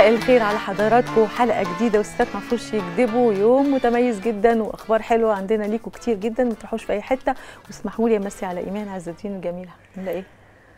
مساء الخير على حضراتكم حلقه جديده والستات ما فيهوش يكذبوا يوم متميز جدا واخبار حلوه عندنا ليكم كتير جدا ما تروحوش في اي حته واسمحوا لي امسي على ايمان عز الدين الجميله عامله ايه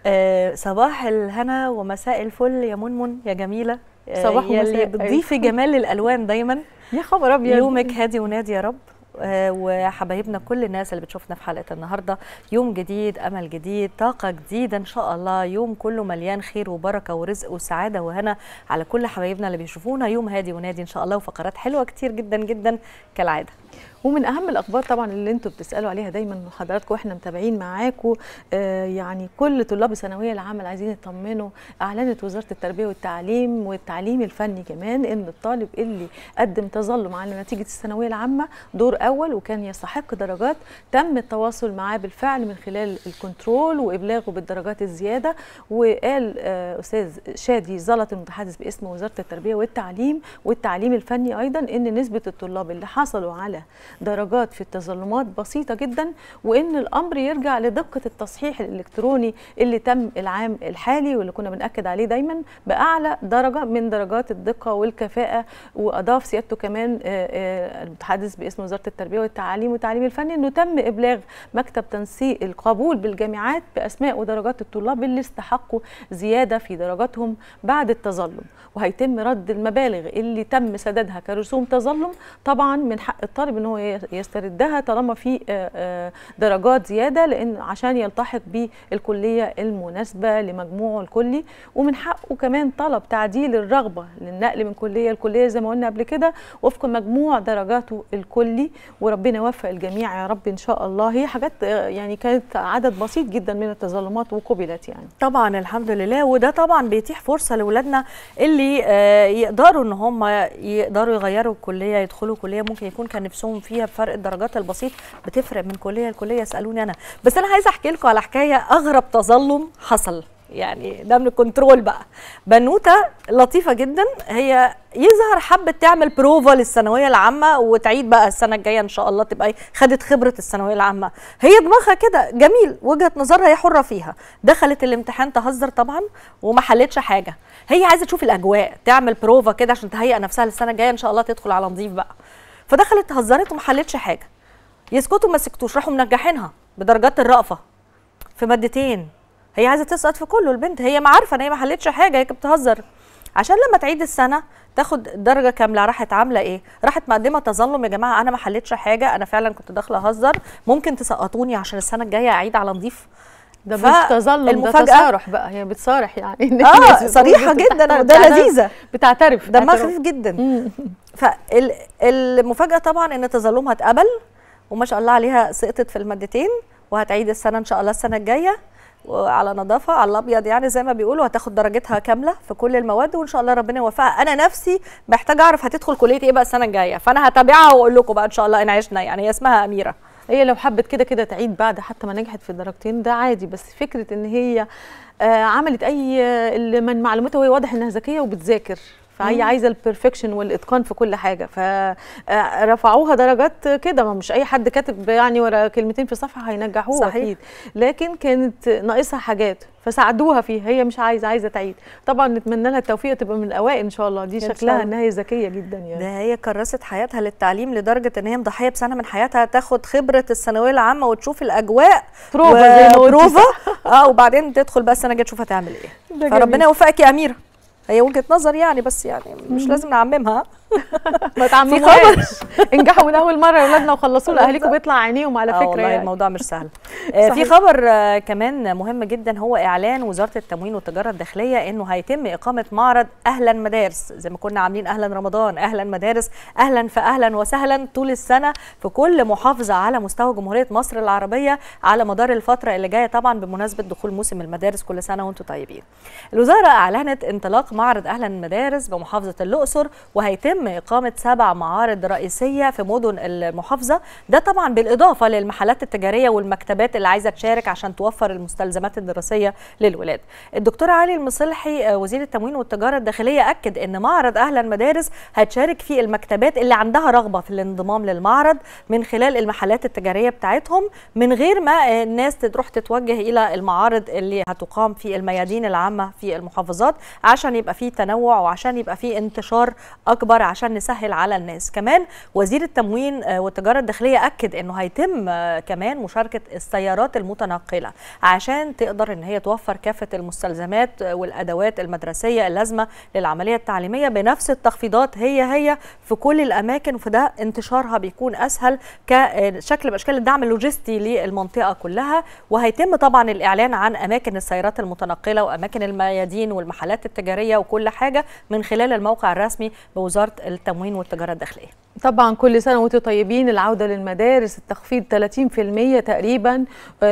آه صباح الهنا ومساء الفل يا منمن يا جميله آه صباح يلي ومساء، بتضيفي جمال للالوان دايما يا خبر ابيض يومك هادي ونادي يا رب آه، وحبايبنا كل الناس اللي بتشوفنا في حلقه النهارده يوم جديد امل جديد طاقه جديده ان شاء الله يوم كله مليان خير وبركه ورزق وسعاده وهنا على كل حبايبنا اللي بيشوفونا يوم هادي ونادي ان شاء الله وفقرات حلوه كتير جدا جدا كالعاده ومن اهم الاخبار طبعا اللي انتم بتسالوا عليها دايما حضراتكم واحنا متابعين معاكم آه يعني كل طلاب الثانويه العامه عايزين يطمنوا اعلنت وزاره التربيه والتعليم والتعليم الفني كمان ان الطالب اللي قدم تظلم على نتيجه الثانويه العامه دور اول وكان يستحق درجات تم التواصل معاه بالفعل من خلال الكنترول وابلاغه بالدرجات الزياده وقال آه استاذ شادي زلط المتحدث باسم وزاره التربيه والتعليم والتعليم الفني ايضا ان نسبه الطلاب اللي حصلوا على درجات في التظلمات بسيطة جدا وإن الأمر يرجع لدقة التصحيح الإلكتروني اللي تم العام الحالي واللي كنا بنأكد عليه دايما بأعلى درجة من درجات الدقة والكفاءة وأضاف سيادته كمان آه، آه، المتحدث باسم وزارة التربية والتعليم والتعليم الفني إنه تم إبلاغ مكتب تنسيق القبول بالجامعات بأسماء ودرجات الطلاب اللي استحقوا زيادة في درجاتهم بعد التظلم وهيتم رد المبالغ اللي تم سدادها كرسوم تظلم طبعا من حق الطالب ان هو يستردها طالما في آه، آه، درجات زياده لان عشان يلتحق بالكليه المناسبه لمجموعه الكلي ومن حقه كمان طلب تعديل الرغبه للنقل من كليه لكليه زي ما قلنا قبل كده وفق مجموع درجاته الكلي وربنا يوفق الجميع يا رب ان شاء الله هي حاجات آه، يعني كانت عدد بسيط جدا من التظلمات وقبلت يعني طبعا الحمد لله وده طبعا بيتيح فرصه لاولادنا اللي آه، يقدروا ان هم يقدروا يغيروا الكليه يدخلوا كليه ممكن يكون كان نفسهم فيها بفرق الدرجات البسيط بتفرق من كليه لكليه يسالوني انا بس انا عايزه احكي لكم على حكايه اغرب تظلم حصل يعني ده من الكنترول بقى بنوته لطيفه جدا هي يظهر حبت تعمل بروفا للثانويه العامه وتعيد بقى السنه الجايه ان شاء الله تبقى خدت خبره الثانويه العامه هي دماغها كده جميل وجهه نظرها هي حره فيها دخلت الامتحان تهزر طبعا وما حلتش حاجه هي عايزه تشوف الاجواء تعمل بروفا كده عشان تهيئ نفسها للسنه الجايه ان شاء الله تدخل على نظيف بقى فدخلت هزرت وما حلتش حاجه يسكتوا ما سكتوش راحوا منجحينها بدرجات الرأفه في مادتين هي عايزه تسقط في كله البنت هي ما عارفه ان هي ما حلتش حاجه هي كانت بتهزر عشان لما تعيد السنه تاخد درجه كامله راحت عامله ايه راحت مقدمه تظلم يا جماعه انا ما حلتش حاجه انا فعلا كنت داخله اهزر ممكن تسقطوني عشان السنه الجايه اعيد على نظيف ده ف- مش تظلم ده المفاجأة- تصارح بقى هي بتصارح يعني إن اه الناس بتقول صريحه بتعترف- جدا ده بتعترف- لذيذه بتعترف دمها اعتراف. خفيف جدا مم. فالمفاجاه طبعا ان تظلمها اتقبل وما شاء الله عليها سقطت في المادتين وهتعيد السنه ان شاء الله السنه الجايه وعلى نظافه على الابيض يعني زي ما بيقولوا هتاخد درجتها كامله في كل المواد وان شاء الله ربنا يوفقها انا نفسي محتاجه اعرف هتدخل كليه ايه بقى السنه الجايه فانا هتابعها واقول لكم بقى ان شاء الله ان عشنا يعني هي اسمها اميره هي لو حبت كده كده تعيد بعد حتى ما نجحت في الدرجتين ده عادي بس فكره ان هي آه عملت اي آه، اللي من معلوماتها وهي واضح انها ذكيه وبتذاكر فهي مم. عايزه البرفكشن والاتقان في كل حاجه فرفعوها درجات كده ما مش اي حد كاتب يعني ورا كلمتين في صفحه هينجحوه صحيح. اكيد لكن كانت ناقصها حاجات فساعدوها فيها هي مش عايزه عايزه تعيد طبعا نتمنى لها التوفيق تبقى من الاوائل ان شاء الله دي إن شاء شكلها الله. انها هي ذكيه جدا يعني ده هي كرست حياتها للتعليم لدرجه ان هي مضحيه بسنه من حياتها تاخد خبره الثانويه العامه وتشوف الاجواء بروفا زي ما قلتي بروفا اه وبعدين تدخل بقى السنه الجايه تشوف هتعمل ايه ده فربنا جميل. يوفقك يا اميره هي وجهه نظر يعني بس يعني مش لازم نعممها ما تعمموهاش انجحوا من اول مره يا اولادنا وخلصوا لاهاليكم بيطلع عينيهم على آه فكره والله يعني. الموضوع مش سهل آه في صحيح. خبر آه كمان مهم جدا هو اعلان وزاره التموين والتجاره الداخليه انه هيتم اقامه معرض اهلا مدارس زي ما كنا عاملين اهلا رمضان اهلا مدارس اهلا فاهلا وسهلا طول السنه في كل محافظه على مستوى جمهوريه مصر العربيه على مدار الفتره اللي جايه طبعا بمناسبه دخول موسم المدارس كل سنه وانتم طيبين الوزاره اعلنت انطلاق معرض اهلا مدارس بمحافظه الاقصر وهيتم هيتم اقامه سبع معارض رئيسيه في مدن المحافظه ده طبعا بالاضافه للمحلات التجاريه والمكتبات اللي عايزه تشارك عشان توفر المستلزمات الدراسيه للولاد الدكتور علي المصلحي وزير التموين والتجاره الداخليه اكد ان معرض اهلا مدارس هتشارك في المكتبات اللي عندها رغبه في الانضمام للمعرض من خلال المحلات التجاريه بتاعتهم من غير ما الناس تروح تتوجه الى المعارض اللي هتقام في الميادين العامه في المحافظات عشان يبقى في تنوع وعشان يبقى في انتشار اكبر عشان نسهل على الناس كمان وزير التموين والتجاره الداخليه اكد انه هيتم كمان مشاركه السيارات المتنقله عشان تقدر ان هي توفر كافه المستلزمات والادوات المدرسيه اللازمه للعمليه التعليميه بنفس التخفيضات هي هي في كل الاماكن فده انتشارها بيكون اسهل كشكل من اشكال الدعم اللوجستي للمنطقه كلها وهيتم طبعا الاعلان عن اماكن السيارات المتنقله واماكن الميادين والمحلات التجاريه وكل حاجه من خلال الموقع الرسمي بوزاره التموين والتجاره الداخليه. طبعا كل سنه وانتم طيبين العوده للمدارس التخفيض 30% تقريبا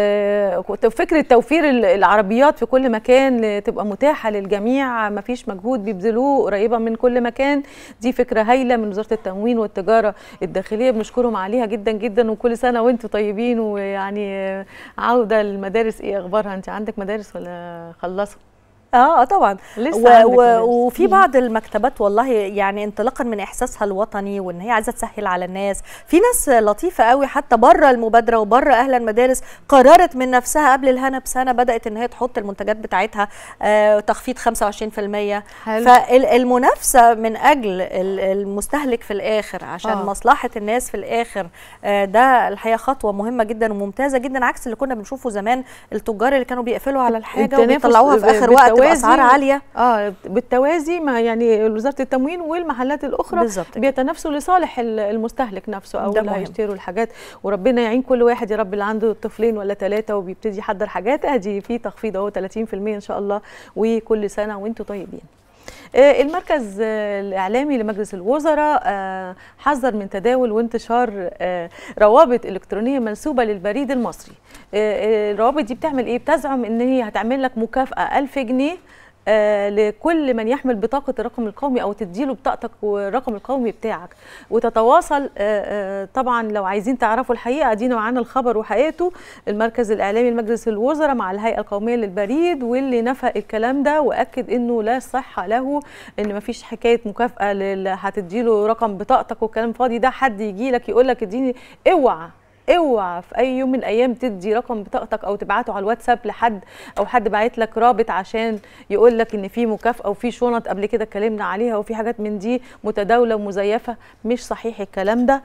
فكره توفير العربيات في كل مكان تبقى متاحه للجميع ما فيش مجهود بيبذلوه قريبه من كل مكان دي فكره هايله من وزاره التموين والتجاره الداخليه بنشكرهم عليها جدا جدا وكل سنه وانتم طيبين ويعني عوده للمدارس ايه اخبارها انت عندك مدارس ولا خلصوا اه طبعا لسه و و وفي بعض المكتبات والله يعني انطلاقا من احساسها الوطني وان هي عايزه تسهل على الناس في ناس لطيفه قوي حتى بره المبادره وبره اهل المدارس قررت من نفسها قبل الهنا بسنه بدات ان هي تحط المنتجات بتاعتها آه تخفيض 25% حلو. فالمنافسه من اجل المستهلك في الاخر عشان آه. آه. مصلحه الناس في الاخر آه ده الحقيقه خطوه مهمه جدا وممتازه جدا عكس اللي كنا بنشوفه زمان التجار اللي كانوا بيقفلوا على الحاجه التنافس وبيطلعوها في اخر وقت بالتوازي. باسعار عاليه اه بالتوازي مع يعني وزاره التموين والمحلات الاخرى بالظبط كده. بيتنافسوا لصالح ال- المستهلك نفسه او ده اللي مهم. هيشتروا الحاجات وربنا يعين كل واحد يا رب اللي عنده طفلين ولا ثلاثه وبيبتدي يحضر حاجات ادي في تخفيض اهو 30% ان شاء الله وكل سنه وانتم طيبين آه، المركز آه، الإعلامي لمجلس الوزراء آه، حذر من تداول وانتشار آه، روابط إلكترونية منسوبة للبريد المصري آه، آه، الروابط دي بتعمل إيه؟ بتزعم إن هي هتعمل لك مكافأة 1000 جنيه آه، لكل من يحمل بطاقة الرقم القومي أو تديله بطاقتك والرقم القومي بتاعك وتتواصل آه، آه، طبعا لو عايزين تعرفوا الحقيقة ادينا معانا الخبر وحقيقته المركز الإعلامي لمجلس الوزراء مع الهيئة القومية للبريد واللي نفى الكلام ده وأكد إنه لا صحة له إن مفيش حكاية مكافأة للي هتديله رقم بطاقتك والكلام فاضي ده حد يجي لك يقول لك اديني اوعى اوعى في اي يوم من الايام تدي رقم بطاقتك او تبعته على الواتساب لحد او حد باعت لك رابط عشان يقول لك ان في مكافاه وفي شنط قبل كده اتكلمنا عليها وفي حاجات من دي متداوله ومزيفه مش صحيح الكلام ده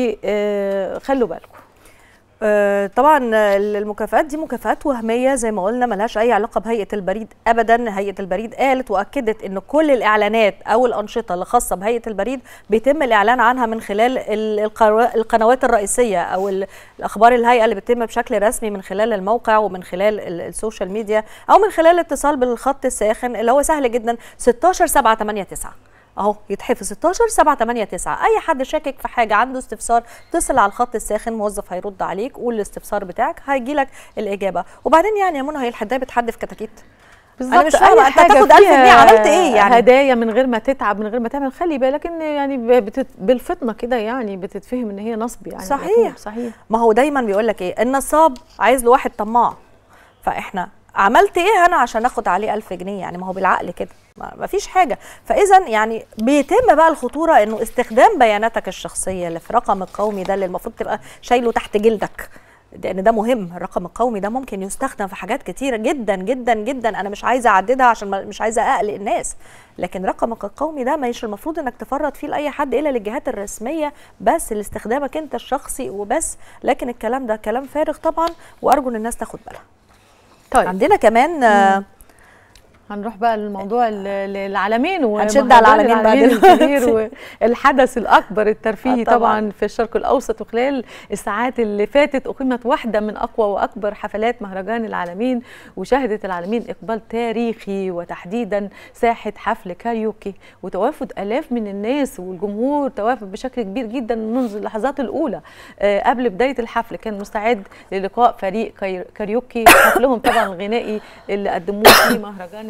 وخلوا بالكم آه، طبعا المكافآت دي مكافآت وهميه زي ما قلنا ملهاش اي علاقه بهيئه البريد ابدا هيئه البريد قالت واكدت ان كل الاعلانات او الانشطه اللي خاصه بهيئه البريد بيتم الاعلان عنها من خلال ال- القرو- القنوات الرئيسيه او ال- الاخبار الهيئه اللي بتتم بشكل رسمي من خلال الموقع ومن خلال ال- السوشيال ميديا او من خلال الاتصال بالخط الساخن اللي هو سهل جدا 16 7 8 9 اهو يتحفظ 16 7 8 9 اي حد شاكك في حاجه عنده استفسار اتصل على الخط الساخن موظف هيرد عليك قول الاستفسار بتاعك هيجي لك الاجابه وبعدين يعني يا منى هي الحدايه بتحدف كتاكيت بالظبط مش فاهمة، أنت هتاخد 1000 جنيه، عملت إيه يعني؟ هدايا من غير ما تتعب من غير ما تعمل خلي بالك ان يعني بتت... بالفطنه كده يعني بتتفهم ان هي نصب يعني صحيح. صحيح ما هو دايما بيقول لك ايه النصاب عايز له واحد طماع فاحنا عملت ايه انا عشان اخد عليه ألف جنيه يعني ما هو بالعقل كده ما ما فيش حاجه فاذا يعني بيتم بقى الخطوره انه استخدام بياناتك الشخصيه اللي في رقم القومي ده اللي المفروض تبقى شايله تحت جلدك لان ده مهم الرقم القومي ده ممكن يستخدم في حاجات كتيره جدا جدا جدا انا مش عايزه اعددها عشان ما- مش عايزه اقلق الناس لكن رقمك القومي ده مش المفروض انك تفرط فيه لاي حد الا للجهات الرسميه بس لاستخدامك انت الشخصي وبس لكن الكلام ده كلام فارغ طبعا وارجو ان الناس تاخد بالها طيب عندنا كمان آه، هنروح بقى للموضوع ال- ال- العالمين هنشد على ومهرجان العالمين بعد العالمين دلوقتي. الكبير والحدث الاكبر الترفيهي آه طبعا. طبعاً. طبعا في الشرق الاوسط وخلال الساعات اللي فاتت اقيمت واحده من اقوى واكبر حفلات مهرجان العالمين وشهدت العالمين اقبال تاريخي وتحديدا ساحه حفل كاريوكي وتوافد الاف من الناس والجمهور توافد بشكل كبير جدا منذ اللحظات الاولى آه، قبل بدايه الحفل كان مستعد للقاء فريق كاي- كاريوكي حفلهم طبعا الغنائي اللي قدموه في مهرجان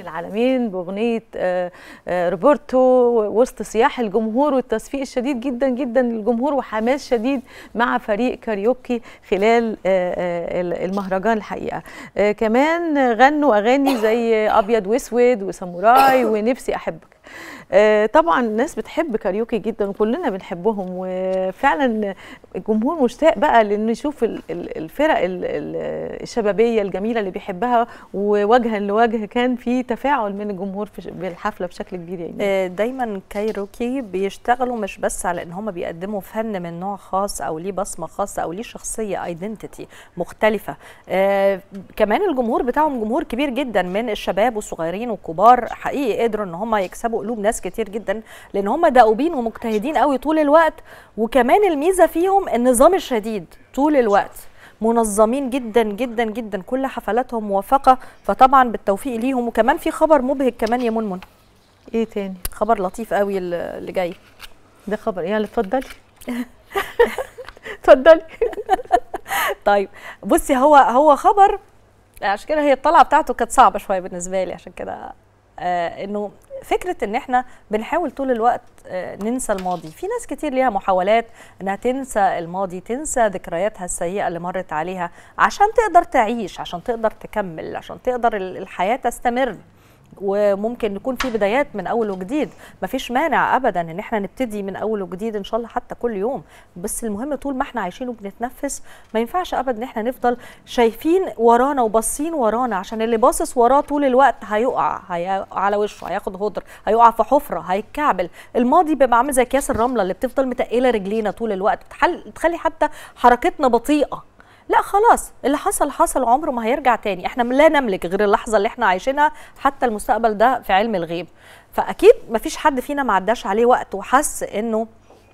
العالمين باغنيه آه، آه، روبرتو وسط صياح الجمهور والتصفيق الشديد جدا جدا للجمهور وحماس شديد مع فريق كاريوكي خلال آه، آه، المهرجان الحقيقه آه، كمان غنوا اغاني زي ابيض واسود وساموراي ونفسي احبك آه، طبعا الناس بتحب كاريوكي جدا وكلنا بنحبهم وفعلا الجمهور مشتاق بقى لانه يشوف ال- ال- الفرق ال- ال- الشبابيه الجميله اللي بيحبها ووجها لوجه كان في تفاعل من الجمهور في ش- بالحفله بشكل كبير يعني آه، دايما كايروكي بيشتغلوا مش بس على ان هم بيقدموا فن من نوع خاص او ليه بصمه خاصه او ليه شخصيه ايدنتيتي مختلفه آه كمان الجمهور بتاعهم جمهور كبير جدا من الشباب والصغيرين والكبار حقيقي قدروا ان هم يكسبوا قلوب ناس كتير جدا لان هم دؤوبين ومجتهدين قوي طول الوقت وكمان الميزه فيهم النظام الشديد طول الوقت منظمين جدا جدا جدا كل حفلاتهم موفقه فطبعا بالتوفيق ليهم وكمان في خبر مبهج كمان يا منمن ايه تاني خبر لطيف قوي اللي اللي جاي ده خبر يلا اتفضلي اتفضلي طيب بصي هو هو خبر عشان كده هي الطلعه بتاعته كانت صعبه شويه بالنسبه لي عشان كده آه انه فكره ان احنا بنحاول طول الوقت آه ننسى الماضي في ناس كتير ليها محاولات انها تنسى الماضي تنسى ذكرياتها السيئه اللي مرت عليها عشان تقدر تعيش عشان تقدر تكمل عشان تقدر ال- الحياه تستمر وممكن يكون في بدايات من اول وجديد مفيش مانع ابدا ان احنا نبتدي من اول وجديد ان شاء الله حتى كل يوم بس المهم طول ما احنا عايشين وبنتنفس ما ينفعش ابدا ان احنا نفضل شايفين ورانا وباصين ورانا عشان اللي باصص وراه طول الوقت هيقع هي على وشه هياخد هدر هيقع في حفره هيتكعبل الماضي بيبقى عامل زي اكياس الرمله اللي بتفضل متقله رجلينا طول الوقت بتحل تخلي حتى حركتنا بطيئه لا خلاص اللي حصل حصل عمره ما هيرجع تاني احنا لا نملك غير اللحظه اللي احنا عايشينها حتى المستقبل ده في علم الغيب فاكيد مفيش حد فينا ما عداش عليه وقت وحس انه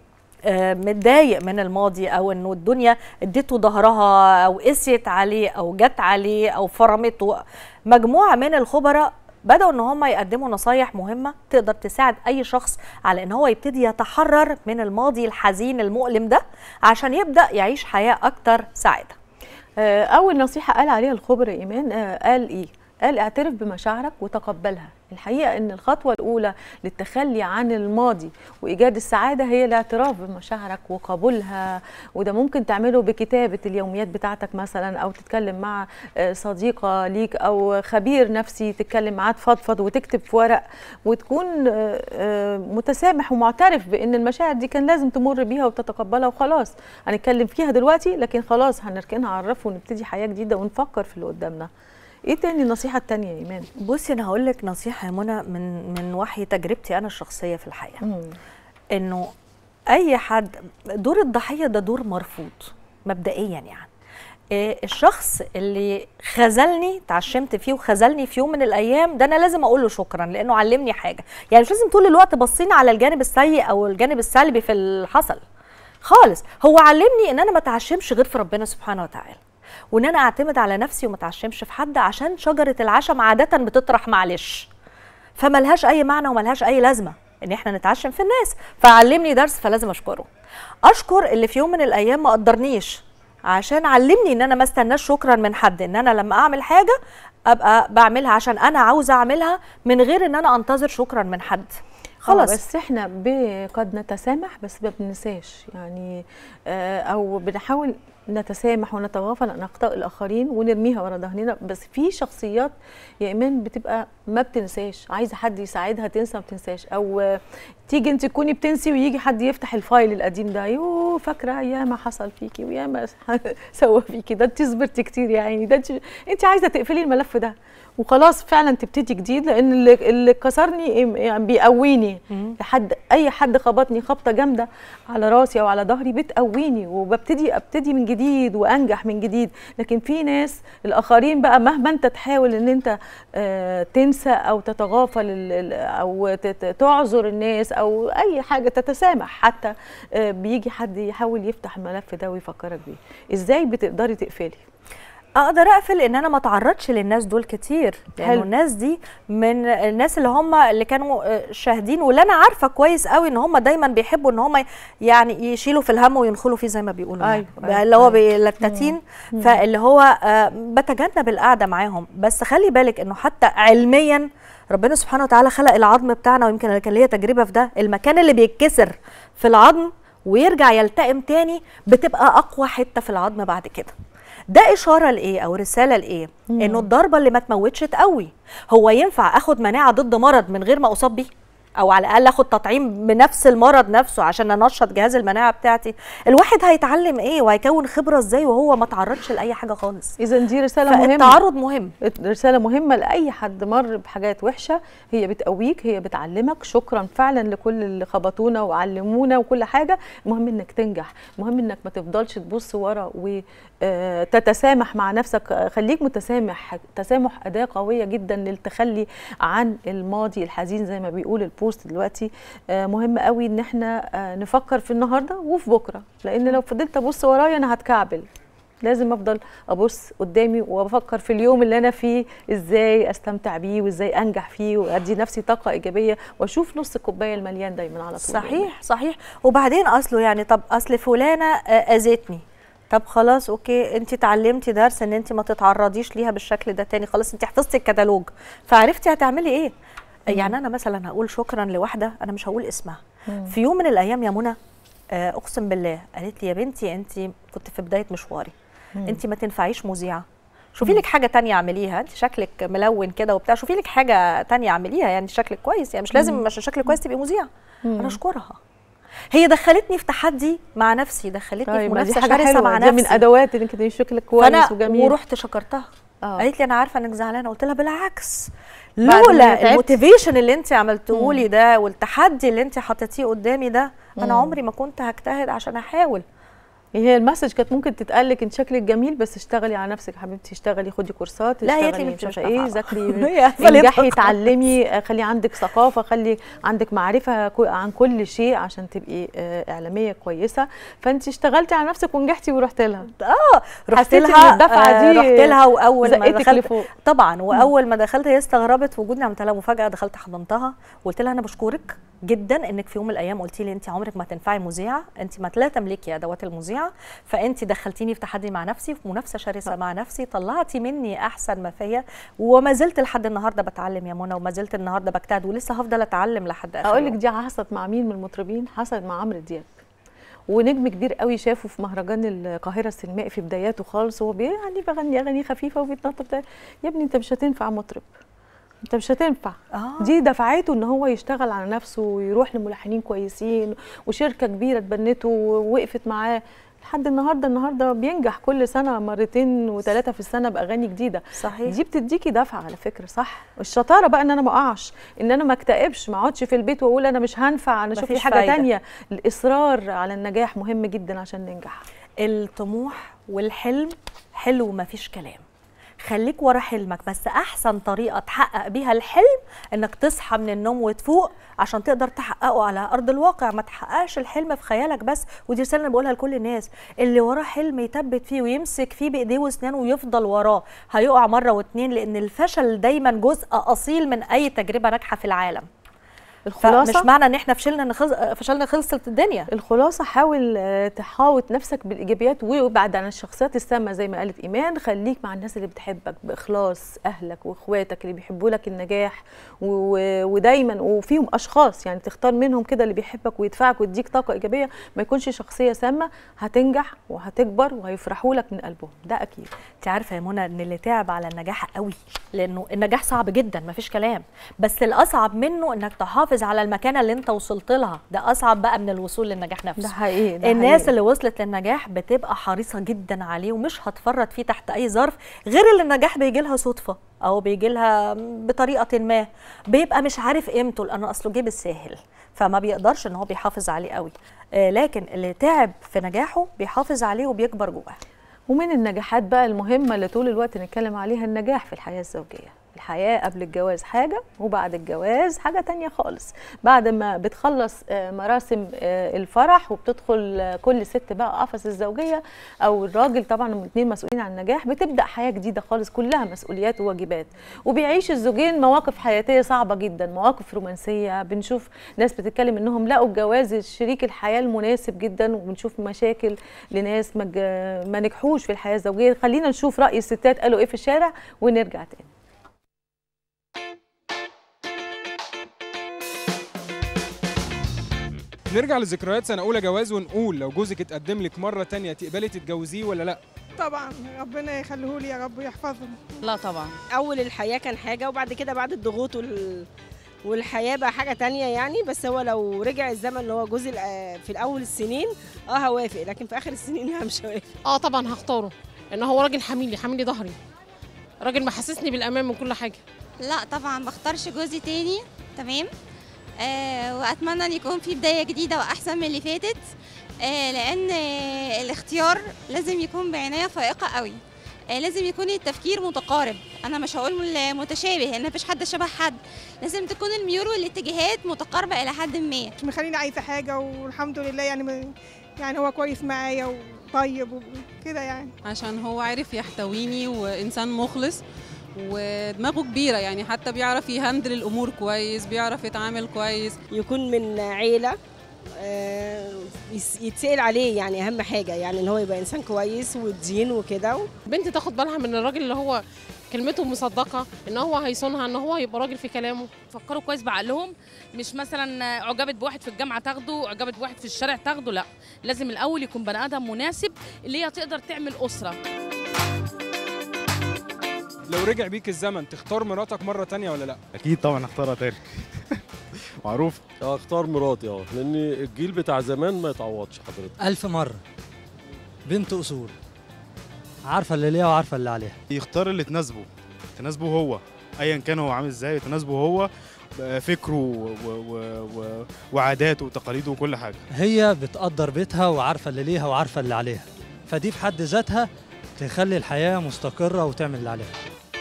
آه، متضايق من الماضي او انه الدنيا اديته ظهرها او قسيت عليه او جت عليه او فرمته مجموعه من الخبراء بدأوا ان هم يقدموا نصايح مهمه تقدر تساعد اي شخص على ان هو يبتدي يتحرر من الماضي الحزين المؤلم ده عشان يبدأ يعيش حياه اكتر سعاده آه، اول نصيحه قال عليها الخبراء ايمان آه، قال ايه قال اعترف بمشاعرك وتقبلها الحقيقه ان الخطوه الاولى للتخلي عن الماضي وايجاد السعاده هي الاعتراف بمشاعرك وقبولها وده ممكن تعمله بكتابه اليوميات بتاعتك مثلا او تتكلم مع آه، صديقه ليك او خبير نفسي تتكلم معاه تفضفض وتكتب في ورق وتكون آه، آه، متسامح ومعترف بان المشاعر دي كان لازم تمر بيها وتتقبلها وخلاص هنتكلم فيها دلوقتي لكن خلاص هنركنها على الرف ونبتدي حياه جديده ونفكر في اللي قدامنا ايه تاني النصيحه التانية يا ايمان بصي انا هقول لك نصيحه يا منى من من وحي تجربتي انا الشخصيه في الحياه مم. انه اي حد دور الضحيه ده دور مرفوض مبدئيا يعني إيه الشخص اللي خذلني تعشمت فيه وخذلني في يوم من الايام ده انا لازم اقول له شكرا لانه علمني حاجه يعني مش لازم طول الوقت باصين على الجانب السيء او الجانب السلبي في اللي حصل خالص هو علمني ان انا ما اتعشمش غير في ربنا سبحانه وتعالى وان انا اعتمد على نفسي وما اتعشمش في حد عشان شجره العشم عاده بتطرح معلش فملهاش اي معنى وملهاش اي لازمه ان احنا نتعشم في الناس فعلمني درس فلازم اشكره اشكر اللي في يوم من الايام ما قدرنيش عشان علمني ان انا ما استناش شكرا من حد ان انا لما اعمل حاجه ابقى بعملها عشان انا عاوزه اعملها من غير ان انا انتظر شكرا من حد خلاص خلاص بس احنا ب- قد نتسامح بس ما بننساش يعني آه، او بنحاول نتسامح ونتغافل عن اخطاء الاخرين ونرميها ورا ظهرنا بس في شخصيات يا ايمان بتبقى ما بتنساش عايزه حد يساعدها تنسى ما بتنساش او آه، تيجي انت تكوني بتنسي ويجي حد يفتح الفايل القديم ده يوه فاكره يا ما حصل فيكي ويا ما سوى فيكي ده انت صبرتي كتير يا عيني ده انت انت عايزه تقفلي الملف ده وخلاص فعلا تبتدي جديد لان اللي, اللي كسرني يعني بيقويني مم. لحد اي حد خبطني خبطه جامده على راسي او على ظهري بتقويني وببتدي ابتدي من جديد وانجح من جديد لكن في ناس الاخرين بقى مهما انت تحاول ان انت آه، تنسى او تتغافل ال- ال- او تت- تعذر الناس او اي حاجه تتسامح حتى آه، بيجي حد يحاول يفتح الملف ده ويفكرك بيه ازاي بتقدري تقفلي اقدر اقفل ان انا ما اتعرضش للناس دول كتير لانه حلو. الناس دي من الناس اللي هم اللي كانوا آه، شاهدين واللي انا عارفه كويس قوي ان هم دايما بيحبوا ان هم يعني يشيلوا في الهم وينخلوا فيه زي ما بيقولوا يعني. أيوة، أيوة، اللي هو أيوة. بيلتاتين فاللي هو آه، بتجنب القعده معاهم بس خلي بالك انه حتى علميا ربنا سبحانه وتعالى خلق العظم بتاعنا ويمكن انا كان ليا تجربه في ده المكان اللي بيتكسر في العظم ويرجع يلتئم تاني بتبقى اقوى حته في العظم بعد كده ده اشاره لايه او رساله لايه انه الضربه اللي ما تموتش تقوي هو ينفع اخد مناعه ضد مرض من غير ما اصاب بيه او على الاقل اخد تطعيم بنفس المرض نفسه عشان انشط جهاز المناعه بتاعتي الواحد هيتعلم ايه وهيكون خبره ازاي وهو ما تعرضش لاي حاجه خالص اذا دي رساله مهمه فالتعرض مهم رسالة مهمة لأي حد مر بحاجات وحشة هي بتقويك هي بتعلمك شكرا فعلا لكل اللي خبطونا وعلمونا وكل حاجة المهم انك تنجح المهم انك ما تفضلش تبص ورا وتتسامح مع نفسك آه، خليك متسامح تسامح أداة قوية جدا للتخلي عن الماضي الحزين زي ما بيقول البوست دلوقتي آه، مهم قوي ان احنا آه، نفكر في النهاردة وفي بكرة لأن لو فضلت أبص ورايا أنا هتكعبل لازم افضل ابص قدامي وافكر في اليوم اللي انا فيه ازاي استمتع بيه وازاي انجح فيه وادي نفسي طاقه ايجابيه واشوف نص الكوبايه المليان دايما على طول صحيح صحيح وبعدين اصله يعني طب اصل فلانه آه، اذتني طب خلاص اوكي انت اتعلمتي درس ان انت ما تتعرضيش ليها بالشكل ده تاني خلاص انت حفظتي الكتالوج فعرفتي هتعملي ايه يعني انا مثلا هقول شكرا لواحده انا مش هقول اسمها في يوم من الايام يا منى آه، اقسم بالله قالت لي يا بنتي انت كنت في بدايه مشواري انت ما تنفعيش مذيعه شوفي لك حاجه تانية اعمليها انت شكلك ملون كده وبتاع شوفي لك حاجه تانية اعمليها يعني شكلك كويس يعني مش لازم عشان شكلك كويس تبقي مذيعه انا اشكرها هي دخلتني في تحدي مع نفسي دخلتني في طيب ما دي منافسه حاجه شرسه مع حلوه دي من نفسي ادوات انك تبقي شكلك كويس فانا وجميل ورحت شكرتها آه. قالت لي انا عارفه انك زعلانه قلت لها بالعكس بعد ما لولا تعبت. الموتيفيشن اللي انت عملته لي ده والتحدي اللي انت حطيتيه قدامي ده انا عمري ما كنت هجتهد عشان احاول هي المسج كانت ممكن تتقال لك انت شكلك جميل بس اشتغلي على نفسك يا حبيبتي اشتغلي خدي كورسات لا، هي اشتغلي قالت لي مش مش عارفه ايه نافعة. ذاكري هي قفلتها انجحي خالص. اتعلمي آه، خلي عندك ثقافه خلي عندك معرفه كو- عن كل شيء عشان تبقي آه، اعلاميه كويسه فانت اشتغلتي على نفسك ونجحتي ورحت لها اه رحت حسيتي إن لها الدفعة آه، دي رحت لها واول ما زقتك دخلت لفوق. طبعا واول ما دخلت هي استغربت وجودني عملت لها مفاجاه دخلت حضنتها وقلت لها انا بشكرك جدا انك في يوم من الايام قلتي لي انت عمرك ما تنفعي مذيعه انت ما لا تملكي ادوات المذيعه فانت دخلتيني في تحدي مع نفسي في منافسه شرسه مع نفسي طلعتي مني احسن ما فيا وما زلت لحد النهارده بتعلم يا منى وما زلت النهارده بجتهد ولسه هفضل اتعلم لحد اخر اقول لك يوم. دي حصلت مع مين من المطربين حصلت مع عمرو دياب ونجم كبير قوي شافه في مهرجان القاهره السينمائي في بداياته خالص وهو بي- يعني بغني اغاني خفيفه وبيتنطط بتاع. يا ابني انت مش هتنفع مطرب انت مش هتنفع آه. دي دفعته ان هو يشتغل على نفسه ويروح لملحنين كويسين وشركه كبيره اتبنته ووقفت معاه لحد النهارده النهارده بينجح كل سنه مرتين وثلاثه في السنه باغاني جديده صحيح. دي بتديكي دفعه على فكره صح الشطاره بقى ان انا ما اقعش ان انا ما اكتئبش ما اقعدش في البيت واقول انا مش هنفع انا اشوف لي مفيش حاجه فايدة. تانية الاصرار على النجاح مهم جدا عشان ننجح الطموح والحلم حلو مفيش كلام خليك ورا حلمك بس احسن طريقه تحقق بيها الحلم انك تصحى من النوم وتفوق عشان تقدر تحققه على ارض الواقع ما تحققش الحلم في خيالك بس ودي رساله انا بقولها لكل الناس اللي وراه حلم يثبت فيه ويمسك فيه بايديه واسنانه ويفضل وراه هيقع مره واتنين لان الفشل دايما جزء اصيل من اي تجربه ناجحه في العالم الخلاصه فمش معنى ان احنا فشلنا ان خلص فشلنا خلصت الدنيا الخلاصه حاول آه، تحاوط نفسك بالايجابيات وابعد عن الشخصيات السامه زي ما قالت ايمان خليك مع الناس اللي بتحبك باخلاص اهلك واخواتك اللي بيحبوا لك النجاح و- ودايما وفيهم اشخاص يعني تختار منهم كده اللي بيحبك ويدفعك ويديك طاقه ايجابيه ما يكونش شخصيه سامه هتنجح وهتكبر وهيفرحوا لك من قلبهم ده اكيد انت عارفه يا منى ان اللي تعب على النجاح قوي لانه النجاح صعب جدا مفيش كلام بس الاصعب منه انك تحافظ على المكانه اللي انت وصلت لها ده اصعب بقى من الوصول للنجاح نفسه ده حقيقي ده الناس حقيقي. اللي وصلت للنجاح بتبقى حريصه جدا عليه ومش هتفرط فيه تحت اي ظرف غير اللي النجاح بيجي لها صدفه او بيجي لها بطريقه ما بيبقى مش عارف قيمته لانه اصله جه بالساهل فما بيقدرش ان هو بيحافظ عليه قوي آه لكن اللي تعب في نجاحه بيحافظ عليه وبيكبر جواه ومن النجاحات بقى المهمة اللي طول الوقت نتكلم عليها النجاح في الحياة الزوجية الحياه قبل الجواز حاجه وبعد الجواز حاجه تانية خالص بعد ما بتخلص آه، مراسم آه، الفرح وبتدخل آه، كل ست بقى قفص الزوجيه او الراجل طبعا الاثنين مسؤولين عن النجاح بتبدا حياه جديده خالص كلها مسؤوليات وواجبات وبيعيش الزوجين مواقف حياتيه صعبه جدا مواقف رومانسيه بنشوف ناس بتتكلم انهم لقوا الجواز شريك الحياه المناسب جدا وبنشوف مشاكل لناس ما ج- ما نجحوش في الحياه الزوجيه خلينا نشوف راي الستات قالوا ايه في الشارع ونرجع تاني نرجع لذكريات سنه اولى جواز ونقول لو جوزك اتقدم لك مره تانية تقبلي تتجوزيه ولا لا طبعا ربنا يخليه لي يا رب ويحفظه لا طبعا اول الحياه كان حاجه وبعد كده بعد الضغوط وال... والحياه بقى حاجه تانية يعني بس هو لو رجع الزمن اللي هو جوز الأ- في الاول السنين اه هوافق لكن في اخر السنين لا مش هوافق اه طبعا هختاره ان هو راجل حاميلي حاميلي ظهري راجل محسسني بالامان من كل حاجه لا طبعا بختارش جوزي تاني تمام آه واتمنى ان يكون في بدايه جديده واحسن من اللي فاتت آه لان آه الاختيار لازم يكون بعنايه فائقه قوي آه لازم يكون التفكير متقارب انا مش هقول مل- متشابه لان مفيش حد شبه حد لازم تكون الميول والاتجاهات متقاربه الى حد ما مش مخليني عايزه حاجه والحمد لله يعني م- يعني هو كويس معايا وطيب وكده يعني عشان هو عارف يحتويني وإنسان مخلص ودماغه كبيرة يعني حتى بيعرف يهندل الأمور كويس بيعرف يتعامل كويس يكون من عيله آه، يس- يتسأل عليه يعني اهم حاجه يعني ان هو يبقى انسان كويس ودين وكده بنت تاخد بالها من الراجل اللي هو كلمته مصدقه ان هو هيصونها ان هو هيبقى راجل في كلامه فكروا كويس بعقلهم مش مثلا اعجبت بواحد في الجامعه تاخده اعجبت بواحد في الشارع تاخده لا لازم الاول يكون بني ادم مناسب اللي هي تقدر تعمل اسره لو رجع بيك الزمن تختار مراتك مره تانية ولا لا اكيد طبعا اختارها تاني معروف اه اختار مراتي اه لان الجيل بتاع زمان ما يتعوضش حضرتك ألف مرة بنت أصول عارفة اللي ليها وعارفة اللي عليها يختار اللي تناسبه تناسبه هو ايا كان هو عامل ازاي تناسبه هو آه، فكره و... و... و... وعاداته وتقاليده وكل حاجه هي بتقدر بيتها وعارفة اللي ليها وعارفة اللي عليها فدي في حد ذاتها تخلي الحياة مستقرة وتعمل اللي عليها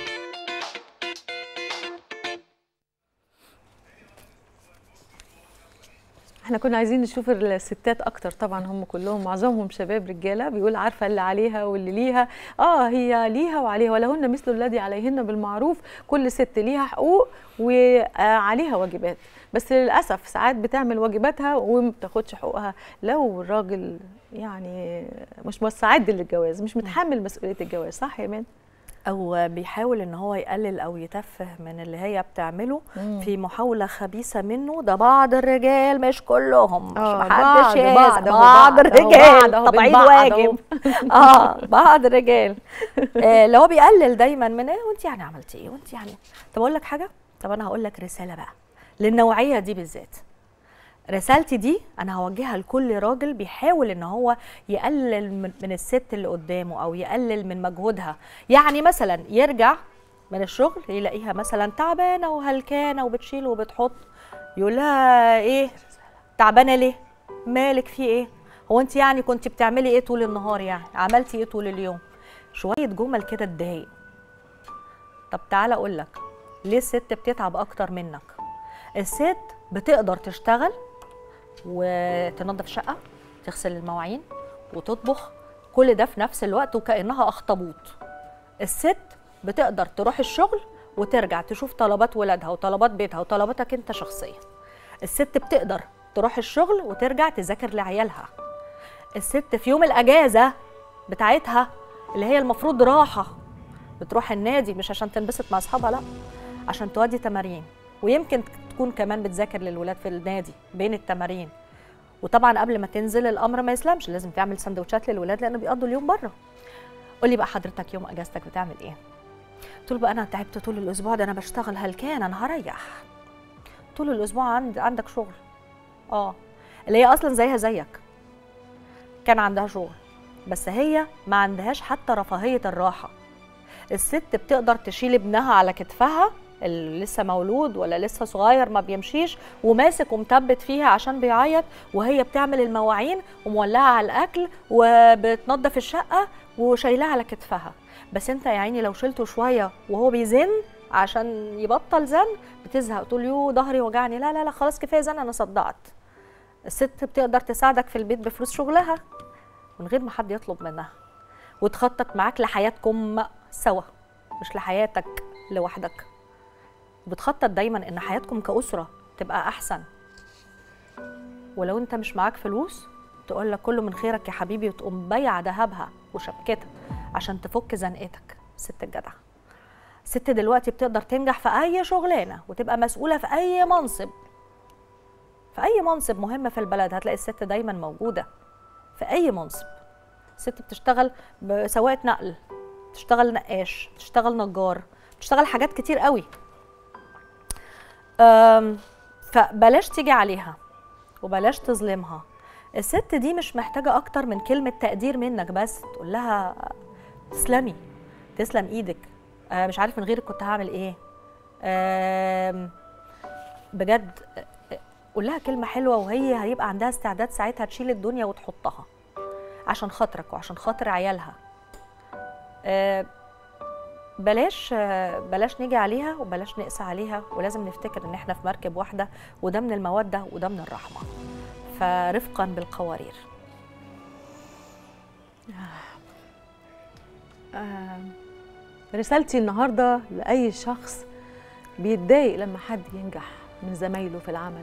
احنا كنا عايزين نشوف الستات اكتر طبعا هم كلهم معظمهم شباب رجاله بيقول عارفه اللي عليها واللي ليها اه هي ليها وعليها ولهن مثل الذي عليهن بالمعروف كل ست ليها حقوق وعليها واجبات بس للاسف ساعات بتعمل واجباتها وما بتاخدش حقوقها لو الراجل يعني مش مستعد للجواز مش متحمل مسؤوليه الجواز صح يا مان او بيحاول ان هو يقلل او يتفه من اللي هي بتعمله مم. في محاوله خبيثه منه ده بعض الرجال مش كلهم مش آه، محدش بعض- يهز. بعض أهو، بعض بعض أهو، بعض الرجال أهو، طب عيد بنبعض أهو. واجب اه بعض الرجال آه، اللي هو بيقلل دايما من ايه وانت يعني عملتي ايه وانت يعني طب اقول لك حاجه طب انا هقول لك رساله بقى للنوعيه دي بالذات رسالتي دي انا هوجهها لكل راجل بيحاول ان هو يقلل من من الست اللي قدامه او يقلل من مجهودها يعني مثلا يرجع من الشغل يلاقيها مثلا تعبانه وهلكانه وبتشيل وبتحط يقول لها ايه تعبانه ليه مالك في ايه هو انت يعني كنت بتعملي ايه طول النهار يعني عملتي ايه طول اليوم شويه جمل كده تضايق طب تعالى اقول لك ليه الست بتتعب اكتر منك الست بتقدر تشتغل وتنظف شقه تغسل المواعين وتطبخ كل ده في نفس الوقت وكانها اخطبوط الست بتقدر تروح الشغل وترجع تشوف طلبات ولادها وطلبات بيتها وطلباتك انت شخصيا الست بتقدر تروح الشغل وترجع تذاكر لعيالها الست في يوم الاجازه بتاعتها اللي هي المفروض راحه بتروح النادي مش عشان تنبسط مع اصحابها لا عشان تودي تمارين ويمكن تكون كمان بتذاكر للولاد في النادي بين التمارين وطبعا قبل ما تنزل الامر ما يسلمش لازم تعمل سندوتشات للولاد لانه بيقضوا اليوم بره قولي بقى حضرتك يوم اجازتك بتعمل ايه قلت له بقى انا تعبت طول الاسبوع ده انا بشتغل هلكان انا هريح طول الاسبوع عند عندك شغل اه اللي هي اصلا زيها زيك كان عندها شغل بس هي ما عندهاش حتى رفاهيه الراحه الست بتقدر تشيل ابنها على كتفها اللي لسه مولود ولا لسه صغير ما بيمشيش وماسك ومثبت فيها عشان بيعيط وهي بتعمل المواعين ومولعه على الاكل وبتنظف الشقه وشايلاه على كتفها بس انت يا عيني لو شلته شويه وهو بيزن عشان يبطل زن بتزهق تقول يو ظهري وجعني لا لا لا خلاص كفايه زن انا صدعت الست بتقدر تساعدك في البيت بفلوس شغلها من غير ما حد يطلب منها وتخطط معاك لحياتكم سوا مش لحياتك لوحدك بتخطط دايما ان حياتكم كأسرة تبقى احسن ولو انت مش معاك فلوس تقول لك كله من خيرك يا حبيبي وتقوم بايعه ذهبها وشبكتها عشان تفك زنقتك ست الجدع ست دلوقتي بتقدر تنجح في اي شغلانه وتبقى مسؤوله في اي منصب في اي منصب مهم في البلد هتلاقي الست دايما موجوده في اي منصب ست بتشتغل بسواقه نقل بتشتغل نقاش بتشتغل نجار بتشتغل حاجات كتير قوي أم، فبلاش تيجي عليها وبلاش تظلمها الست دي مش محتاجة أكتر من كلمة تقدير منك بس تقول لها تسلمي تسلم إيدك آه مش عارف من غيرك كنت هعمل إيه آم، بجد آه، قول لها كلمة حلوة وهي هيبقى عندها استعداد ساعتها تشيل الدنيا وتحطها عشان خاطرك وعشان خاطر عيالها آه، بلاش آه، بلاش نيجي عليها وبلاش نقسى عليها ولازم نفتكر ان احنا في مركب واحده وده من الموده وده من الرحمه فرفقا بالقوارير آه، رسالتي النهارده لاي شخص بيتضايق لما حد ينجح من زمايله في العمل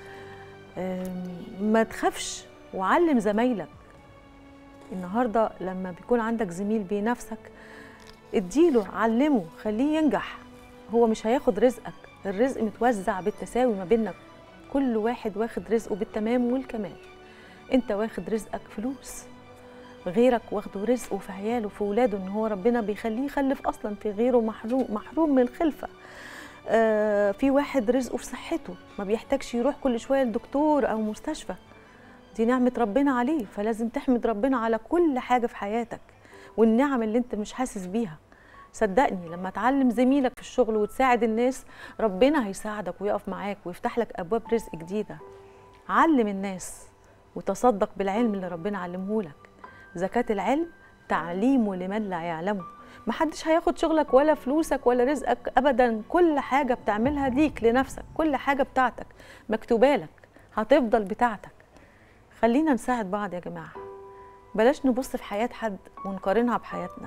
آم، ما تخافش وعلم زمايلك النهارده لما بيكون عندك زميل بينافسك اديله علمه خليه ينجح هو مش هياخد رزقك الرزق متوزع بالتساوي ما بينك كل واحد واخد رزقه بالتمام والكمال انت واخد رزقك فلوس غيرك واخده رزقه في عياله في ولاده ان هو ربنا بيخليه يخلف اصلا في غيره محروم محروم من الخلفه آه في واحد رزقه في صحته ما بيحتاجش يروح كل شويه لدكتور او مستشفى دي نعمه ربنا عليه فلازم تحمد ربنا على كل حاجه في حياتك والنعم اللي انت مش حاسس بيها صدقني لما تعلم زميلك في الشغل وتساعد الناس ربنا هيساعدك ويقف معاك ويفتح لك ابواب رزق جديده علم الناس وتصدق بالعلم اللي ربنا علمه لك زكاه العلم تعليمه لمن لا يعلمه محدش هياخد شغلك ولا فلوسك ولا رزقك ابدا كل حاجه بتعملها ليك لنفسك كل حاجه بتاعتك مكتوبه لك هتفضل بتاعتك خلينا نساعد بعض يا جماعه بلاش نبص في حياه حد ونقارنها بحياتنا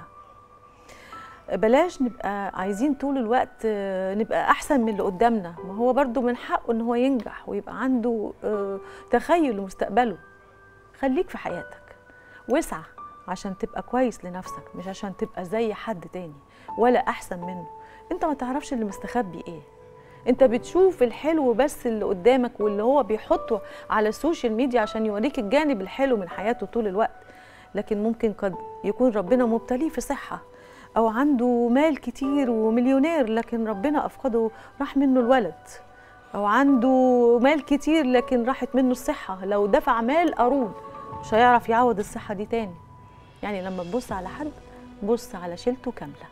بلاش نبقى عايزين طول الوقت آه، نبقى احسن من اللي قدامنا ما هو برضو من حقه ان هو ينجح ويبقى عنده آه، تخيل لمستقبله خليك في حياتك واسعى عشان تبقى كويس لنفسك مش عشان تبقى زي حد تاني ولا احسن منه انت ما تعرفش اللي مستخبي ايه انت بتشوف الحلو بس اللي قدامك واللي هو بيحطه على السوشيال ميديا عشان يوريك الجانب الحلو من حياته طول الوقت لكن ممكن قد يكون ربنا مبتليه في صحة أو عنده مال كتير ومليونير لكن ربنا أفقده راح منه الولد أو عنده مال كتير لكن راحت منه الصحة لو دفع مال قارون مش هيعرف يعوض الصحة دي تاني يعني لما تبص على حد بص على شيلته كاملة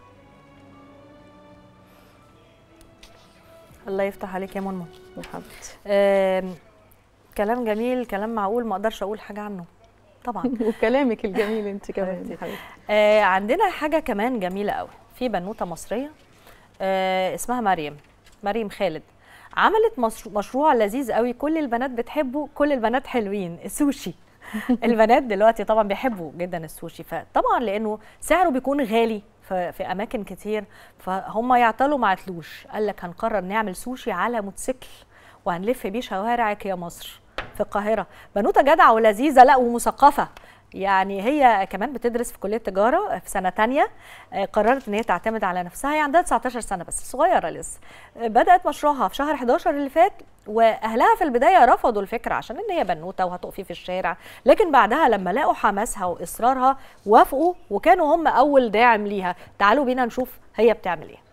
الله يفتح عليك يا منمن يا حبيبتي آم، كلام جميل كلام معقول ما اقدرش اقول حاجه عنه طبعا وكلامك الجميل انت كمان يا حبيبتي آه عندنا حاجه كمان جميله قوي في بنوته مصريه آه اسمها مريم مريم خالد عملت مشروع, مشروع لذيذ قوي كل البنات بتحبه كل البنات حلوين السوشي البنات دلوقتي طبعا بيحبوا جدا السوشي فطبعا لانه سعره بيكون غالي في, في اماكن كتير فهم يعطلوا ما عطلوش قال لك هنقرر نعمل سوشي على موتوسيكل وهنلف بيه شوارعك يا مصر في القاهره بنوته جدعه ولذيذه لا ومثقفه يعني هي كمان بتدرس في كليه تجاره في سنه تانية آه، قررت ان هي تعتمد على نفسها هي عندها 19 سنه بس صغيره لسه آه، بدات مشروعها في شهر 11 اللي فات واهلها في البدايه رفضوا الفكره عشان ان هي بنوته وهتقفي في الشارع لكن بعدها لما لقوا حماسها واصرارها وافقوا وكانوا هم اول داعم ليها تعالوا بينا نشوف هي بتعمل ايه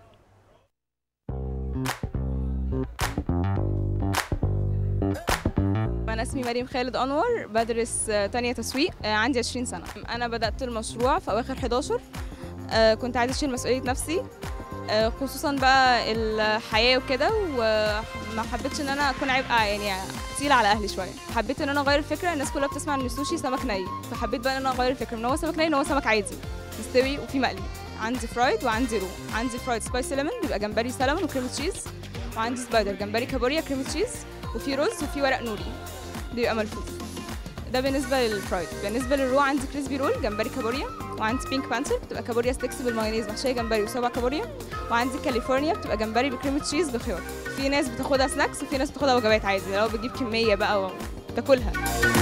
أنا اسمي مريم خالد أنور بدرس آه، تانية تسويق آه، عندي 20 سنة أنا بدأت المشروع في أواخر 11 آه، كنت عايزة أشيل مسؤولية نفسي آه، خصوصا بقى الحياة وكده وما حبيتش إن أنا أكون عبء يعني تقيلة على أهلي شوية حبيت إن أنا أغير الفكرة الناس كلها بتسمع إن السوشي سمك ني فحبيت بقى إن أنا أغير الفكرة من هو سمك ني إن هو سمك عادي مستوي وفي مقلي عندي فرايد وعندي رو عندي فرايد سبايسي ليمون بيبقى جمبري سلمون وكريم تشيز وعندي سبايدر جمبري كابوريا كريم تشيز وفي رز وفي ورق نوري بيبقى ملفوف ده بالنسبه للفرايد بالنسبه للرو عندي كريسبي رول جمبري كابوريا وعندي بينك بانثر بتبقى كابوريا ستيكس بالمايونيز محشيه جمبري وسبع كابوريا وعندي كاليفورنيا بتبقى جمبري بكريمه تشيز بخيار في ناس بتاخدها سناكس وفي ناس بتاخدها وجبات عادي لو بتجيب كميه بقى وتاكلها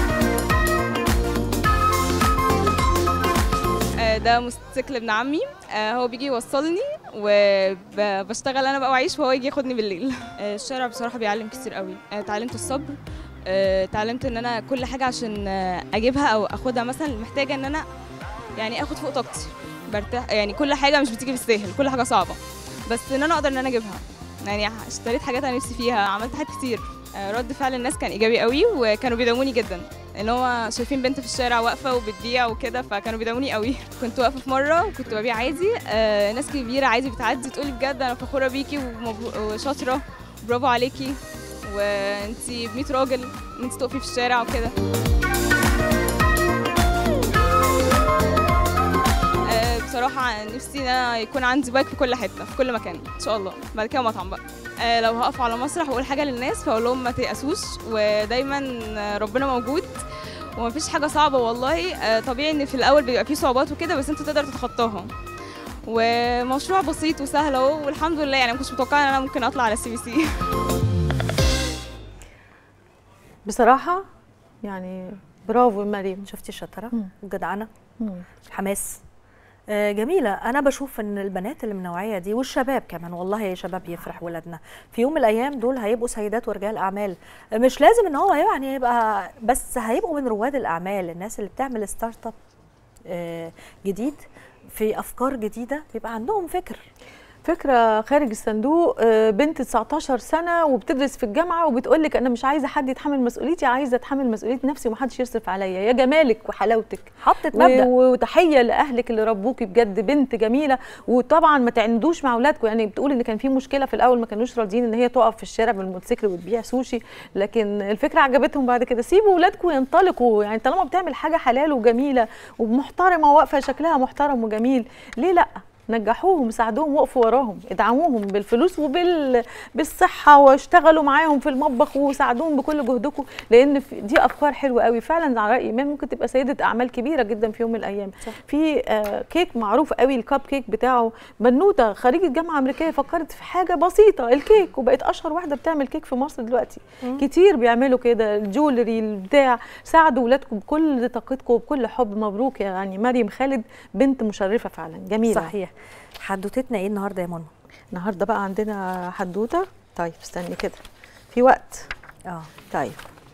آه، ده موتوسيكل ابن عمي آه، هو بيجي يوصلني وبشتغل انا بقى واعيش وهو يجي ياخدني بالليل آه، الشارع بصراحه بيعلم كتير قوي آه، اتعلمت الصبر آه، اتعلمت ان انا كل حاجه عشان آه، اجيبها او اخدها مثلا محتاجه ان انا يعني اخد فوق طاقتي برتاح يعني كل حاجه مش بتيجي بالسهل كل حاجه صعبه بس ان انا اقدر ان انا اجيبها يعني اشتريت حاجات انا نفسي فيها عملت حاجات كتير آه، رد فعل الناس كان ايجابي قوي وكانوا بيدعموني جدا ان هو شايفين بنت في الشارع واقفه وبتبيع وكده فكانوا بيدعموني قوي كنت واقفه في مره وكنت ببيع عادي آه، ناس كبيره عادي بتعدي تقولي بجد انا فخوره بيكي ومبرو- وشاطره برافو عليكي وانتي ب 100 راجل ان انت تقفي في الشارع وكده آه، بصراحة نفسي ان انا يكون عندي بايك في كل حتة في كل مكان ان شاء الله بعد كده مطعم بقى آه، لو هقف على مسرح واقول حاجة للناس فاقول لهم ما تيأسوش ودايما آه، ربنا موجود ومفيش حاجة صعبة والله آه، طبيعي ان في الاول بيبقى فيه صعوبات وكده بس انت تقدر تتخطاها ومشروع بسيط وسهل اهو والحمد لله يعني ما كنتش متوقعة ان انا ممكن اطلع على السي بي سي بصراحه يعني برافو مريم شفتي الشطاره مم. والجدعنه مم. الحماس آه، جميلة أنا بشوف إن البنات اللي من النوعية دي والشباب كمان والله يا شباب يفرح ولادنا في يوم من الأيام دول هيبقوا سيدات ورجال أعمال آه، مش لازم إن هو يعني يبقى بس هيبقوا من رواد الأعمال الناس اللي بتعمل ستارت اب آه، جديد في أفكار جديدة بيبقى عندهم فكر فكره خارج الصندوق آه، بنت 19 سنه وبتدرس في الجامعه وبتقول لك انا مش عايزه حد يتحمل مسؤوليتي عايزه اتحمل مسؤوليه نفسي ومحدش يصرف عليا يا جمالك وحلاوتك حطت و- مبدأ وتحيه لاهلك اللي ربوكي بجد بنت جميله وطبعا ما تعندوش مع اولادكم يعني بتقول ان كان في مشكله في الاول ما كانوش راضيين ان هي تقف في الشارع بالموتوسيكل وتبيع سوشي لكن الفكره عجبتهم بعد كده سيبوا اولادكم ينطلقوا يعني طالما بتعمل حاجه حلال وجميله ومحترمه واقفه شكلها محترم وجميل ليه لا نجحوهم ساعدوهم وقفوا وراهم ادعموهم بالفلوس وبال بالصحه واشتغلوا معاهم في المطبخ وساعدوهم بكل جهدكم لان في- دي افكار حلوه قوي فعلا على راي ايمان ممكن تبقى سيده اعمال كبيره جدا في يوم من الايام صح. في آه، كيك معروف قوي الكاب كيك بتاعه بنوته خريجه جامعه امريكيه فكرت في حاجه بسيطه الكيك وبقت اشهر واحده بتعمل كيك في مصر دلوقتي مم. كتير بيعملوا كده الجولري البتاع ساعدوا ولادكم بكل طاقتكم وبكل حب مبروك يعني مريم خالد بنت مشرفه فعلا جميله صحيح حدوتتنا إيه النهاردة يا منى؟ النهارده بقى عندنا حدوته طيب استني كده في وقت اه طيب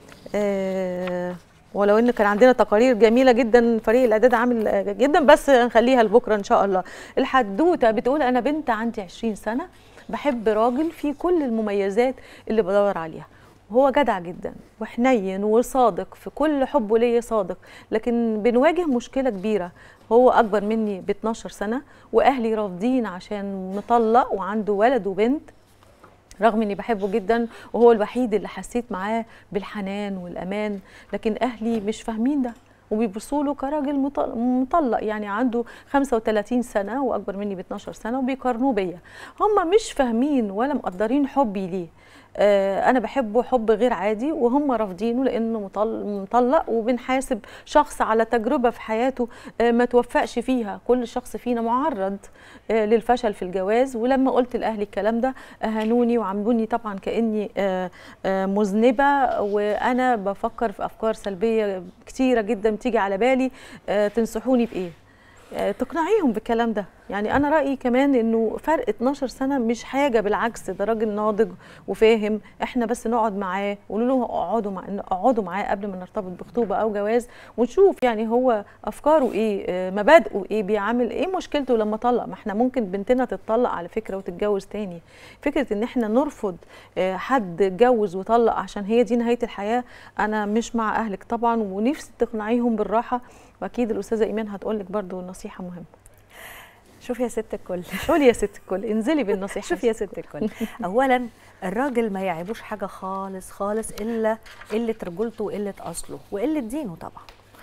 آه ولو ان كان عندنا تقارير جميله جدا فريق الاعداد عامل آه، جدا بس نخليها لبكره ان شاء الله الحدوته بتقول انا بنت عندي 20 سنه بحب راجل فيه كل المميزات اللي بدور عليها هو جدع جدا وحنين وصادق في كل حبه ليا صادق لكن بنواجه مشكله كبيره هو اكبر مني ب 12 سنه واهلي رافضين عشان مطلق وعنده ولد وبنت رغم اني بحبه جدا وهو الوحيد اللي حسيت معاه بالحنان والامان لكن اهلي مش فاهمين ده وبيبصوا له كراجل مط- مطلق يعني عنده 35 سنه واكبر مني ب 12 سنه وبيقارنوه بيا هم مش فاهمين ولا مقدرين حبي ليه آه، انا بحبه حب غير عادي وهم رافضينه لانه مطل- مطلق وبنحاسب شخص على تجربه في حياته آه، ما توفقش فيها كل شخص فينا معرض آه، للفشل في الجواز ولما قلت لاهلي الكلام ده اهانوني وعاملوني طبعا كاني آه، آه، مذنبه وانا بفكر في افكار سلبيه كتيره جدا بتيجي على بالي آه، تنصحوني بايه آه، تقنعيهم بالكلام ده يعني انا رايي كمان انه فرق 12 سنه مش حاجه بالعكس ده راجل ناضج وفاهم احنا بس نقعد معاه قولوا له اقعدوا مع اقعدوا معاه قبل ما نرتبط بخطوبه او جواز ونشوف يعني هو افكاره ايه آه، مبادئه ايه بيعمل ايه مشكلته لما طلق ما احنا ممكن بنتنا تتطلق على فكره وتتجوز تاني فكره ان احنا نرفض آه، حد اتجوز وطلق عشان هي دي نهايه الحياه انا مش مع اهلك طبعا ونفسي تقنعيهم بالراحه واكيد الاستاذه ايمان هتقول لك برضو نصيحه مهمه شوفي يا ست الكل قولي يا ست الكل انزلي بالنصيحه شوفي يا ست الكل اولا الراجل ما يعيبوش حاجه خالص خالص الا قله رجولته وقله اصله وقله دينه طبعا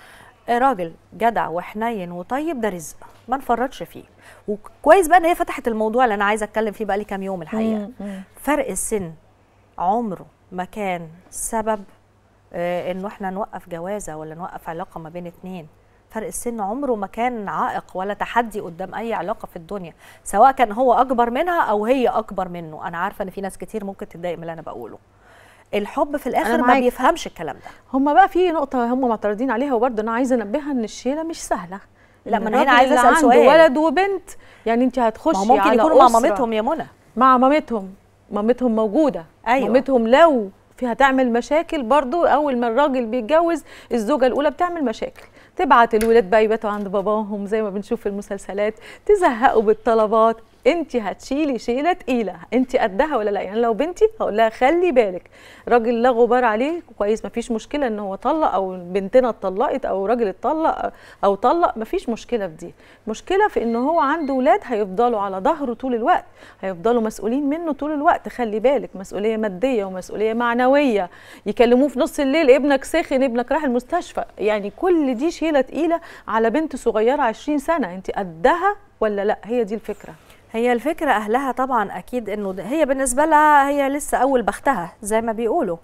راجل جدع وحنين وطيب ده رزق ما نفرطش فيه وكويس بقى ان هي فتحت الموضوع اللي انا عايزه اتكلم فيه بقى لي كام يوم الحقيقه مم، مم. فرق السن عمره ما كان سبب آه، انه احنا نوقف جوازه ولا نوقف علاقه ما بين اتنين فرق السن عمره ما كان عائق ولا تحدي قدام اي علاقه في الدنيا سواء كان هو اكبر منها او هي اكبر منه انا عارفه ان في ناس كتير ممكن تتضايق من اللي انا بقوله الحب في الاخر ما معاك. بيفهمش الكلام ده هم بقى في نقطة هم معترضين عليها وبرضه أنا عايزة أنبهها إن الشيلة مش سهلة لا، إن ما أنا هنا الراجل عايزة اللي أسأل عنده سؤال. ولد وبنت يعني أنت هتخشي ما هو ممكن على يكونوا مع أسرة. مامتهم يا منى مع مامتهم مامتهم موجودة أيوة. مامتهم لو فيها تعمل مشاكل برضو أول ما الراجل بيتجوز الزوجة الأولى بتعمل مشاكل تبعت الولاد بقى يباتوا عند باباهم زي ما بنشوف في المسلسلات تزهقوا بالطلبات انت هتشيلي شيله تقيله انت قدها ولا لا يعني لو بنتي هقول لها خلي بالك راجل لا غبار عليه كويس مفيش مشكله ان هو طلق او بنتنا اتطلقت او راجل اتطلق او طلق مفيش مشكله في دي مشكله في ان هو عنده ولاد هيفضلوا على ظهره طول الوقت هيفضلوا مسؤولين منه طول الوقت خلي بالك مسؤوليه ماديه ومسؤوليه معنويه يكلموه في نص الليل ابنك سخن ابنك راح المستشفى يعني كل دي شيله تقيله على بنت صغيره 20 سنه انت قدها ولا لا هي دي الفكره هي الفكرة أهلها طبعا أكيد إنه ده- هي بالنسبة لها هي لسه أول بختها زي ما بيقولوا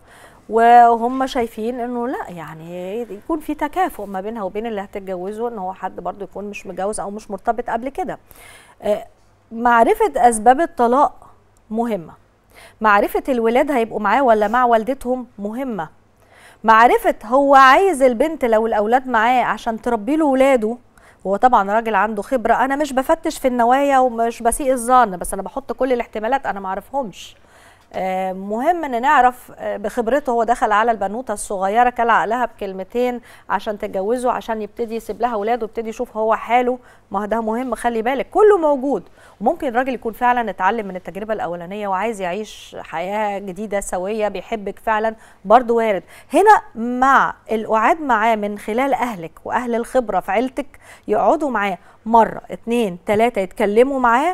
وهم شايفين إنه لا يعني يكون في تكافؤ ما بينها وبين اللي هتتجوزه إن هو حد برضه يكون مش متجوز أو مش مرتبط قبل كده آه، معرفة أسباب الطلاق مهمة معرفة الولاد هيبقوا معاه ولا مع والدتهم مهمة معرفة هو عايز البنت لو الأولاد معاه عشان تربي له ولاده هو طبعا راجل عنده خبرة أنا مش بفتش في النوايا ومش بسيء الظن بس أنا بحط كل الاحتمالات أنا معرفهمش آه، مهم ان نعرف آه، بخبرته هو دخل على البنوته الصغيره كل عقلها بكلمتين عشان تتجوزه عشان يبتدي يسيب لها اولاده ويبتدي يشوف هو حاله ما هو ده مهم خلي بالك كله موجود وممكن الراجل يكون فعلا اتعلم من التجربه الاولانيه وعايز يعيش حياه جديده سويه بيحبك فعلا برضه وارد هنا مع القعاد معاه من خلال اهلك واهل الخبره في عيلتك يقعدوا معاه مره اتنين تلاته يتكلموا معاه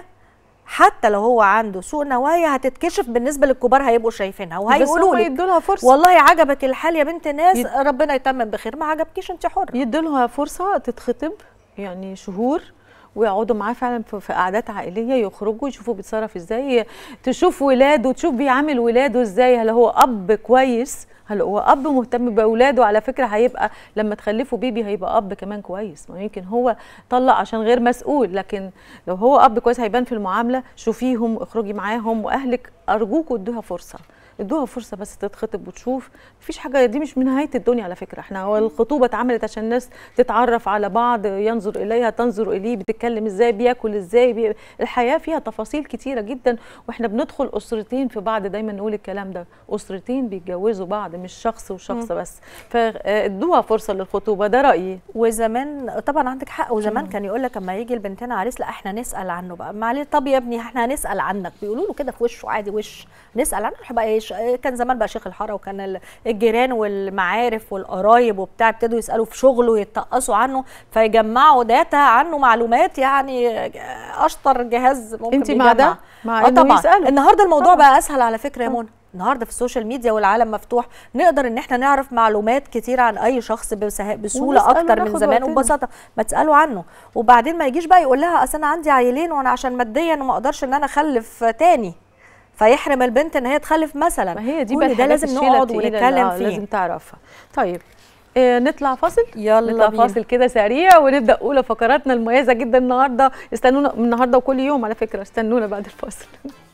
حتى لو هو عنده سوء نوايا هتتكشف بالنسبه للكبار هيبقوا شايفينها وهيقولوا هم لك يدوا لها فرصه والله عجبك الحال يا بنت الناس يد- ربنا يتمم بخير ما عجبكيش انت حره يدوا لها فرصه تتخطب يعني شهور ويقعدوا معاه فعلا في في قعدات عائليه يخرجوا يشوفوا بيتصرف ازاي تشوف ولاده تشوف بيعامل ولاده ازاي هل هو اب كويس هل هو اب مهتم باولاده على فكره هيبقى لما تخلفوا بيبي هيبقى اب كمان كويس ما يمكن هو طلق عشان غير مسؤول لكن لو هو اب كويس هيبان في المعامله شوفيهم اخرجي معاهم واهلك ارجوكوا ادوها فرصه ادوها فرصه بس تتخطب وتشوف مفيش حاجه دي مش من نهايه الدنيا على فكره احنا هو الخطوبه اتعملت عشان الناس تتعرف على بعض ينظر اليها تنظر اليه بتتكلم ازاي بياكل ازاي بي... الحياه فيها تفاصيل كتيره جدا واحنا بندخل اسرتين في بعض دايما نقول الكلام ده اسرتين بيتجوزوا بعض مش شخص وشخص مم. بس فادوها فرصه للخطوبه ده رايي وزمان طبعا عندك حق وزمان كان يقول لك اما يجي لبنتنا عريس لا احنا نسال عنه بقى معلش طب يا ابني احنا هنسال عنك بيقولوا له كده في وشه عادي وش نسال عنه بقى ايش كان زمان بقى شيخ الحاره وكان ال- الجيران والمعارف والقرايب وبتاع ابتدوا يسالوا في شغله يتقصوا عنه فيجمعوا داتا عنه معلومات يعني اشطر جهاز ممكن انت مع ده؟ بيجمع. مع اه إنه طبعا يسألوا. النهارده الموضوع طبعاً. بقى اسهل على فكره يا منى النهارده في السوشيال ميديا والعالم مفتوح نقدر ان احنا نعرف معلومات كتير عن اي شخص بسه- بسهوله ونسأل اكتر من وناخد زمان وقتنا. وببساطه ما تسالوا عنه وبعدين ما يجيش بقى يقول لها اصل انا عندي عيلين وانا عشان ماديا وما اقدرش ان انا اخلف تاني فيحرم البنت ان هي تخلف مثلا ما هي دي كل بقى ده الحاجات لازم الشيلة نقعد التقيلة ونتكلم اللي- آه، فيه لازم تعرفها طيب آه نطلع فاصل يلا نطلع بينا. فاصل كده سريع ونبدا اولى فقراتنا المميزه جدا النهارده استنونا من النهارده وكل يوم على فكره استنونا بعد الفاصل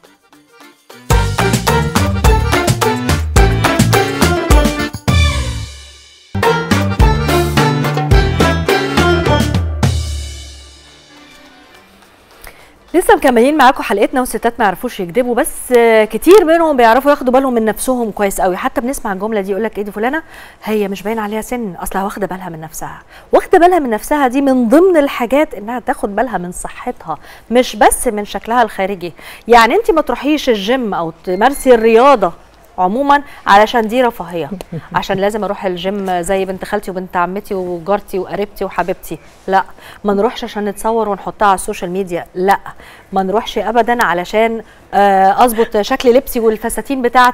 لسه مكملين معاكم حلقتنا والستات ما يعرفوش يكذبوا بس آه، كتير منهم بيعرفوا ياخدوا بالهم من نفسهم كويس قوي حتى بنسمع الجمله دي يقول لك ايه دي فلانه هي مش باين عليها سن اصلها واخده بالها من نفسها واخده بالها من نفسها دي من ضمن الحاجات انها تاخد بالها من صحتها مش بس من شكلها الخارجي يعني انت ما تروحيش الجيم او تمارسي الرياضه عموما علشان دي رفاهيه عشان لازم اروح الجيم زي بنت خالتي وبنت عمتي وجارتي وقريبتي وحبيبتي لا ما نروحش عشان نتصور ونحطها على السوشيال ميديا لا ما نروحش ابدا علشان آه، اظبط شكل لبسي والفساتين بتاعتي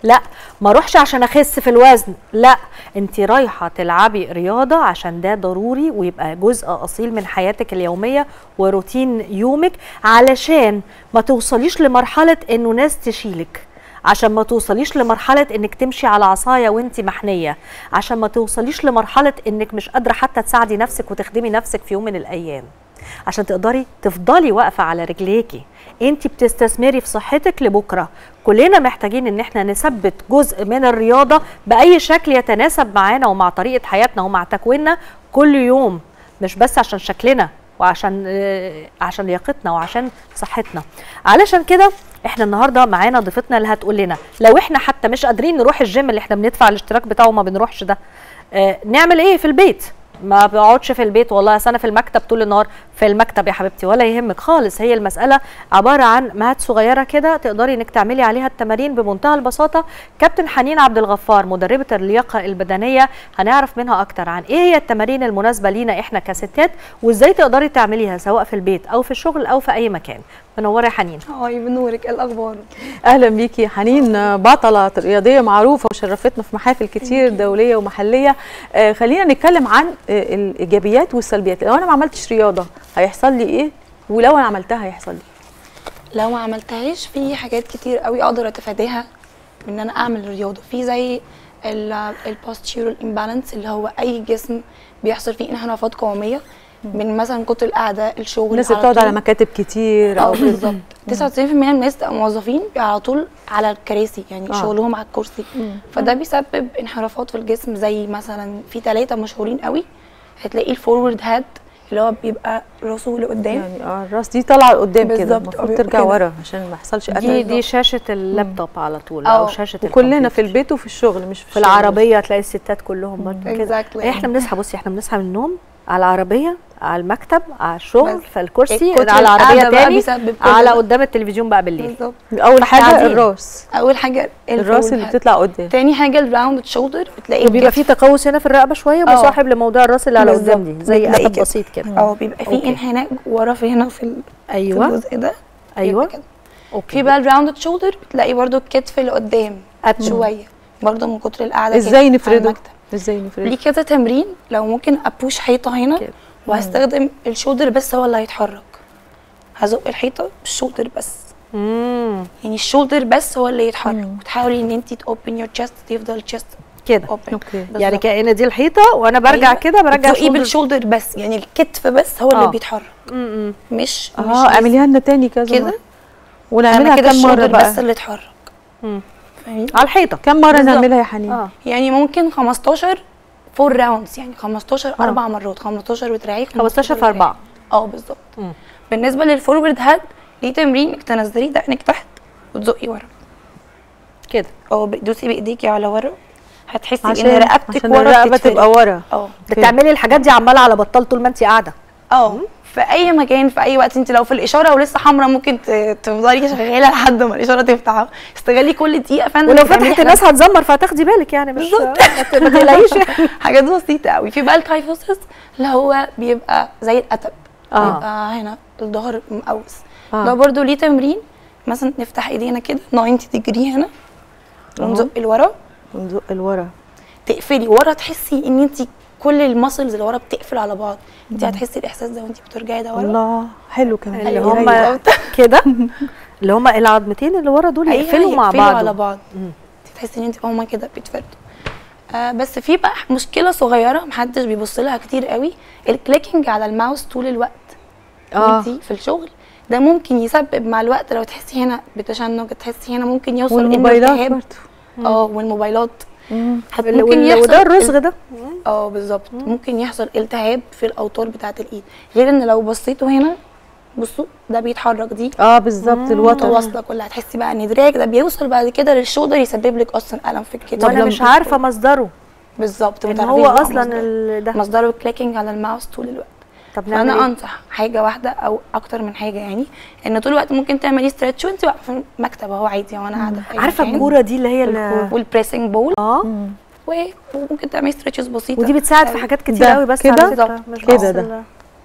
لا ما اروحش عشان اخس في الوزن لا انت رايحه تلعبي رياضه عشان ده ضروري ويبقى جزء اصيل من حياتك اليوميه وروتين يومك علشان ما توصليش لمرحله انه ناس تشيلك عشان ما توصليش لمرحله انك تمشي على عصايه وانت محنيه عشان ما توصليش لمرحله انك مش قادره حتى تساعدي نفسك وتخدمي نفسك في يوم من الايام عشان تقدري تفضلي واقفه على رجليكي انت بتستثمري في صحتك لبكره كلنا محتاجين ان احنا نثبت جزء من الرياضه باي شكل يتناسب معانا ومع طريقه حياتنا ومع تكويننا كل يوم مش بس عشان شكلنا وعشان آه، عشان لياقتنا وعشان صحتنا علشان كده احنا النهارده معانا ضيفتنا اللي هتقول لنا لو احنا حتى مش قادرين نروح الجيم اللي احنا بندفع الاشتراك بتاعه وما بنروحش ده آه، نعمل ايه في البيت ما بقعدش في البيت والله أصل انا في المكتب طول النهار في المكتب يا حبيبتي ولا يهمك خالص هي المساله عباره عن مهات صغيره كده تقدري انك تعملي عليها التمارين بمنتهى البساطه كابتن حنين عبد الغفار مدربه اللياقه البدنيه هنعرف منها اكتر عن ايه هي التمارين المناسبه لينا احنا كستات وازاي تقدري تعمليها سواء في البيت او في الشغل او في اي مكان منوره يا حنين هاي بنورك ايه الاخبار اهلا بيكي حنين بطله رياضيه معروفه وشرفتنا في محافل كتير دوليه ومحليه آه خلينا نتكلم عن آه الايجابيات والسلبيات لو انا ما عملتش رياضه هيحصل لي ايه ولو انا عملتها هيحصل لي لو ما عملتهاش في حاجات كتير قوي اقدر اتفاداها من ان انا اعمل رياضه في زي البوستيرال امبالانس اللي هو اي جسم بيحصل فيه انحرافات قوميه من مثلا كتر القعده الشغل الناس اللي على بتقعد على طول. مكاتب كتير اه او بالظبط 99% من الناس تبقى موظفين بيبقى على طول على الكراسي يعني آه. آه. شغلهم على الكرسي مم. فده بيسبب انحرافات في الجسم زي مثلا في ثلاثه مشهورين قوي هتلاقي الفورورد هاد اللي هو بيبقى راسه لقدام يعني اه الراس دي طالعه لقدام كده بالظبط، المفروض بيبقى ترجع كده. ورا عشان ما يحصلش دي قتل دي شاشه اللابتوب على طول آه، او شاشه وكلنا الكمبيوتر. في البيت وفي الشغل مش في, في الشغل بس. العربيه تلاقي الستات كلهم برضه كده Exactly. احنا بنصحى بصي احنا بنصحى من النوم على العربيه على المكتب على الشغل بس. في الكرسي كتر على العربيه القعدة بقى تاني بيسبب كل على ده. قدام التلفزيون بقى بالليل بالظبط اول حاجه قاعدين. الراس اول حاجه الراس اللي الفورورد بتطلع قدام تاني حاجه الراوند شولدر بتلاقي وبيبقى الكتف- في تقوس هنا في الرقبه شويه آه. مصاحب لموضوع الراس اللي على قدام بالظبط. دي زي بتلاقي قلب كده. بسيط كده اه بيبقى في أوكي. انحناء ورا في هنا في ال- في ايوه الجزء ده ايوه بيبقى كده. اوكي في بقى الراوند شولدر بتلاقي برضو الكتف اللي قدام قد شويه برضو من كتر القعده كده ازاي على نفرده المكتب. ازاي نفرده ليه كذا تمرين لو ممكن ابوش حيطه هنا كده. وهستخدم الشولدر بس هو اللي هيتحرك هزق الحيطه بالشولدر بس امم يعني الشولدر بس هو اللي يتحرك وتحاولي ان انت تاوبن يور تشست يفضل الشست كده اوبن اوكي يعني كأن دي الحيطه وانا برجع أيوة. كده برجع بتزقيه شولدر بالشولدر بس يعني الكتف بس هو آه. اللي بيتحرك امم مش اه مش اعمليها لنا تاني كذا كده مرة. ونعملها كده كم مره الشولدر بقى بس اللي اتحرك مم. فاهمين على الحيطه كم مره بالظبط. نعملها يا حنين اه يعني ممكن 15 فور راوندز يعني 15 اربع مرات 15 بتريحي 15 في بتريحي. 4 اه بالظبط مم. بالنسبه للفورورد هاد ليه تمرين انك تنزلي دقنك تحت وتزقي ورا كده اه دوسي بايديكي على ورا هتحسي عشان ان رقبتك عشان ورا الرقبه بتتفرد. تبقى ورا اه بتعملي الحاجات دي عماله على بطال طول ما انت قاعده اه في اي مكان في اي وقت انت لو في الاشاره ولسه حمراء ممكن ت- تفضلي شغاله لحد ما الاشاره تفتح استغلي كل دقيقه فعلا ولو تعملي فتحت حاجات- الناس هتزمر فهتاخدي بالك يعني مش بالظبط. ما تقلقيش يعني. حاجات بسيطه قوي في بقى الكايفوسس اللي هو بيبقى زي القتب اه بيبقى هنا الظهر مقوس آه. ده برضو ليه تمرين مثلا نفتح ايدينا كده 90 ديجري هنا ونزق لورا ونزق لورا تقفلي ورا تحسي ان انت كل المسلز اللي ورا بتقفل على بعض انت هتحسي الاحساس ده وانت بترجعي ده ورا الله حلو كمان اللي أيوة، هم بالظبط. كده اللي هم العظمتين اللي ورا دول أيوة، يقفلوا مع يقفلوا بعض على بعض تحسي ان انت هما كده بيتفردوا آه بس في بقى مشكله صغيره محدش بيبص لها كتير قوي الكليكنج على الماوس طول الوقت اه انت في الشغل ده ممكن يسبب مع الوقت لو تحسي هنا بتشنج تحسي هنا ممكن يوصل إنه والموبايلات التهاب. برضه اه والموبايلات مم. هت- وال- ممكن وال- يحصل وده الرزغ ده اه بالظبط ممكن يحصل التهاب في الاوتار بتاعه الايد غير ان لو بصيتوا هنا بصوا ده بيتحرك دي اه بالظبط الوتر متواصله كلها هتحسي بقى ان دراعك ده بيوصل بعد كده للشولدر يسبب لك اصلا الم في الكتف وانا مش عارفه مصدره بالظبط ان ما هو تعرفيش بقى اصلا مصدره. ال- ده مصدره الكليكنج على الماوس طول الوقت طب نعمل فانا ايه؟ انصح حاجه واحده او اكتر من حاجه يعني ان طول الوقت ممكن تعملي ستريتش وانت واقفه في المكتب اهو عادي وانا قاعده في أي عارفه مكان. الكوره دي اللي هي ال- والبريسنج بول اه و- وممكن تعملي ستريتشز بسيطه ودي بتساعد في حاجات كتير ده قوي بس كده؟ على فكره مش كده بس ده. ال-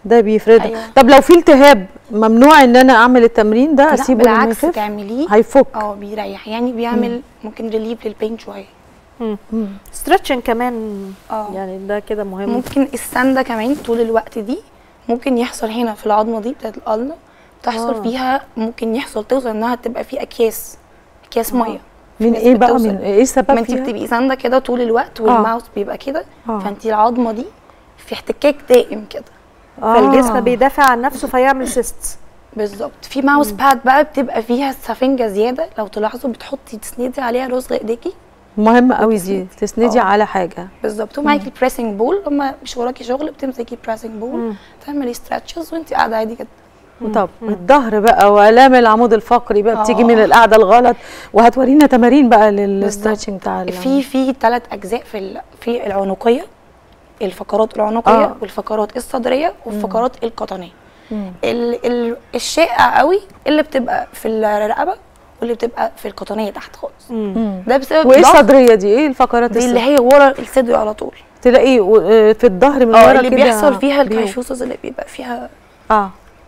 ده بيفردها أيوة. طب لو في التهاب ممنوع ان انا اعمل التمرين ده لا اسيبه لما بالعكس يخف تعمليه هيفك اه بيريح يعني بيعمل ممكن ريليف للبين شويه ستريتشنج كمان اه يعني ده كده مهم ممكن السنده كمان طول الوقت دي ممكن يحصل هنا في العظمه دي بتاعت القلة تحصل آه. فيها ممكن يحصل توصل انها تبقى في اكياس اكياس آه. ميه من في ناس ايه بقى بتوصل. من ايه السبب ما انت فيها؟ بتبقي سانده كده طول الوقت آه. والماوس بيبقى كده آه. فانت العظمه دي في احتكاك دائم كده فالجسم بيدافع عن نفسه فيعمل سيست بالظبط في ماوس باد بقى بتبقى فيها سفنجه زياده لو تلاحظوا بتحطي تسندي عليها رزق ايديكي مهمه قوي دي تسندي آه. على حاجه بالظبط ومعاكي البريسنج بول لما مش وراكي شغل بتمسكي بريسنج بول مم. تعملي ستريتشز وانت قاعده عادي جدا طب الظهر بقى والام العمود الفقري بقى بتيجي آه. من القعده الغلط وهتورينا تمارين بقى للستريتشنج بتاع ال- في في ثلاث اجزاء في ال- في العنقيه الفقرات العنقيه آه. والفقرات الصدريه والفقرات القطنيه مم. ال ال الشائع قوي اللي بتبقى في الرقبه واللي بتبقى في القطنيه تحت خالص مم. ده بسبب وايه ضغط الصدريه دي ايه الفقرات دي اللي الصدرية؟ هي ورا الصدر على طول تلاقيه و- آه، في الظهر من اه ورا اللي كده بيحصل فيها بيو- الكايفوسس اللي بيبقى فيها اه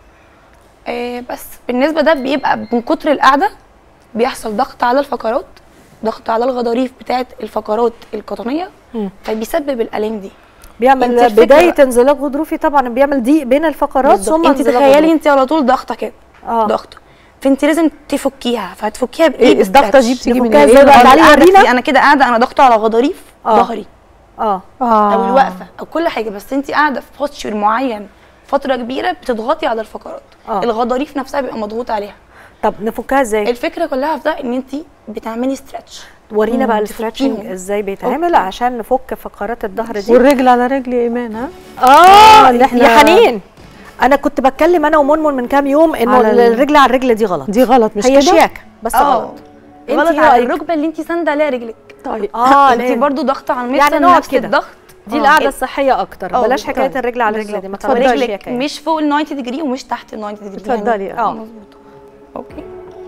آه بس بالنسبه ده بيبقى من كتر القعده بيحصل ضغط على الفقرات ضغط على الغضاريف بتاعه الفقرات القطنيه مم. فبيسبب الالام دي بيعمل انت الفكرة بدايه بقى- انزلاق غضروفي طبعا بيعمل ضيق بين الفقرات بالظبط. ثم انت انزلاق تخيلي غضروفي. انت على طول ضغطه كده اه ضغطه فانت لازم تفكيها فهتفكيها بايه إيه الضغطة بستريتش. دي بتيجي من نفكها ايه؟ ازاي بقى آه، تعالي القعدة ورينا دي؟ انا كده قاعده انا ضغطه على غضاريف آه. ظهري اه اه او الوقفه او كل حاجه بس انت قاعده في بوستشر معين فتره كبيره بتضغطي على الفقرات آه. الغضاريف نفسها بيبقى مضغوط عليها طب نفكها ازاي الفكره كلها في ده ان انت بتعملي ستريتش ورينا بقى مم. الستريتشنج تفكيهم. ازاي بيتعمل أوكي. عشان نفك فقرات الظهر دي والرجل على رجل يا ايمان ها اه اللي إحنا- يا حنين انا كنت بتكلم انا ومنمن من كام يوم انه على ال- الرجل على الرجل دي غلط دي غلط مش هي كده شياكه بس اه غلط انت غلط على رأيك. الركبه اللي انت سانده عليها رجلك طيب اه انت ليه؟ برضو ضغط على المفصل يعني نقعد نفس كده. الضغط دي آه. القعده الصحيه اكتر اه، بلاش حكايه طيب. الرجل على الرجل دي بالظبط. ما اتفضلي. تعمليش رجلك شياكه يعني. مش فوق ال 90 ديجري ومش تحت ال 90 ديجري اتفضلي، يعني. اه. مظبوط اوكي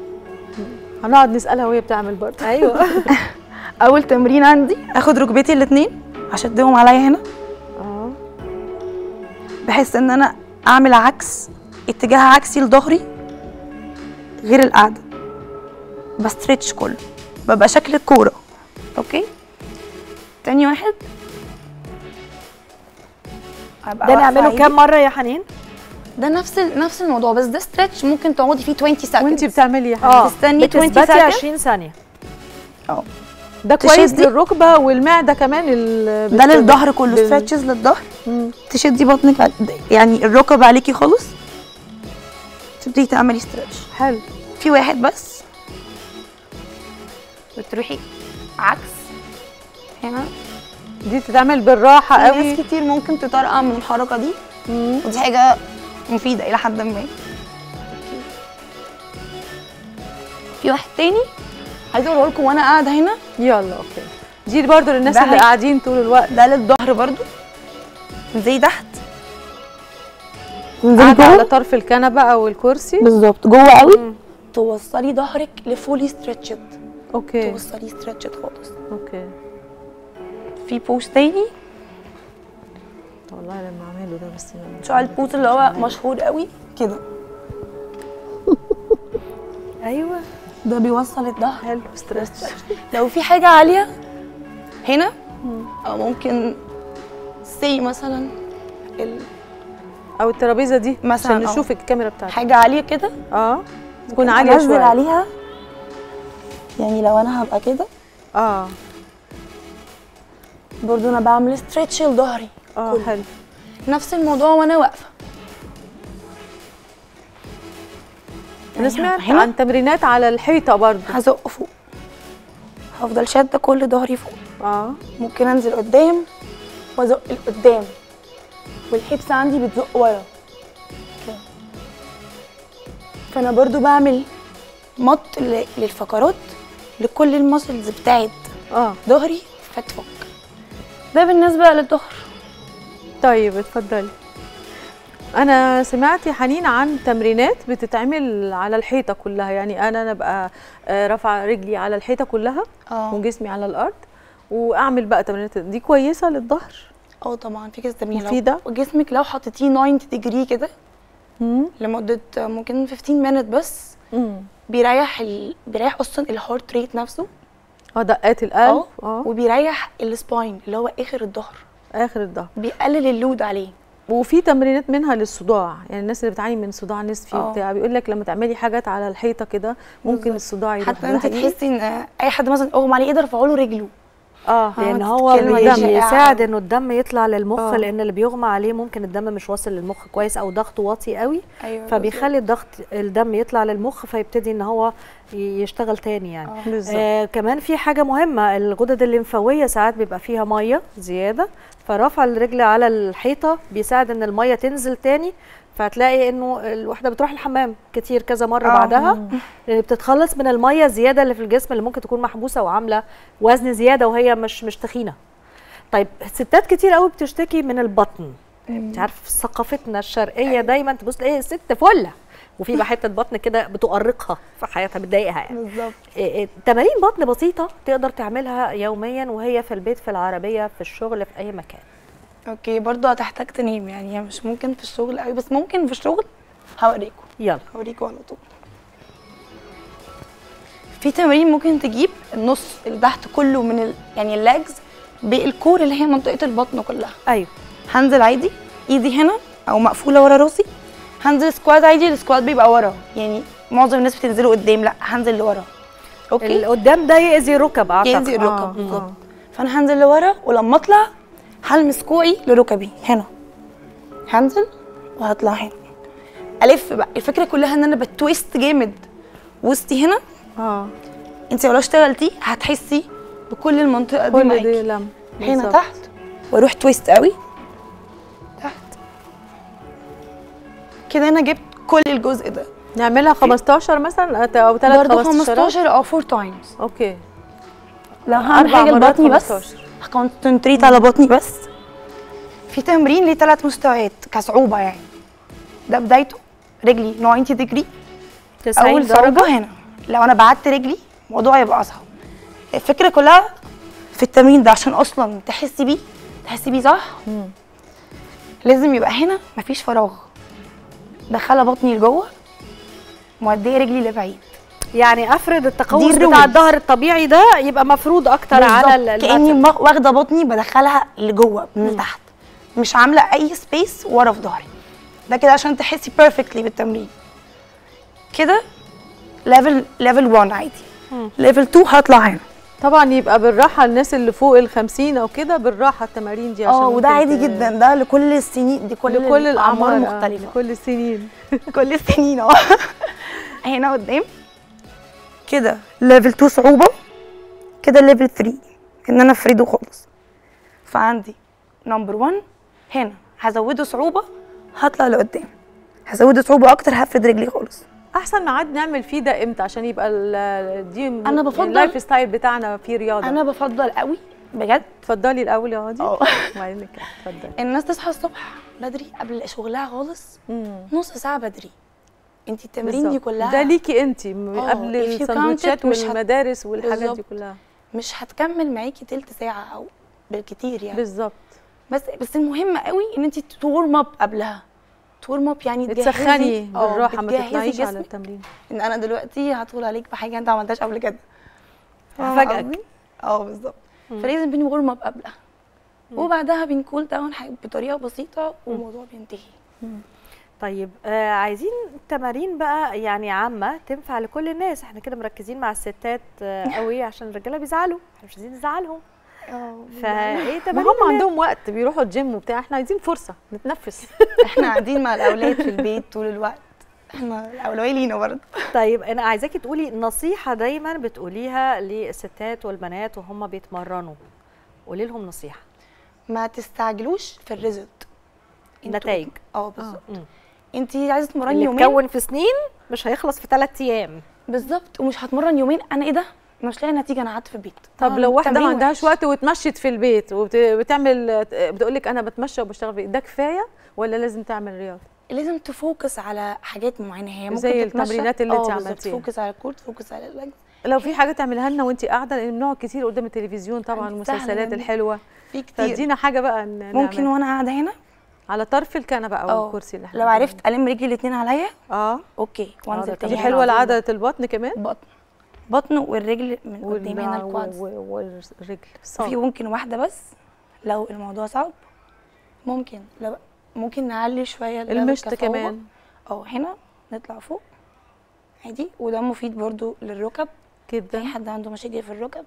هنقعد نسالها وهي بتعمل برضه ايوه اول تمرين عندي اخد ركبتي الاثنين اشدهم عليا هنا اه بحيث ان انا اعمل عكس اتجاه عكسي لظهري غير القعده بستريتش كله ببقى شكل الكوره اوكي تاني واحد أبقى ده واقفة نعمله عادي. كام مره يا حنين ده نفس ال- نفس الموضوع بس ده ستريتش ممكن تقعدي فيه 20 سكند وانت بتعملي يا حبيبتي اه تستني 20 بتثبتي second. 20 ثانيه اه ده كويس تشدي. للركبه والمعده كمان ال- ده بت- للظهر كله بال- ستريتشز للظهر مم. تشدي بطنك على- يعني الركب عليكي خالص تبتدي تعملي ستريتش حلو في واحد بس بتروحي عكس هنا دي تتعمل بالراحه في قوي ناس كتير ممكن تطرقع من الحركه دي مم. ودي حاجه مفيده الى حد ما في واحد تاني عايزه اقوله لكم وانا قاعده هنا يلا اوكي دي برضه للناس ده اللي هي- قاعدين طول الوقت ده للظهر برضو زي تحت انزلي قاعده على جوه طرف الكنبه او الكرسي بالظبط جوه قوي توصلي ظهرك لفولي ستريتشد اوكي توصلي ستريتشد خالص اوكي في بوز تاني والله لما اعمله ده بس شو البوز اللي هو مشهور قوي كده ايوه ده بيوصل الظهر حلو ستريس لو في حاجه عاليه هنا او ممكن سي مثلا ال- او الترابيزه دي مثلاً، عشان اه. نشوف الكاميرا بتاعتك حاجه عاليه كده اه تكون ممكن عاليه انزل شويه عليها يعني لو انا هبقى كده اه برضو انا بعمل ستريتش لظهري اه كله. حلو نفس الموضوع وانا واقفه انا يعني سمعت هنا عن تمرينات على الحيطه برضه هزق فوق هفضل شاده كل ظهري فوق اه ممكن انزل قدام وازق لقدام والحبس عندي بتزق ورا كده. فانا برضو بعمل مط ل- للفقرات لكل المسلز بتاعت اه ظهري فتفك ده بالنسبه للظهر طيب اتفضلي انا سمعت يا حنين عن تمرينات بتتعمل على الحيطه كلها يعني انا انا ابقى آه، رافعه رجلي على الحيطه كلها اه وجسمي على الارض واعمل بقى تمرينات دي كويسه للظهر اه طبعا في كذا تمرين لو- مفيدة؟ وجسمك لو حطيتيه 90 ديجري كده لمده ممكن 15 مينت بس بيريح ال... بيريح اصلا الهارت ريت نفسه اه دقات القلب اه وبيريح السباين اللي هو اخر الظهر اخر الظهر بيقلل اللود عليه وفي تمرينات منها للصداع يعني الناس اللي بتعاني من صداع نصفي اه. بتاع بيقول لك لما تعملي حاجات على الحيطه كده ممكن بالظبط. الصداع يروح حتى ده انت حقيقي؟ تحسي ان اي حد مثلا اغمى عليه يقدر يرفعوا له رجله اه لان آه، هو كلمة بي- دي شائعة بيساعد أوي. انه الدم يطلع للمخ آه. لان اللي بيغمى عليه ممكن الدم مش واصل للمخ كويس او ضغطه واطي قوي أيوة فبيخلي الضغط الدم يطلع للمخ فيبتدي ان هو ي- يشتغل تاني يعني آه. بالظبط. آه كمان في حاجه مهمه الغدد الليمفاويه ساعات بيبقى فيها ميه زياده فرفع الرجل على الحيطه بيساعد ان الميه تنزل تاني فهتلاقي انه الواحده بتروح الحمام كتير كذا مره آه. بعدها مم. لان بتتخلص من الميه الزياده اللي في الجسم اللي ممكن تكون محبوسه وعامله وزن زياده وهي مش مش تخينه طيب ستات كتير قوي بتشتكي من البطن انت عارف في ثقافتنا الشرقيه دايما تبص تلاقي ست فله وفي بقى حته بطن كده بتؤرقها في حياتها بتضايقها يعني بالظبط إيه إيه، تمارين بطن بسيطه تقدر تعملها يوميا وهي في البيت في العربيه في الشغل في اي مكان اوكي برضه هتحتاج تنام يعني هي مش ممكن في الشغل قوي بس ممكن في الشغل هوريكم يلا هوريكم على طول في تمارين ممكن تجيب النص اللي تحت كله من ال... يعني اللاجز بالكور اللي هي منطقه البطن كلها ايوه هنزل عادي ايدي هنا او مقفوله ورا راسي هنزل سكوات عادي السكوات بيبقى ورا يعني معظم الناس بتنزلوا قدام لا هنزل لورا اوكي اللي قدام ده يأذي ركب اعتقد يأذي الركب آه، بالظبط آه. فانا هنزل لورا ولما اطلع هلمس كوعي لركبي هنا هنزل وهطلع هنا الف بقى الفكره كلها ان انا بتويست جامد وسطي هنا اه انت لو اشتغلتي هتحسي بكل المنطقه دي كل معاكي دي لم هنا بالظبط. تحت واروح تويست قوي تحت كده انا جبت كل الجزء ده نعملها 15 مثلا او ثلاث برضه 15 15 او 4 تايمز اوكي لو هعمل أربع حاجه مرات لبطني بس 15. هكونسنتريت على بطني بس في تمرين ليه ثلاث مستويات كصعوبه يعني ده بدايته رجلي 90 ديجري 90 اول درجة؟ صعوبه هنا لو انا بعدت رجلي الموضوع يبقى اصعب الفكره كلها في التمرين ده عشان اصلا تحسي بيه تحسي بيه صح لازم يبقى هنا مفيش فراغ دخله بطني لجوه موديه رجلي لبعيد يعني افرض التقوس دي بتاع الrules. الظهر الطبيعي ده يبقى مفروض اكتر على ال- بالظبط. كاني الماتر. مغ- واخده بطني بدخلها لجوه من تحت مش عامله اي سبيس ورا في ظهري ده كده عشان تحسي بيرفكتلي بالتمرين كده ليفل ليفل 1 عادي ليفل 2 هطلع هنا طبعا يبقى بالراحه الناس اللي فوق ال 50 او كده بالراحه التمارين دي عشان اه وده ممكن عادي ت- جدا ده لكل السنين دي كل, لكل الاعمار آه، مختلفه لكل السنين كل السنين اه هنا قدام كده ليفل 2 صعوبه كده ليفل 3 ان انا افرده خالص فعندي نمبر 1 هنا هزوده صعوبه هطلع لقدام هزوده صعوبه اكتر هفرد رجلي خالص احسن ميعاد نعمل فيه ده امتى عشان يبقى ال- دي أنا بفضل- اللايف ستايل بتاعنا فيه رياضه انا بفضل قوي بجد اتفضلي الاول يا هادي اه وبعدين نكمل. اتفضلي الناس تصحى الصبح بدري قبل شغلها خالص نص ساعه بدري انت التمارين دي بالظبط. كلها ده ليكي انت م- آه، قبل if you السندوتشات counted مش هت- والمدارس والحاجات دي بالظبط. كلها مش هتكمل معاكي تلت ساعه او بالكتير يعني بالظبط بس بس المهم قوي ان انت تورم اب قبلها تورم اب يعني تجهزي- تسخني آه، بالراحه ما بتجهزي تطلعيش على جسمك التمرين ان انا دلوقتي هدخل عليك بحاجه انت ما عملتهاش قبل كده هفاجئك. قصدي؟ اه بالظبط فلازم بنورم اب قبلها وبعدها بنكول داون بطريقه بسيطه والموضوع بينتهي طيب آه عايزين تمارين بقى يعني عامه تنفع لكل الناس احنا كده مركزين مع الستات آه قوي عشان الرجاله بيزعلوا احنا مش عايزين نزعلهم فايه ما تمارين هم اللي- عندهم وقت بيروحوا الجيم وبتاع احنا عايزين فرصه نتنفس احنا قاعدين مع الاولاد في البيت طول الوقت احنا الاولويه لينا برضه طيب انا عايزاكي تقولي نصيحه دايما بتقوليها للستات والبنات وهم بيتمرنوا قولي لهم نصيحه ما تستعجلوش في الريزلت نتائج اه بالظبط انت عايزه تتمرني اللي يومين اتكون في سنين مش هيخلص في ثلاث ايام بالظبط ومش هتمرن يومين انا ايه ده أنا مش لاقي نتيجه انا قعدت في البيت طب آه، لو واحده ما التمرين عندهاش وحش. وقت واتمشت في البيت وبتعمل بتقول لك انا بتمشى وبشتغل في البيت، ده كفايه ولا لازم تعمل رياضه لازم تفوكس على حاجات معينه هي ممكن زي تتمشى. التمرينات اللي آه، انت بالظبط، عملتيها. تفوكس على الكورت تفوكس على اللجز لو في حاجه تعملها لنا وانت قاعده لان بنقعد كتير قدام التلفزيون طبعا سهلة المسلسلات جدا. الحلوه في كتير فادينا حاجه بقى ن- ممكن نعملها. وانا قاعده هنا على طرف الكنبه او اه. الكرسي اللي احنا لو قاعدين عرفت الم رجلي الاثنين عليا اه اوكي آه، وانزل ده تاني دي هنا حلوه على طول. لعضله البطن كمان بطن بطن والرجل من قدام هنا وال- الكوادز و- و- والرجل في ممكن واحده بس لو الموضوع صعب ممكن لو ممكن نعلي شويه اللعب المشط الكفاوة. كمان. اه هنا نطلع فوق عادي وده مفيد برضو للركب جدا اي حد عنده مشاكل في الركب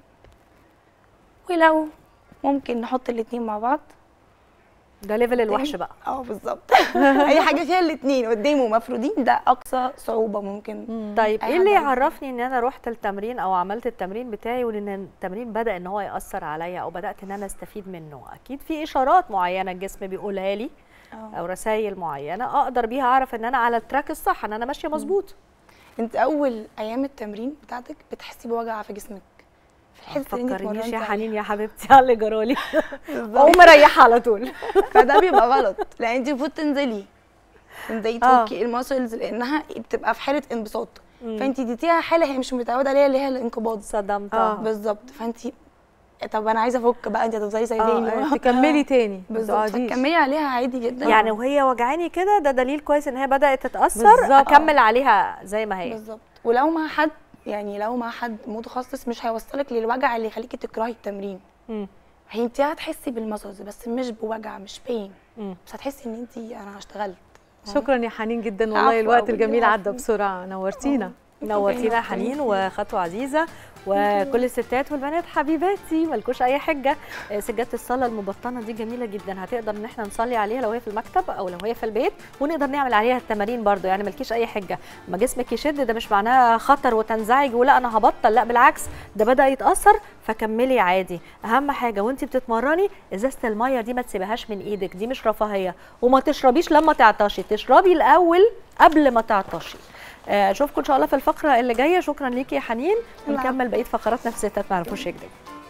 ولو ممكن نحط الاتنين مع بعض ده ليفل الوحش بقى اه بالظبط اي حاجه فيها الاتنين قدامه مفرودين ده اقصى صعوبه ممكن طيب أي ايه حد اللي عنده. يعرفني ان انا رحت التمرين او عملت التمرين بتاعي وان التمرين بدا ان هو ياثر عليا او بدات ان انا استفيد منه اكيد في اشارات معينه الجسم بيقولها لي او رسائل معينه اقدر بيها اعرف ان انا على التراك الصح ان انا ماشيه مظبوط انت اول ايام التمرين بتاعتك بتحسي بوجع في جسمك في الحته اللي انت فكرنيش يا اتمرنتي حنين يا حبيبتي على اللي جرالي بالظبط. اقوم مريحه على طول فده بيبقى غلط لان انت المفروض تنزلي تنزلي آه. تفكي الماسلز لانها بتبقى في حاله انبساط مم. فانت اديتيها حاله هي مش متعوده عليها اللي هي الانقباض صدمت آه. بالظبط فانت طب انا عايزه افك بقى انت هتفضلي سايباني اه تكملي تاني ما بالظبط تقعديش. هتكملي عليها عادي جدا يعني وهي وجعاني كده ده دليل كويس ان هي بدات تتاثر بالظبط. اكمل عليها زي ما هي بالظبط ولو مع حد يعني لو مع حد متخصص مش هيوصلك للوجع اللي يخليكي تكرهي التمرين مم. هي انت هتحسي بالمسلز بس مش بوجع مش بين مم. بس هتحسي ان انت انا اشتغلت شكرا يا حنين جدا والله عفوا الوقت أوي، الجميل عفوا. عدى بسرعه نورتينا نورتينا يا حنين وخطوه عزيزه وكل الستات والبنات حبيباتي ملكوش اي حجه آه، سجاده الصلاه المبطنه دي جميله جدا هتقدر ان احنا نصلي عليها لو هي في المكتب او لو هي في البيت ونقدر نعمل عليها التمارين برضو يعني ملكيش اي حجه ما جسمك يشد ده مش معناه خطر وتنزعج ولا انا هبطل لا بالعكس ده بدا يتاثر فكملي عادي اهم حاجه وانت بتتمرني ازازه الميه دي ما تسيبهاش من ايدك دي مش رفاهيه وما تشربيش لما تعطشي تشربي الاول قبل ما تعطشي آه، اشوفكم ان شاء الله في الفقره اللي جايه شكرا ليكي يا حنين ونكمل بقيه فقراتنا في ستات ما يعرفوش يكذبوا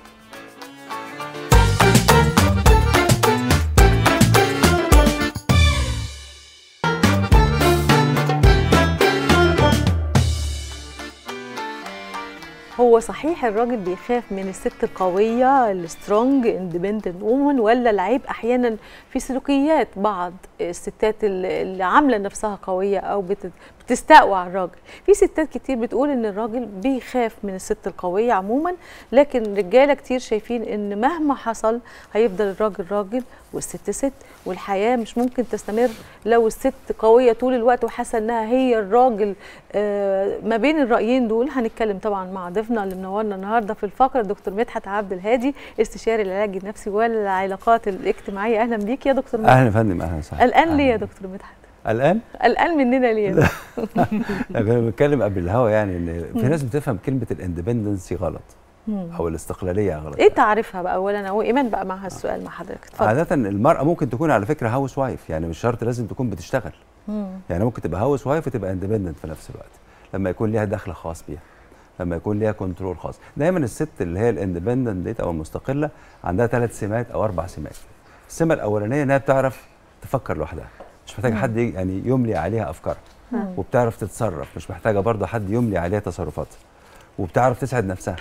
هو صحيح الراجل بيخاف من الست القوية السترونج اندبندنت وومن ولا العيب احيانا في سلوكيات بعض الستات اللي اللي عاملة نفسها قوية او بت- بتستقوى على الراجل في ستات كتير بتقول ان الراجل بيخاف من الست القوية عموما لكن رجالة كتير شايفين ان مهما حصل هيفضل الراجل راجل والست ست والحياة مش ممكن تستمر لو الست قوية طول الوقت وحاسة انها هي الراجل آه، ما بين الرأيين دول هنتكلم طبعا مع ضيفنا اللي منورنا النهارده في الفقرة دكتور مدحت عبد الهادي استشاري العلاج النفسي والعلاقات الاجتماعية اهلا بيك يا دكتور مدحت اهلا يا فندم اهلا وسهلا قلقان ليه يا دكتور مدحت الان قلقان مننا ليه يا دكتور؟ كنا بنتكلم قبل الهوا يعني ان في مم. ناس بتفهم كلمه الاندبندنسي غلط مم. او الاستقلاليه غلط ايه تعريفها بقى اولا او ايمان بقى معها السؤال مع حضرتك اتفضل عاده المراه ممكن تكون على فكره هاوس وايف يعني مش شرط لازم تكون بتشتغل مم. يعني ممكن تبقى هاوس وايف وتبقى اندبندنت في نفس الوقت لما يكون ليها دخل خاص بيها لما يكون ليها كنترول خاص دايما الست اللي هي الاندبندنت ديت او المستقله عندها ثلاث سمات او اربع سمات السمه الاولانيه انها بتعرف تفكر لوحدها مش محتاجه مم. حد ي- يعني يملي عليها افكارها مم. وبتعرف تتصرف مش محتاجه برضه حد يملي عليها تصرفاتها وبتعرف تسعد نفسها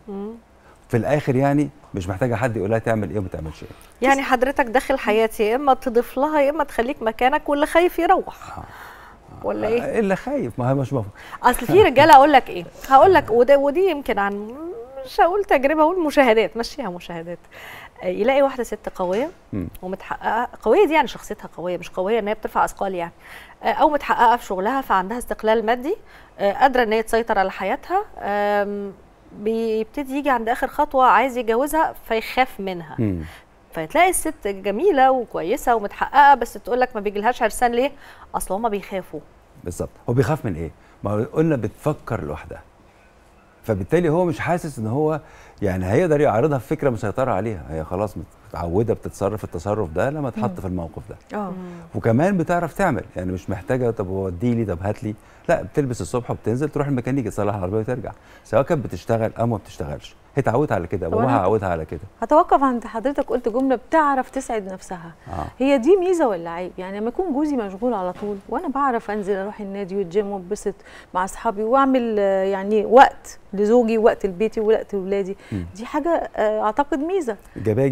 في الاخر يعني مش محتاجه حد يقول لها تعمل ايه وما تعملش ايه يعني حضرتك داخل حياتي يا اما تضيف لها يا اما تخليك مكانك واللي خايف يروح ولا ايه اللي خايف ما هو مش مفهوم اصل في رجاله اقول لك ايه هقول لك وده ودي يمكن عن مش هقول تجربه هقول مشاهدات مشيها مشاهدات آه، يلاقي واحده ست قويه مم. ومتحققه قويه دي يعني شخصيتها قويه مش قويه ان هي بترفع اثقال يعني آه، او متحققه في شغلها فعندها استقلال مادي آه، قادره ان هي تسيطر على حياتها آم، بيبتدي يجي عند اخر خطوه عايز يتجوزها فيخاف منها مم. فتلاقي الست جميله وكويسه ومتحققه بس تقول لك ما بيجيلهاش عرسان ليه اصل هما بيخافوا بالظبط هو بيخاف من ايه ما هو قلنا بتفكر لوحدها فبالتالي هو مش حاسس ان هو يعني هيقدر يعرضها في فكره مسيطره عليها هي خلاص متعوده بتتصرف التصرف ده لما تحط في الموقف ده اه وكمان بتعرف تعمل يعني مش محتاجه طب ودي لي طب هات لي لا بتلبس الصبح وبتنزل تروح الميكانيكي تصلح العربيه وترجع سواء كانت بتشتغل او ما بتشتغلش هي اتعودت على كده طب باباها أنا- عودها على كده هتوقف عند حضرتك قلت جمله بتعرف تسعد نفسها اه هي دي ميزه ولا عيب يعني لما يكون جوزي مشغول على طول وانا بعرف انزل اروح النادي والجيم واتبسط مع اصحابي واعمل آه، يعني وقت لزوجي وقت لبيتي ووقت لاولادي مم. دي حاجه آه، اعتقد ميزه ايجابيه جدا امتى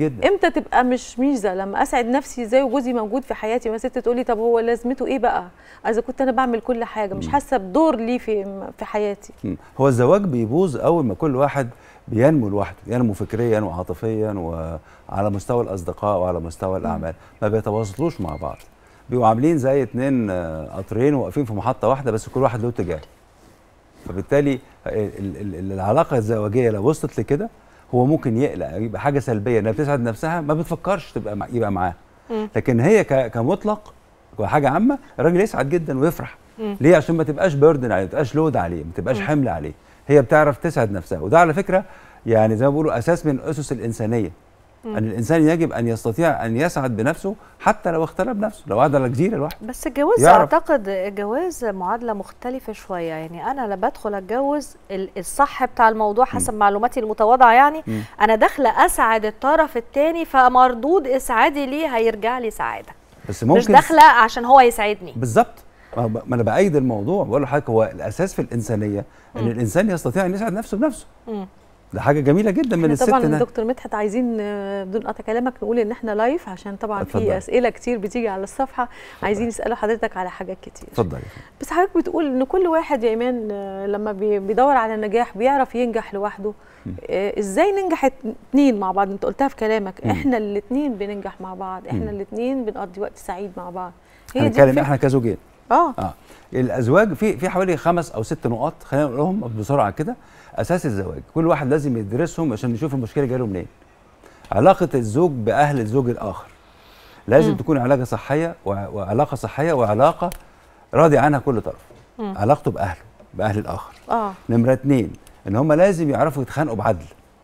امتى تبقى مش ميزه لما اسعد نفسي ازاي وجوزي موجود في حياتي ما ست تقول لي طب هو لازمته ايه بقى اذا كنت انا بعمل كل حاجه مش حاسه بدور ليه في في حياتي مم. هو الزواج بيبوظ اول ما كل واحد بينمو لوحده ينمو فكريا وعاطفيا وعلى مستوى الاصدقاء وعلى مستوى الاعمال ما بيتواصلوش مع بعض بيبقوا عاملين زي اتنين آه، قطرين واقفين في محطه واحده بس كل واحد له اتجاه فبالتالي ال- ال- ال- العلاقه الزواجيه لو وصلت لكده هو ممكن يقلق يبقى حاجه سلبيه انها بتسعد نفسها ما بتفكرش تبقى مع يبقى معاها لكن هي ك- كمطلق وحاجه عامه الراجل يسعد جدا ويفرح مم. ليه عشان ما تبقاش بيردن عليه ما تبقاش لود عليه ما تبقاش مم. حمل عليه هي بتعرف تسعد نفسها وده على فكره يعني زي ما بيقولوا اساس من اسس الانسانيه مم. ان الانسان يجب ان يستطيع ان يسعد بنفسه حتى لو اختلى بنفسه لو قعد على جزيره لوحده بس الجواز يعرف. اعتقد الجواز معادله مختلفه شويه يعني انا لما بدخل اتجوز ال- الصح بتاع الموضوع حسب معلوماتي المتواضعه يعني مم. انا داخله اسعد الطرف الثاني فمردود اسعادي ليه هيرجع لي سعاده بس مش ممكن داخله عشان هو يسعدني بالظبط ما ما انا بايد الموضوع بقول لحضرتك هو الاساس في الانسانيه ان مم. الانسان يستطيع ان يسعد نفسه بنفسه مم. ده حاجه جميله جدا من احنا الست طبعا إنها- دكتور مدحت عايزين آه، بدون قطع كلامك نقول ان احنا لايف عشان طبعا اتفضل. في اسئله كتير بتيجي على الصفحه عايزين يسالوا حضرتك على حاجات كتير اتفضلي بس حضرتك بتقول ان كل واحد يا ايمان آه، لما بي- بيدور على النجاح بيعرف ينجح لوحده آه، ازاي ننجح اتنين مع بعض انت قلتها في كلامك مم. احنا الاتنين بننجح مع بعض احنا مم. الاتنين بنقضي وقت سعيد مع بعض هي دي هنتكلم الفكرة. احنا كزوجين اه اه الازواج في في حوالي خمس او ست نقاط خلينا نقولهم بسرعه كده اساس الزواج كل واحد لازم يدرسهم عشان نشوف المشكله جايه له منين علاقه الزوج باهل الزوج الاخر لازم مم. تكون علاقه صحيه وع- وعلاقه صحيه وعلاقه راضي عنها كل طرف مم. علاقته باهله باهل الاخر اه نمره اتنين ان هم لازم يعرفوا يتخانقوا بعدل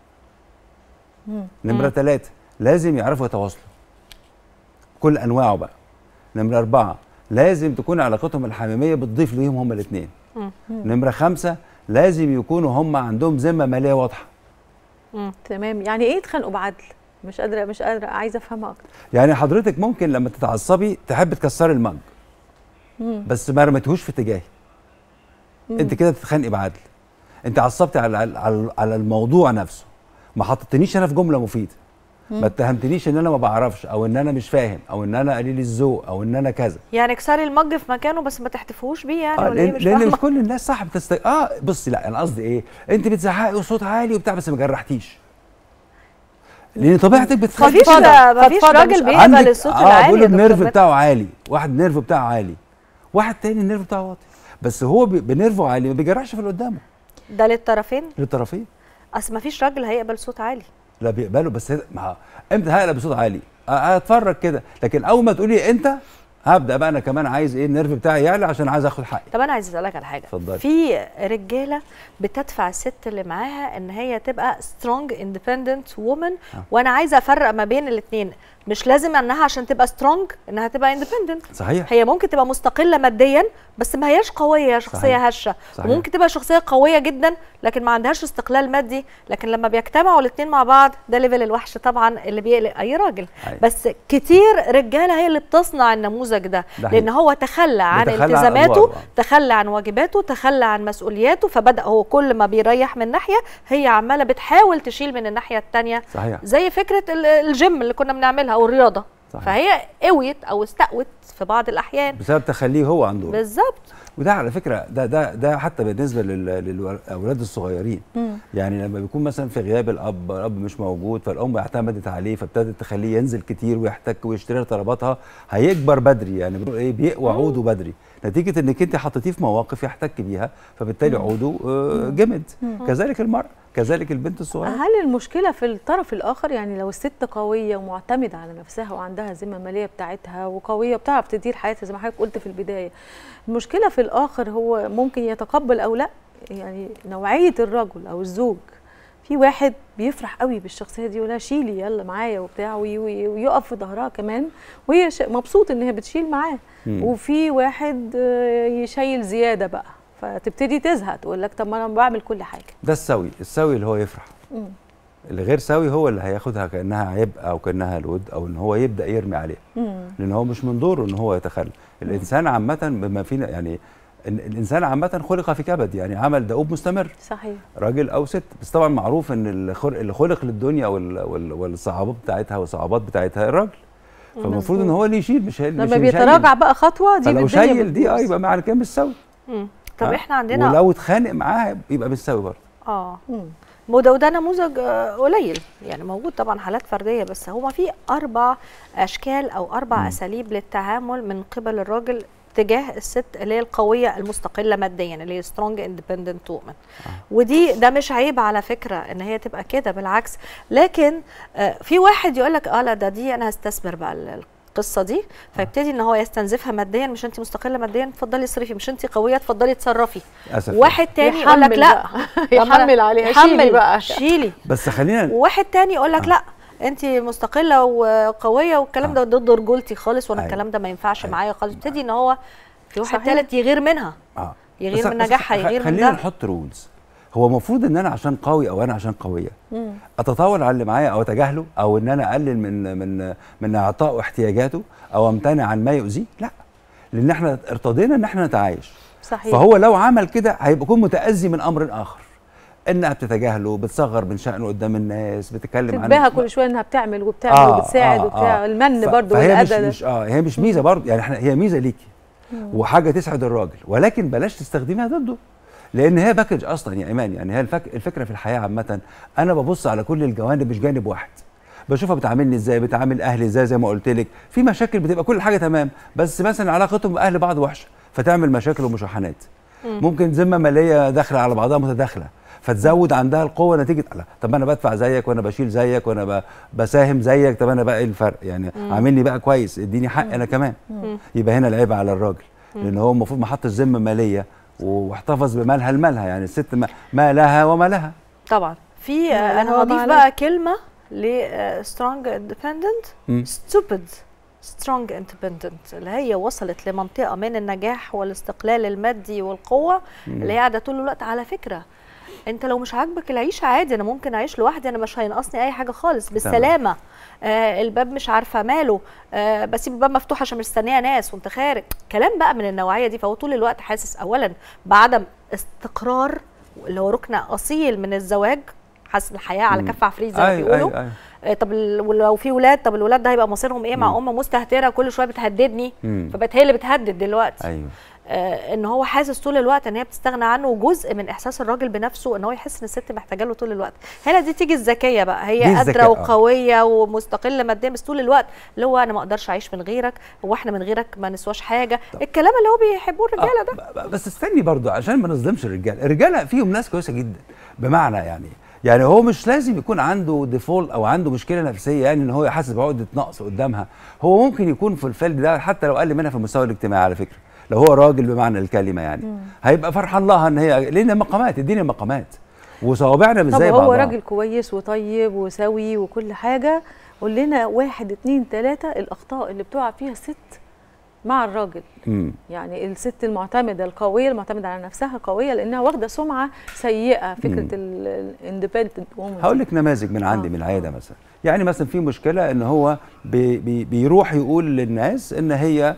مم. نمرة ثلاثة لازم يعرفوا يتواصلوا كل أنواعه بقى نمرة أربعة لازم تكون علاقتهم الحميمية بتضيف ليهم هما الاثنين مم. نمرة خمسة لازم يكونوا هما عندهم ذمة مالية واضحة مم. تمام يعني ايه يتخانقوا بعدل مش قادره مش قادره عايزه افهمها اكتر يعني حضرتك ممكن لما تتعصبي تحب تكسري المج مم. بس ما رميتهوش في اتجاهي مم. انت كده بتتخانقي بعدل انت عصبتي على على على الموضوع نفسه ما حطيتنيش انا في جمله مفيده مم. ما اتهمتنيش ان انا ما بعرفش او ان انا مش فاهم او ان انا قليل الذوق او ان انا كذا يعني اكسري المج في مكانه بس ما تحتفوش بيه يعني آه ولا ايه لان, مش لأن مش فاهمه كل الناس صح بتست اه بصي لا انا قصدي ايه انت بتزعقي وصوت عالي وبتاع بس ما جرحتيش لان طبيعتك بتخاف مفيش مفيش راجل بيقبل الصوت اه العالي بيقول يا النيرف دكتور بتاعه عالي واحد النيرف بتاعه عالي واحد تاني النيرف بتاعه واطي بس هو بي- بنيرفه عالي ما بيجرحش في اللي قدامه ده للطرفين للطرفين اصل مفيش راجل هيقبل صوت عالي لا بيقبلوا بس هي- ما امتى هقلب بصوت عالي أ- هتفرج كده لكن اول ما تقولي انت هبدا بقى انا كمان عايز ايه النيرف بتاعي يعلى عشان عايز اخد حقي طب انا عايز اسالك على حاجه اتفضلي. في رجاله بتدفع الست اللي معاها ان هي تبقى سترونج اندبندنت وومن وانا عايزه افرق ما بين الاثنين مش لازم انها عشان تبقى سترونج انها تبقى اندبندنت صحيح هي ممكن تبقى مستقله ماديا بس ما هياش قويه شخصيه صحيح. هشه صحيح. وممكن تبقى شخصيه قويه جدا لكن ما عندهاش استقلال مادي لكن لما بيجتمعوا الاثنين مع بعض ده ليفل الوحش طبعا اللي بيقلق اي راجل أيوة. بس كتير رجاله هي اللي بتصنع النموذج ده ده حقيقي. لان هو تخلى عن بيتخلى عن التزاماته أدواره. تخلى عن واجباته تخلى عن مسؤولياته فبدا هو كل ما بيريح من ناحيه هي عماله بتحاول تشيل من الناحيه الثانيه صحيح زي فكره ال- الجيم اللي كنا بنعملها او الرياضه صحيح. فهي قويت او استقوت في بعض الاحيان بسبب تخليه هو عنده بالظبط وده على فكره ده ده ده حتى بالنسبه لل- للاولاد الصغيرين مم. يعني لما بيكون مثلا في غياب الاب الاب مش موجود فالام اعتمدت عليه فابتدت تخليه ينزل كتير ويحتك ويشتري لها طلباتها هيكبر بدري يعني بنقول ايه بيقوى عوده بدري نتيجه انك انت حطيتيه في مواقف يحتك بيها فبالتالي مم. عوده آه، جمد مم. كذلك المراه كذلك البنت الصغيره هل المشكله في الطرف الاخر يعني لو الست قويه ومعتمده على نفسها وعندها ذمه ماليه بتاعتها وقويه وبتعرف تدير حياتها زي ما حضرتك قلت في البدايه المشكله في الاخر هو ممكن يتقبل او لا يعني نوعيه الرجل او الزوج في واحد بيفرح قوي بالشخصيه دي يقول شيلي يلا معايا وبتاع وي- وي- ويقف في ظهرها كمان وهي ش- مبسوط ان هي بتشيل معاه مم. وفي واحد آه، يشيل زياده بقى فتبتدي تزهق تقول لك طب ما انا بعمل كل حاجه ده السوي السوي اللي هو يفرح مم. اللي غير سوي هو اللي هياخدها كانها عبء او كانها لود او ان هو يبدا يرمي عليها مم. لان هو مش من دوره ان هو يتخلى الانسان عامه بما فينا يعني إن الانسان عامه خلق في كبد يعني عمل دؤوب مستمر صحيح راجل او ست بس طبعا معروف ان اللي خلق, اللي خلق للدنيا وال- وال- والصعوبات بتاعتها والصعوبات بتاعتها الراجل فالمفروض ان هو اللي يشيل مش هي- مش لما اللي بيتراجع بقى خطوه دي فلو الدنيا شايل دي اه بتبوظ. يبقى معنى كده مش سوي مم. طب آه. احنا عندنا ولو اتخانق معاها يبقى مش سوي برضه اه وده وده نموذج آه، قليل يعني موجود طبعا حالات فرديه بس هو في اربع اشكال او اربع مم. اساليب للتعامل من قبل الراجل تجاه الست اللي هي القويه المستقله ماديا اللي هي سترونج اندبندنت وومن ودي ده مش عيب على فكره ان هي تبقى كده بالعكس لكن آه، في واحد يقول لك اه لا ده دي انا هستثمر بقى ال- القصه دي فيبتدي ان هو يستنزفها ماديا مش انت مستقله ماديا اتفضلي اصرفي مش انت قويه اتفضلي تصرفي للاسف واحد تاني يقول لك يحمل لا بقى. طب يحمل أنا- عليها، يحمل شيلي بقى. شيلي بس خلينا وواحد تاني يقول لك لا انت مستقله وقويه والكلام ده ضد رجولتي خالص وانا أيوة. الكلام ده ما ينفعش معايا خالص يبتدي ان هو في واحد صحيح. تالت يغير منها اه يغير بس- من بس نجاحها خ- يغير من خلينا ده نحط رولز هو المفروض ان انا عشان قوي او انا عشان قويه مم. اتطاول على اللي معايا او اتجاهله او ان انا اقلل من من من اعطائه احتياجاته او امتنع عن ما يؤذيه لا لان احنا ارتضينا ان احنا نتعايش صحيح فهو لو عمل كده هيبقى يكون متاذي من امر اخر انها بتتجاهله بتصغر من شانه قدام الناس بتتكلم عن تتباهى كل شويه انها بتعمل وبتعمل آه، وبتساعد آه، وبتاع آه. المن ف- برضو فهي مش, والاذى ده مش اه هي مش ميزه برضه يعني احنا هي ميزه ليكي مم. وحاجه تسعد الراجل ولكن بلاش تستخدميها ضده لان هي باكج اصلا يا ايمان يعني هي الفك... الفكره في الحياه عامه انا ببص على كل الجوانب مش جانب واحد بشوفها بتعاملني ازاي بتعامل اهلي ازاي زي ما قلت لك في مشاكل بتبقى كل حاجه تمام بس مثلا علاقتهم باهل بعض وحشه فتعمل مشاكل ومشاحنات مم. ممكن ذمه ماليه داخله على بعضها متداخله فتزود عندها القوه نتيجه لا طب انا بدفع زيك وانا بشيل زيك وانا ب... بساهم زيك طب انا بقى ايه الفرق يعني مم. عاملني بقى كويس اديني حق انا كمان مم. يبقى هنا العيب على الراجل مم. لان هو المفروض ما حطش ذمه ماليه واحتفظ بمالها لمالها يعني الست ما, ما لها وما لها طبعا في لا، آه، انا هو هضيف معلش. بقى كلمه ل سترونج اندبندنت مم. ستوبد سترونج اندبندنت اللي هي وصلت لمنطقه من النجاح والاستقلال المادي والقوه مم. اللي هي قاعده طول الوقت على فكره انت لو مش عاجبك العيشه عادي انا ممكن اعيش لوحدي انا مش هينقصني اي حاجه خالص بالسلامه آه الباب مش عارفه ماله آه بسيب الباب مفتوح عشان مستنيه ناس وانت خارج كلام بقى من النوعيه دي فهو طول الوقت حاسس اولا بعدم استقرار اللي هو ركن اصيل من الزواج حاسس الحياه على مم. كف عفريت زي ما أيوة، بيقولوا أيوة، أيوة. آه، طب ال- ولو في ولاد طب الولاد ده هيبقى مصيرهم ايه مع مم. ام مستهتره كل شويه بتهددني مم. فبقت هي اللي بتهدد دلوقتي ايوه آه ان هو حاسس طول الوقت ان هي بتستغنى عنه وجزء من احساس الراجل بنفسه ان هو يحس ان الست محتاجه له طول الوقت هنا دي تيجي الذكيه بقى دي هي قادره الذكاء، آه. وقويه ومستقله ماديا بس طول الوقت اللي هو انا ما اقدرش اعيش من غيرك هو احنا من غيرك ما نسواش حاجه الكلام اللي هو بيحبوه الرجاله ده بس استني برضو عشان ما نظلمش الرجال الرجاله فيهم ناس كويسه جدا بمعنى يعني يعني هو مش لازم يكون عنده ديفول او عنده مشكله نفسيه يعني ان هو يحاسب عقده نقص قدامها هو ممكن يكون في الفيلد ده حتى لو اقل منها في المستوى الاجتماعي على فكره لو هو راجل بمعنى الكلمه يعني مم. هيبقى فرحان لها ان هي لان مقامات الدنيا مقامات وصوابعنا مش طب زي هو بعضها راجل كويس وطيب وسوي وكل حاجه قول لنا واحد اتنين تلاته الاخطاء اللي بتقع فيها الست مع الراجل مم. يعني الست المعتمده القويه المعتمده على نفسها قويه لانها واخده سمعه سيئه مم. فكره الاندبندنت وومن هقول لك نماذج من عندي من العياده مثلا يعني مثلا في مشكله ان هو بي بي بيروح يقول للناس ان هي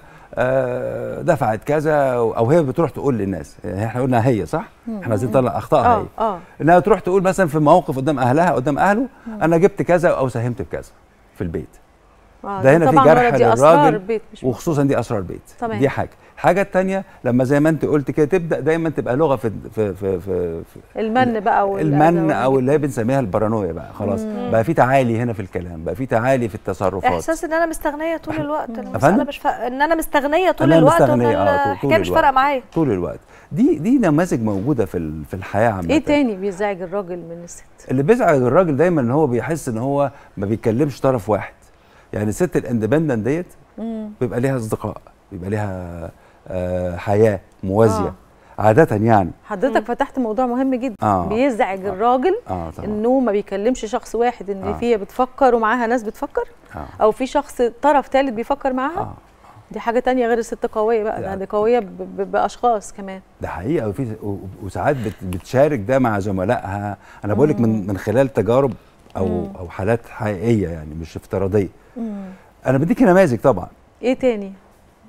آه، دفعت كذا او هي بتروح تقول للناس يعني احنا قلنا هي صح مم. احنا عايزين نطلع اخطائها اه هي اه انها تروح تقول مثلا في مواقف قدام اهلها قدام اهله مم. انا جبت كذا او ساهمت بكذا في البيت آه، ده هنا في طبعاً جرح دي أسرار للراجل البيت مش وخصوصا دي اسرار بيت تمام. دي حاجه الحاجه الثانيه لما زي ما انت قلت كده تبدا دايما تبقى لغه في في في, في, في المن بقى والأذى المن والحاجات او اللي هي بنسميها البارانويا بقى خلاص مم. بقى في تعالي هنا في الكلام بقى في تعالي في التصرفات احساس ان انا مستغنيه طول الوقت أفندم؟ المساله مش ف... ان انا مستغنيه طول أنا الوقت وان مستغنية، آه، طول- طول الحكايه مش الوقت. فارقه معايا طول الوقت دي دي نماذج موجوده في ال- في الحياه عامه ايه تاني بيزعج الراجل من الست اللي بيزعج الراجل دايما ان هو بيحس ان هو ما بيتكلمش طرف واحد يعني الست الاندبندنت ديت مم. بيبقى ليها اصدقاء بيبقى ليها آه حياه موازيه آه. عاده يعني حضرتك فتحت موضوع مهم جدا آه. بيزعج الراجل اه طبعا انه ما بيكلمش شخص واحد ان آه. فيها بتفكر ومعاها ناس بتفكر آه. او في شخص طرف ثالث بيفكر معاها آه. دي حاجه تانية غير الست قويه بقى ده لا. دي قويه ب- ب- باشخاص كمان ده حقيقه وفي و- وساعات بت- بتشارك ده مع زملائها انا بقول لك من من خلال تجارب او مم. او حالات حقيقيه يعني مش افتراضيه مم. انا بديكي نماذج طبعا ايه تاني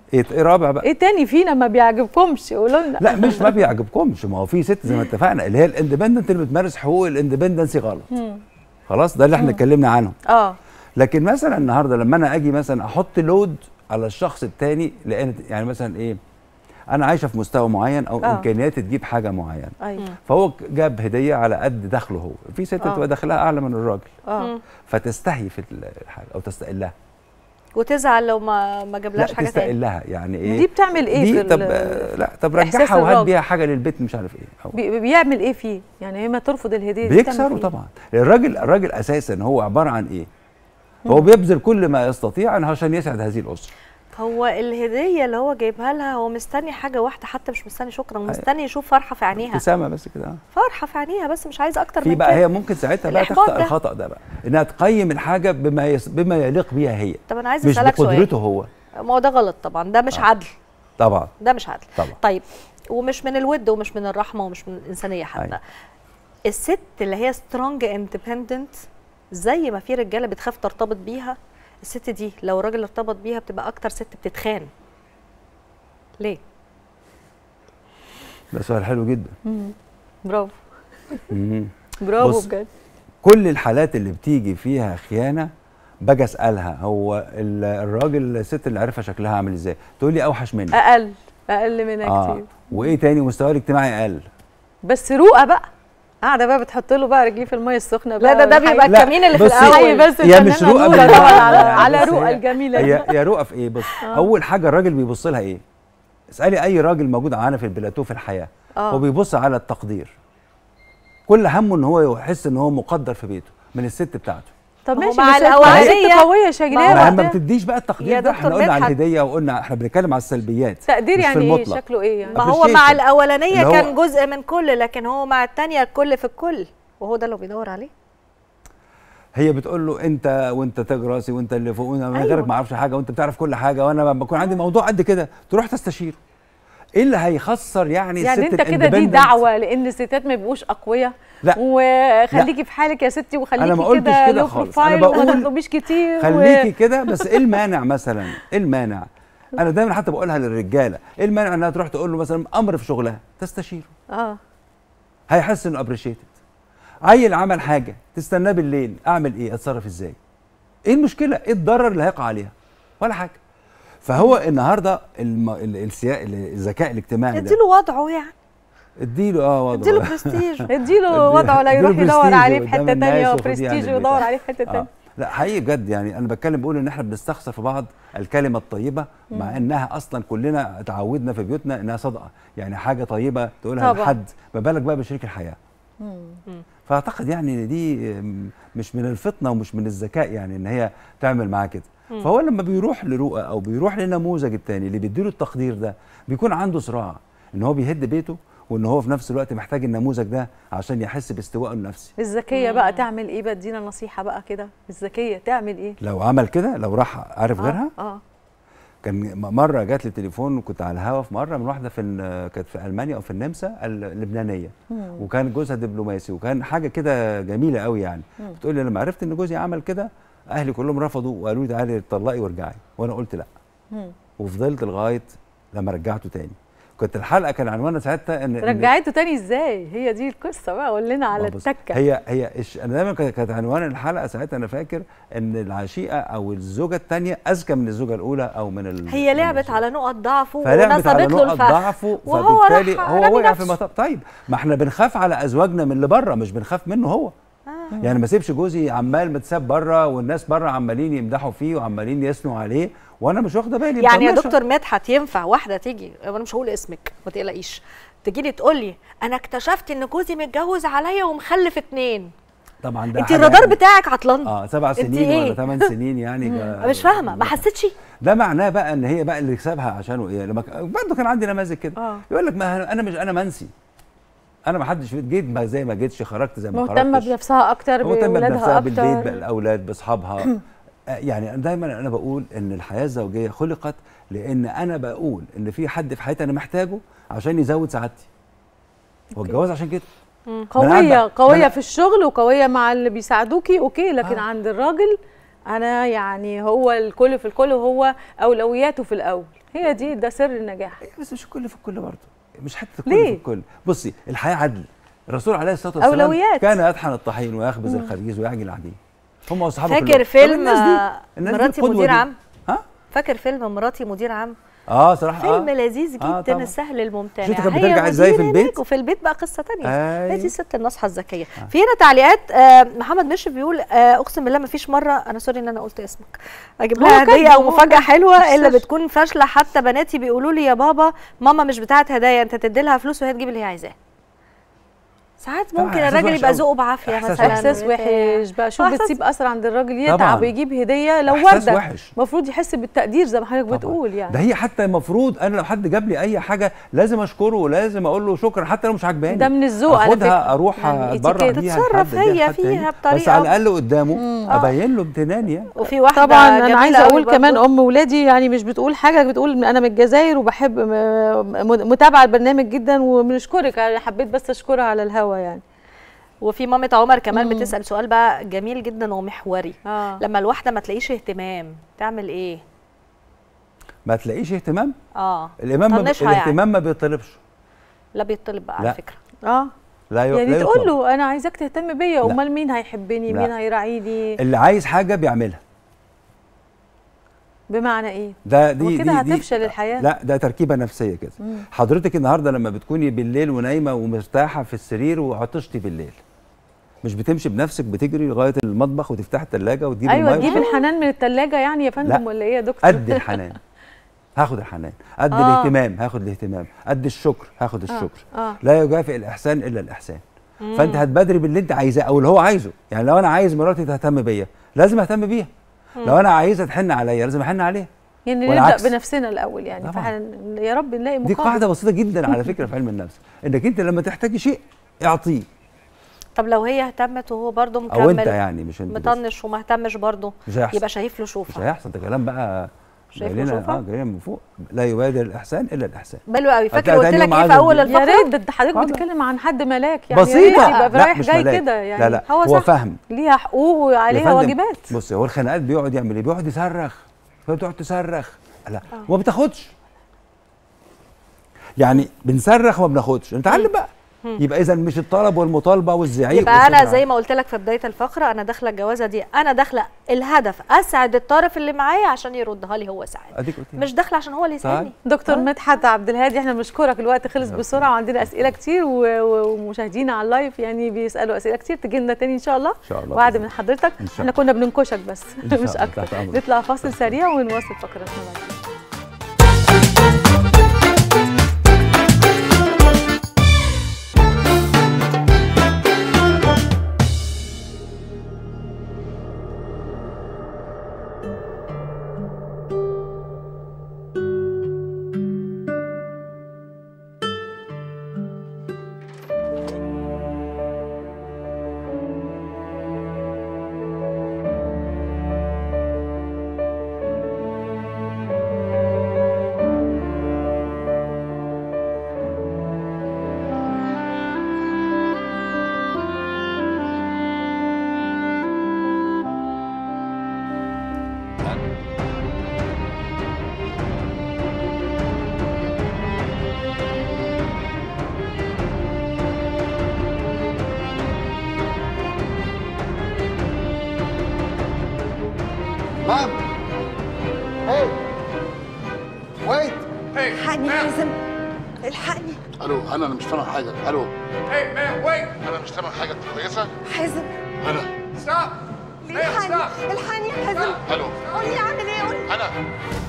ايه ايه رابع بقى ايه تاني فينا ما بيعجبكمش قولوا لنا لا مش ما بيعجبكمش ما هو في ست زي ما اتفقنا اللي هي الاندبندنت اللي بتمارس حقوق الاندبندنسي غلط مم. خلاص ده اللي احنا مم. اتكلمنا عنه اه لكن مثلا النهارده لما انا اجي مثلا احط لود على الشخص التاني لان يعني مثلا ايه انا عايشه في مستوى معين او آه. آه. امكانياتي تجيب حاجه معينه ايوه فهو جاب هديه على قد دخله هو في ست آه. تبقى دخلها اعلى من الراجل اه فتستحي في الحاجه او تستقلها وتزعل لو ما ما جابلهاش لا حاجه تاني تستقلها يعني ايه دي بتعمل ايه دي في ال- طب آه، لا طب إحساس رجعها وهات الراجل؟ بيها حاجه للبيت مش عارف ايه أو بي- بيعمل ايه فيه يعني هي ما ترفض الهديه دي بتعمل بيكسره فيه؟ طبعا الراجل الراجل اساسا هو عباره عن ايه هو بيبذل كل ما يستطيع عشان يسعد هذه الاسره هو الهديه اللي هو جايبها لها هو مستني حاجه واحده حتى مش مستني شكرا مستني يشوف فرحه في عينيها ابتسامه بس كده آه. فرحه في عينيها بس مش عايز اكتر في من بقى كده هي ممكن ساعتها بقى الإحباط تخطأ ده. الخطأ ده بقى انها تقيم الحاجه بما يس... بما يليق بيها هي طب انا عايز مش اسالك سؤال بقدرته هو ما هو ده غلط طبعا ده مش آه. عدل طبعا ده مش عدل طبعا طيب ومش من الود ومش من الرحمه ومش من الانسانيه حتى أيوة. الست اللي هي سترونج اندبندنت زي ما في رجاله بتخاف ترتبط بيها الست دي لو راجل ارتبط بيها بتبقى اكتر ست بتتخان ليه ده سؤال حلو جدا مم. برافو مم. برافو بص، بجد كل الحالات اللي بتيجي فيها خيانه باجي اسالها هو ال- الراجل الست اللي عارفها شكلها عامل ازاي تقول لي اوحش مني اقل اقل منها اه كتير وايه تاني مستواه الاجتماعي اقل بس رؤى بقى قاعده بقى بتحط له بقى رجليه في الميه السخنه لا، بقى ده- ده بيبقى والحقيقة- الكمين اللي في بصي، الأول. هي بس هي مش الفنانة رؤى نورة بالمعنى طبعا على ده، على بس رؤى هي- الجميله هي يا رؤى في ايه بص آه. اول حاجه الراجل بيبص لها ايه اسالي اي راجل موجود معانا في البلاتو في الحياه آه. هو بيبص على التقدير كل همه ان هو يحس ان هو مقدر في بيته من الست بتاعته طب ما هو ماشي مع بس هي الأولانية- ست قويه شجناه ما هي ما وقتها. بتديش بقى يا التقدير ده احنا دكتور قلنا على مدحت. الهديه وقلنا احنا بنتكلم على السلبيات تقدير مش في يعني ايه المطلق. شكله ايه يعني ما هو مع appreciation. الاولانيه اللي هو- كان جزء من كل لكن هو مع الثانيه الكل في الكل وهو ده اللي بيدور عليه هي بتقول له انت وانت تاج راسي وانت اللي فوق وانا من أيوة. غيرك ما اعرفش حاجه وانت بتعرف كل حاجه وانا لما بكون عندي موضوع قد كده تروح تستشيره ايه اللي هيخسر يعني يعني الست انت كده دي الindependent؟ دعوه لان الستات ما يبقوش اقوياء لا. وخليكي في حالك يا ستي وخليكي أنا ما قلتش كده كده لو خالص. أنا بروفايل وما بقول تطلبيش كتير خليكي كده بس ايه المانع مثلا ايه المانع انا دايما حتى بقولها للرجاله ايه المانع انها تروح تقول له مثلا امر في شغلها تستشيره و... اه هيحس انه ابريشيتد عيل عمل حاجه تستناه بالليل اعمل ايه اتصرف ازاي ايه المشكله ايه الضرر اللي هيقع عليها ولا حاجه فهو النهارده الم... ال- السيا... الذكاء الاجتماعي ده اديله وضعه يعني اديله اه وضعه اديله برستيج اديله وضعه لا اديله يروح يدور برستيج عليه في قدام حته الناس تانية وخديه وبرستيج يعني ويدور البيت. عليه في حته آه. تانية لا حقيقي بجد يعني انا بتكلم بقول ان احنا بنستخسر في بعض الكلمه الطيبه مع انها اصلا كلنا اتعودنا في بيوتنا انها صدقه يعني حاجه طيبه تقولها طبعا. لحد ما بالك بقى بشريك الحياه مم. فاعتقد يعني ان دي م- مش من الفطنه ومش من الذكاء يعني ان هي تعمل معاه كده مم. فهو لما بيروح لرؤى او بيروح للنموذج التاني اللي بيديله التقدير ده بيكون عنده صراع ان هو بيهد بيته وان هو في نفس الوقت محتاج النموذج ده عشان يحس باستوائه النفسي الذكيه بقى تعمل ايه بقى ادينا نصيحه بقى كده الذكيه تعمل ايه لو عمل كده لو راح عارف آه، غيرها اه كان م- مره جات لي تليفون وكنت على الهوا في مره من واحده في ال- كانت في المانيا او في النمسا اللبنانيه مم. وكان جوزها دبلوماسي وكان حاجه كده جميله قوي يعني مم. بتقول لي لما عرفت ان جوزي عمل كده اهلي كلهم رفضوا وقالوا لي تعالي اتطلقي وارجعي وانا قلت لا مم. وفضلت لغايه لما رجعته تاني كنت الحلقه كان عنوانها ساعتها ان إن- رجعته تاني ازاي هي دي القصه بقى قول لنا على ما بص، التكه هي هي إش انا دايما كانت كانت عنوان الحلقه ساعتها انا فاكر ان العشيقه او الزوجه الثانيه اذكى من الزوجه الاولى او من ال... هي من لعبت الزوجة. على نقط ضعفه فلعبت على ونصبت له نقط الفخ ضعفه وهو فبالتالي راح هو رمي وقع في نفسه. مطب طيب ما احنا بنخاف على ازواجنا من اللي بره مش بنخاف منه هو آه. يعني ما سيبش جوزي عمال متساب بره والناس بره عمالين يمدحوا فيه وعمالين يثنوا عليه وانا مش واخده بالي يعني يا مطنشة. دكتور مدحت ينفع واحده تيجي انا مش هقول اسمك ما تقلقيش تجي لي تقول لي انا اكتشفت ان جوزي متجوز عليا ومخلف اتنين طبعا ده انت حاجة الرادار يعني- بتاعك عطلان اه سبع انت سنين إيه؟ ولا ثمان سنين يعني ده- مش فاهمه ما حسيتش ده معناه بقى ان هي بقى اللي كسبها عشانه ايه لما ك- برضه كان عندي نماذج كده اه يقول لك ما انا مش انا منسي انا ما حدش جيت ما زي ما جيتش خرجت زي ما مهتمه خرجتش بنفسها اكتر مهتمه باولادها بنفسها بالبيت اكتر بالاولاد باصحابها آه، يعني أنا دايما انا بقول ان الحياه الزوجيه خلقت لان انا بقول ان في حد في حياتي انا محتاجه عشان يزود سعادتي هو الجواز عشان كده قويه قاعد بقى- قويه أنا- في الشغل وقويه مع اللي بيساعدوكي اوكي لكن آه. عند الراجل انا يعني هو الكل في الكل وهو اولوياته في الاول هي دي ده سر النجاح بس مش الكل في الكل برضه مش حتى الكل ليه؟ في الكل بصي الحياه عدل الرسول عليه الصلاه والسلام أولويات. كان يطحن الطحين ويخبز مم. الخبيز ويعجن العجين هم واصحابه فاكر كلهم. طب فيلم الناس دي- آه، الناس دي مراتي القدوة مدير دي. عام ها فاكر فيلم مراتي مدير عام اه صراحه فيلم آه. لذيذ آه جدا طبعاً. السهل الممتنع شفت كانت هي بترجع إزاي في مدير البيت؟ هناك وفي البيت بقى قصه تانية أيوة. هي دي الست الناصحه الذكيه في هنا تعليقات آه، محمد مشرف بيقول آه، اقسم بالله ما فيش مره انا سوري ان انا قلت اسمك اجيب هو لها كاتبه، هديه او هو مفاجاه كاتبه. حلوه الا مش بتكون فاشله حتى بناتي بيقولوا لي يا بابا ماما مش بتاعه هدايا انت تدي لها فلوس وهي تجيب اللي هي عايزاه ساعات طبعاً ممكن إحساس الراجل وحش يبقى أوي. ذوقه بعافيه احساس مثلا احساس وحش بقى شوف إحساس- بتسيب اثر عند الراجل طبعاً. يتعب ويجيب هديه لو إحساس ورده وحش. المفروض يحس بالتقدير زي ما حضرتك بتقول يعني ده هي حتى المفروض انا لو حد جاب لي اي حاجه لازم اشكره ولازم اقول له شكرا حتى لو مش عجباني ده من الذوق على اخدها فكرة. اروح يعني اتبرع اتيكيت. بيها تتصرف لحد، أديها هي لحد تاني. فيها بس بطريقة- على الاقل قدامه مم. ابين له امتنان يعني وفي واحده طبعا انا جميلة عايزه قوي اقول كمان برضو. ام ولادي يعني مش بتقول حاجه بتقول انا من الجزائر وبحب م- م- متابعه البرنامج جدا وبنشكرك أنا حبيت بس اشكرها على الهوا يعني وفي مامة عمر كمان مم. بتسأل سؤال بقى جميل جدا ومحوري آه. لما الواحدة ما تلاقيش اهتمام تعمل ايه؟ ما تلاقيش اهتمام اه الامام ما طنشها يعني. الاهتمام ما بيطلبش لا بيطلب بقى لا. على فكرة اه لا ي... يعني لا تقول يطلب. له انا عايزاك تهتم بيا لا. امال مين هيحبني لا. مين هيراعيني اللي عايز حاجه بيعملها بمعنى ايه ده دي وكده دي- دي- هتفشل الحياه لا ده تركيبه نفسيه كده مم. حضرتك النهارده لما بتكوني بالليل ونايمه ومرتاحه في السرير وعطشتي بالليل مش بتمشي بنفسك بتجري لغايه المطبخ وتفتحي الثلاجه وتجيبي ايوه المية تجيب الحنان من الثلاجه يعني يا فندم لا. ولا ايه يا دكتور قد الحنان هاخد الحنان قد آه. الاهتمام هاخد الاهتمام قد الشكر هاخد الشكر آه. لا يكافئ الاحسان الا الاحسان مم. فانت هتبادري باللي انت عايزاه او اللي هو عايزه يعني لو انا عايز مراتي تهتم بيا لازم اهتم بيها مم. لو انا عايزها تحن عليا لازم احن عليها يعني والعكس. نبدا بنفسنا الاول يعني طبعاً. فحن... يا رب نلاقي دي مقابل قاعده بسيطه جدا على فكره في علم النفس انك انت لما تحتاجي شيء اعطيه طب لو هي اهتمت وهو برضو مكمل او انت يعني مش انت بس. مطنش وما اهتمش برضو مش هيحصل. يبقى شايف له مش شوفه هيحصل ده كلام بقى شايف جاي له لنا شوفة؟ اه جاي لنا من فوق لا يبادر الاحسان الا الاحسان بلو قوي فاكر هتلاقي قلت تاني لك يوم ايه في عايز اول يديك. يا الفقره ريت ده حضرتك بتتكلم عن حد ملاك يعني يا بسيطة. ريت يبقى لا، رايح مش جاي ملاك. كده لا، يعني لا، هو فهم. ليها حقوق يا وعليها فندم، واجبات بص هو الخناقات بيقعد يعمل ايه؟ بيقعد يصرخ فبتقعد تصرخ لا وما بتاخدش يعني بنصرخ وما بناخدش نتعلم بقى مم. يبقى اذا مش الطلب والمطالبه والزعيق يبقى انا والصداع. زي ما قلت لك في بدايه الفقره انا داخله الجوازه دي انا داخله الهدف اسعد الطرف اللي معايا عشان يردها لي هو سعيد اديك قلت مش داخله عشان هو اللي يسعدني دكتور مدحت عبد الهادي احنا بنشكرك الوقت خلص بسرعه وعندنا اسئله كتير و- و- ومشاهدينا على اللايف يعني بيسالوا اسئله كتير تجي لنا تاني ان شاء الله ان شاء الله وعد من حضرتك إن شاء احنا الله. كنا بننكشك بس إن شاء مش الله، اكتر تحت أمرك. نطلع فاصل سريع ونواصل فقرتنا بعد كده. مام هي ويت الحقني يا حازم الحقني الو انا انا مش سامع حاجه الو Hey, man, wait! انا مش سامع حاجه انت كويسه حازم انا Stop! ليه الحقني الحقني يا حازم الو قول لي اعمل ايه قول لي انا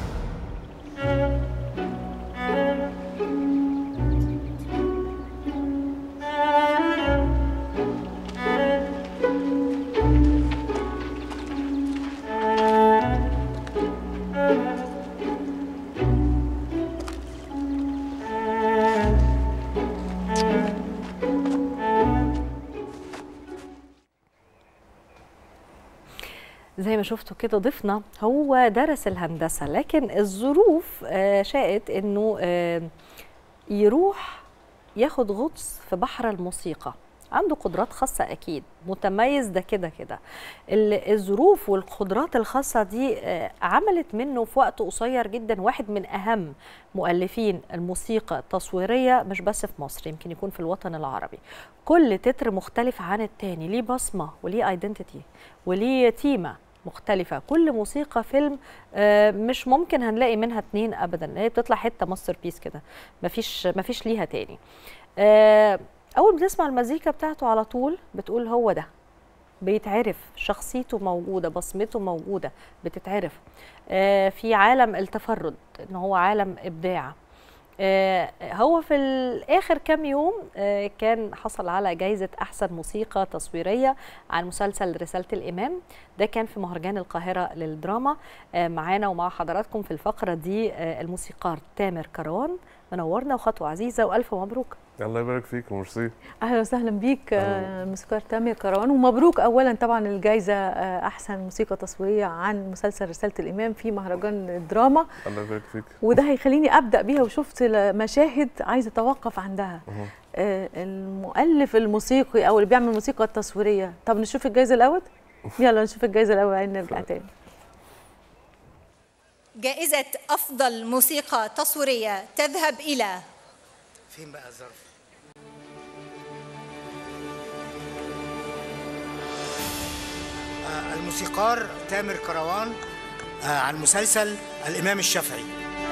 زي ما شفتوا كده ضيفنا هو درس الهندسه لكن الظروف آه، شاءت انه آه، يروح ياخد غطس في بحر الموسيقى عنده قدرات خاصة أكيد متميز ده كده كده ال- الظروف والقدرات الخاصة دي آه، عملت منه في وقت قصير جدا واحد من أهم مؤلفين الموسيقى التصويرية مش بس في مصر يمكن يكون في الوطن العربي كل تتر مختلف عن التاني ليه بصمة وليه ايدنتيتي وليه تيمة مختلفة كل موسيقى فيلم آه، مش ممكن هنلاقي منها اتنين أبدا هي بتطلع حتة ماستر بيس كده مفيش مفيش ليها تاني آه، أول ما تسمع المزيكا بتاعته على طول بتقول هو ده بيتعرف شخصيته موجودة بصمته موجودة بتتعرف آه، في عالم التفرد ان هو عالم إبداع آه، هو في الآخر كام يوم آه، كان حصل على جايزة أحسن موسيقى تصويرية عن مسلسل رسالة الإمام ده كان في مهرجان القاهرة للدراما آه، معانا ومع حضراتكم في الفقرة دي آه، الموسيقار تامر كروان منورنا وخطوة عزيزة وألف مبروك الله يبارك فيك وميرسي اهلا وسهلا بيك آه، الموسيقار تامر كروان ومبروك اولا طبعا الجائزه آه، احسن موسيقى تصويريه عن مسلسل رساله الامام في مهرجان الدراما الله يبارك فيك وده هيخليني ابدا بيها وشفت ل- مشاهد عايزه اتوقف عندها أهو. آه، المؤلف الموسيقي او اللي بيعمل الموسيقى التصويريه طب نشوف الجائزه الاول يلا نشوف الجائزه الاول بعدين نرجع تاني جائزة أفضل موسيقى تصويرية تذهب إلى فين بقى الظرف؟ آه، الموسيقار تامر كروان آه، عن مسلسل الإمام الشافعي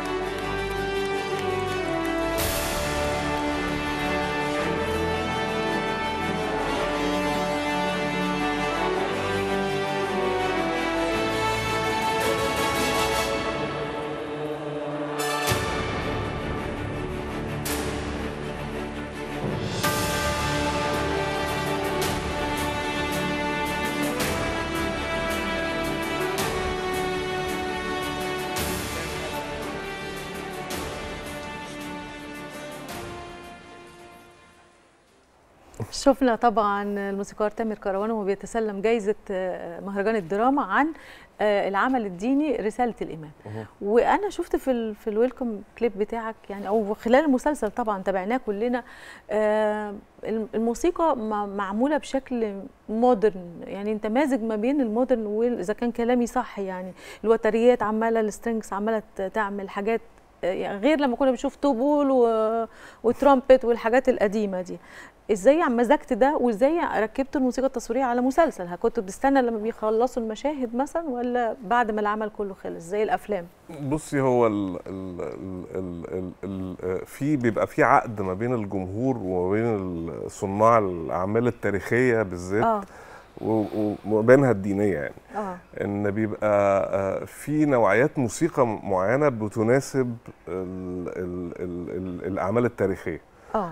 شفنا طبعا الموسيقار تامر كروان وهو بيتسلم جائزه آه، مهرجان الدراما عن آه، العمل الديني رساله الامام وانا شفت في ال في الويلكم كليب بتاعك يعني او خلال المسلسل طبعا تابعناه كلنا آه، الم- الموسيقى مع- معموله بشكل مودرن يعني انت مازج ما بين المودرن واذا كان كلامي صح يعني الوتريات عماله السترينجز عماله ت- تعمل حاجات آه، يعني غير لما كنا بنشوف طبول و... وترامبت والحاجات القديمه دي ازاي عم مزجت ده وازاي ركبت الموسيقى التصويريه على مسلسل كنت بتستنى لما بيخلصوا المشاهد مثلا ولا بعد ما العمل كله خلص زي الافلام بصي هو ال ال ال ال ال ال في بيبقى في عقد ما بين الجمهور وما بين ال- صناع الاعمال التاريخيه بالذات اه و- و- وما بينها الدينيه يعني اه ان بيبقى آه، في نوعيات موسيقى معينه بتناسب ال ال ال ال الاعمال التاريخيه اه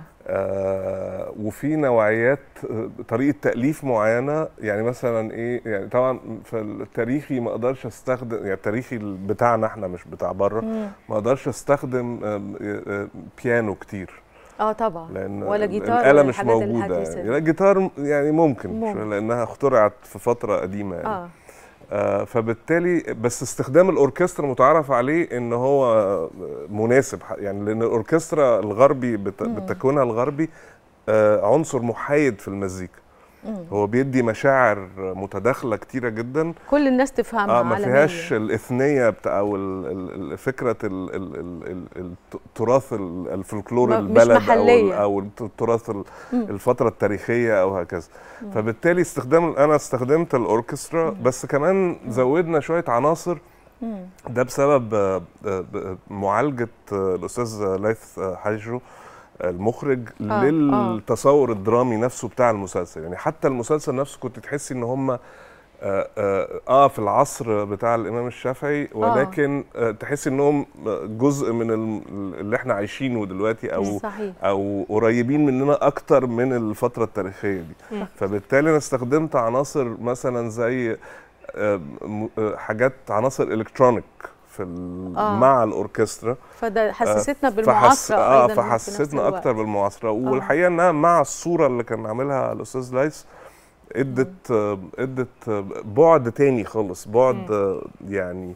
آه وفي نوعيات آه، طريقه تاليف معينه يعني مثلا ايه يعني طبعا في التاريخي ما اقدرش استخدم يعني التاريخي بتاعنا احنا مش بتاع بره مم. ما اقدرش استخدم آه، آه، بيانو كتير اه طبعا لان ولا جيتار الاله ولا مش الحاجات موجوده الحديثة يعني دي. لا الجيتار يعني ممكن, ممكن. شوية لانها اخترعت في فتره قديمه يعني اه آه فبالتالي بس استخدام الاوركسترا متعارف عليه ان هو آه، مناسب ح- يعني لان الاوركسترا الغربي بت- مم. بتكوينها الغربي آه عنصر محايد في المزيكا مم. هو بيدي مشاعر متداخله كتيره جدا كل الناس تفهمها اه ما عالمية. فيهاش الاثنيه بتاع او ال- ال- ال- فكره ال- ال- ال- ال- التراث ال- الفلكلور ما- مش البلد او محلية. ال- او الت- التراث ال- مم. الفتره التاريخيه او هكذا مم. فبالتالي استخدام انا استخدمت الاوركسترا بس كمان زودنا شويه عناصر مم. ده بسبب آه، آه، ب- معالجه آه، الاستاذ ليث آه، حجرو المخرج آه، آه. للتصور الدرامي نفسه بتاع المسلسل يعني حتى المسلسل نفسه كنت تحسي ان هم آه, آه, اه في العصر بتاع الامام الشافعي ولكن آه تحسي انهم جزء من ال- اللي احنا عايشينه دلوقتي او صحيح. او قريبين مننا اكتر من الفتره التاريخيه دي مم. فبالتالي انا استخدمت عناصر مثلا زي آه، م- آه، حاجات عناصر الكترونيك في ال- آه. مع الاوركسترا فده حسستنا آه، بالمعاصرة اه أيضاً في نفس فحسستنا الوقت. اكتر بالمعاصره والحقيقه انها مع الصوره اللي كان عاملها الاستاذ ليث ادت آه، ادت آه، بعد تاني خالص بعد آه، يعني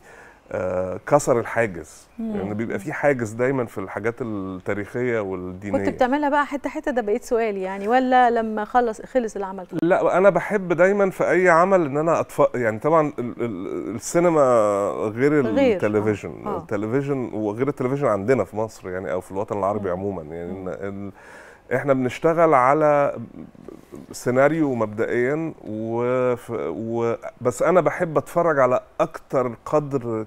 آه، كسر الحاجز مم. لان يعني بيبقى في حاجز دايما في الحاجات التاريخيه والدينيه كنت بتعملها بقى حته حته ده بقيت سؤالي يعني ولا لما خلص خلص العمل لا انا بحب دايما في اي عمل ان انا أتف... يعني طبعا ال- ال- السينما غير غير، التلفزيون آه. التلفزيون وغير التلفزيون عندنا في مصر يعني او في الوطن العربي عموما يعني إن ال... احنا بنشتغل على سيناريو مبدئيا وف... و... بس انا بحب اتفرج على اكتر قدر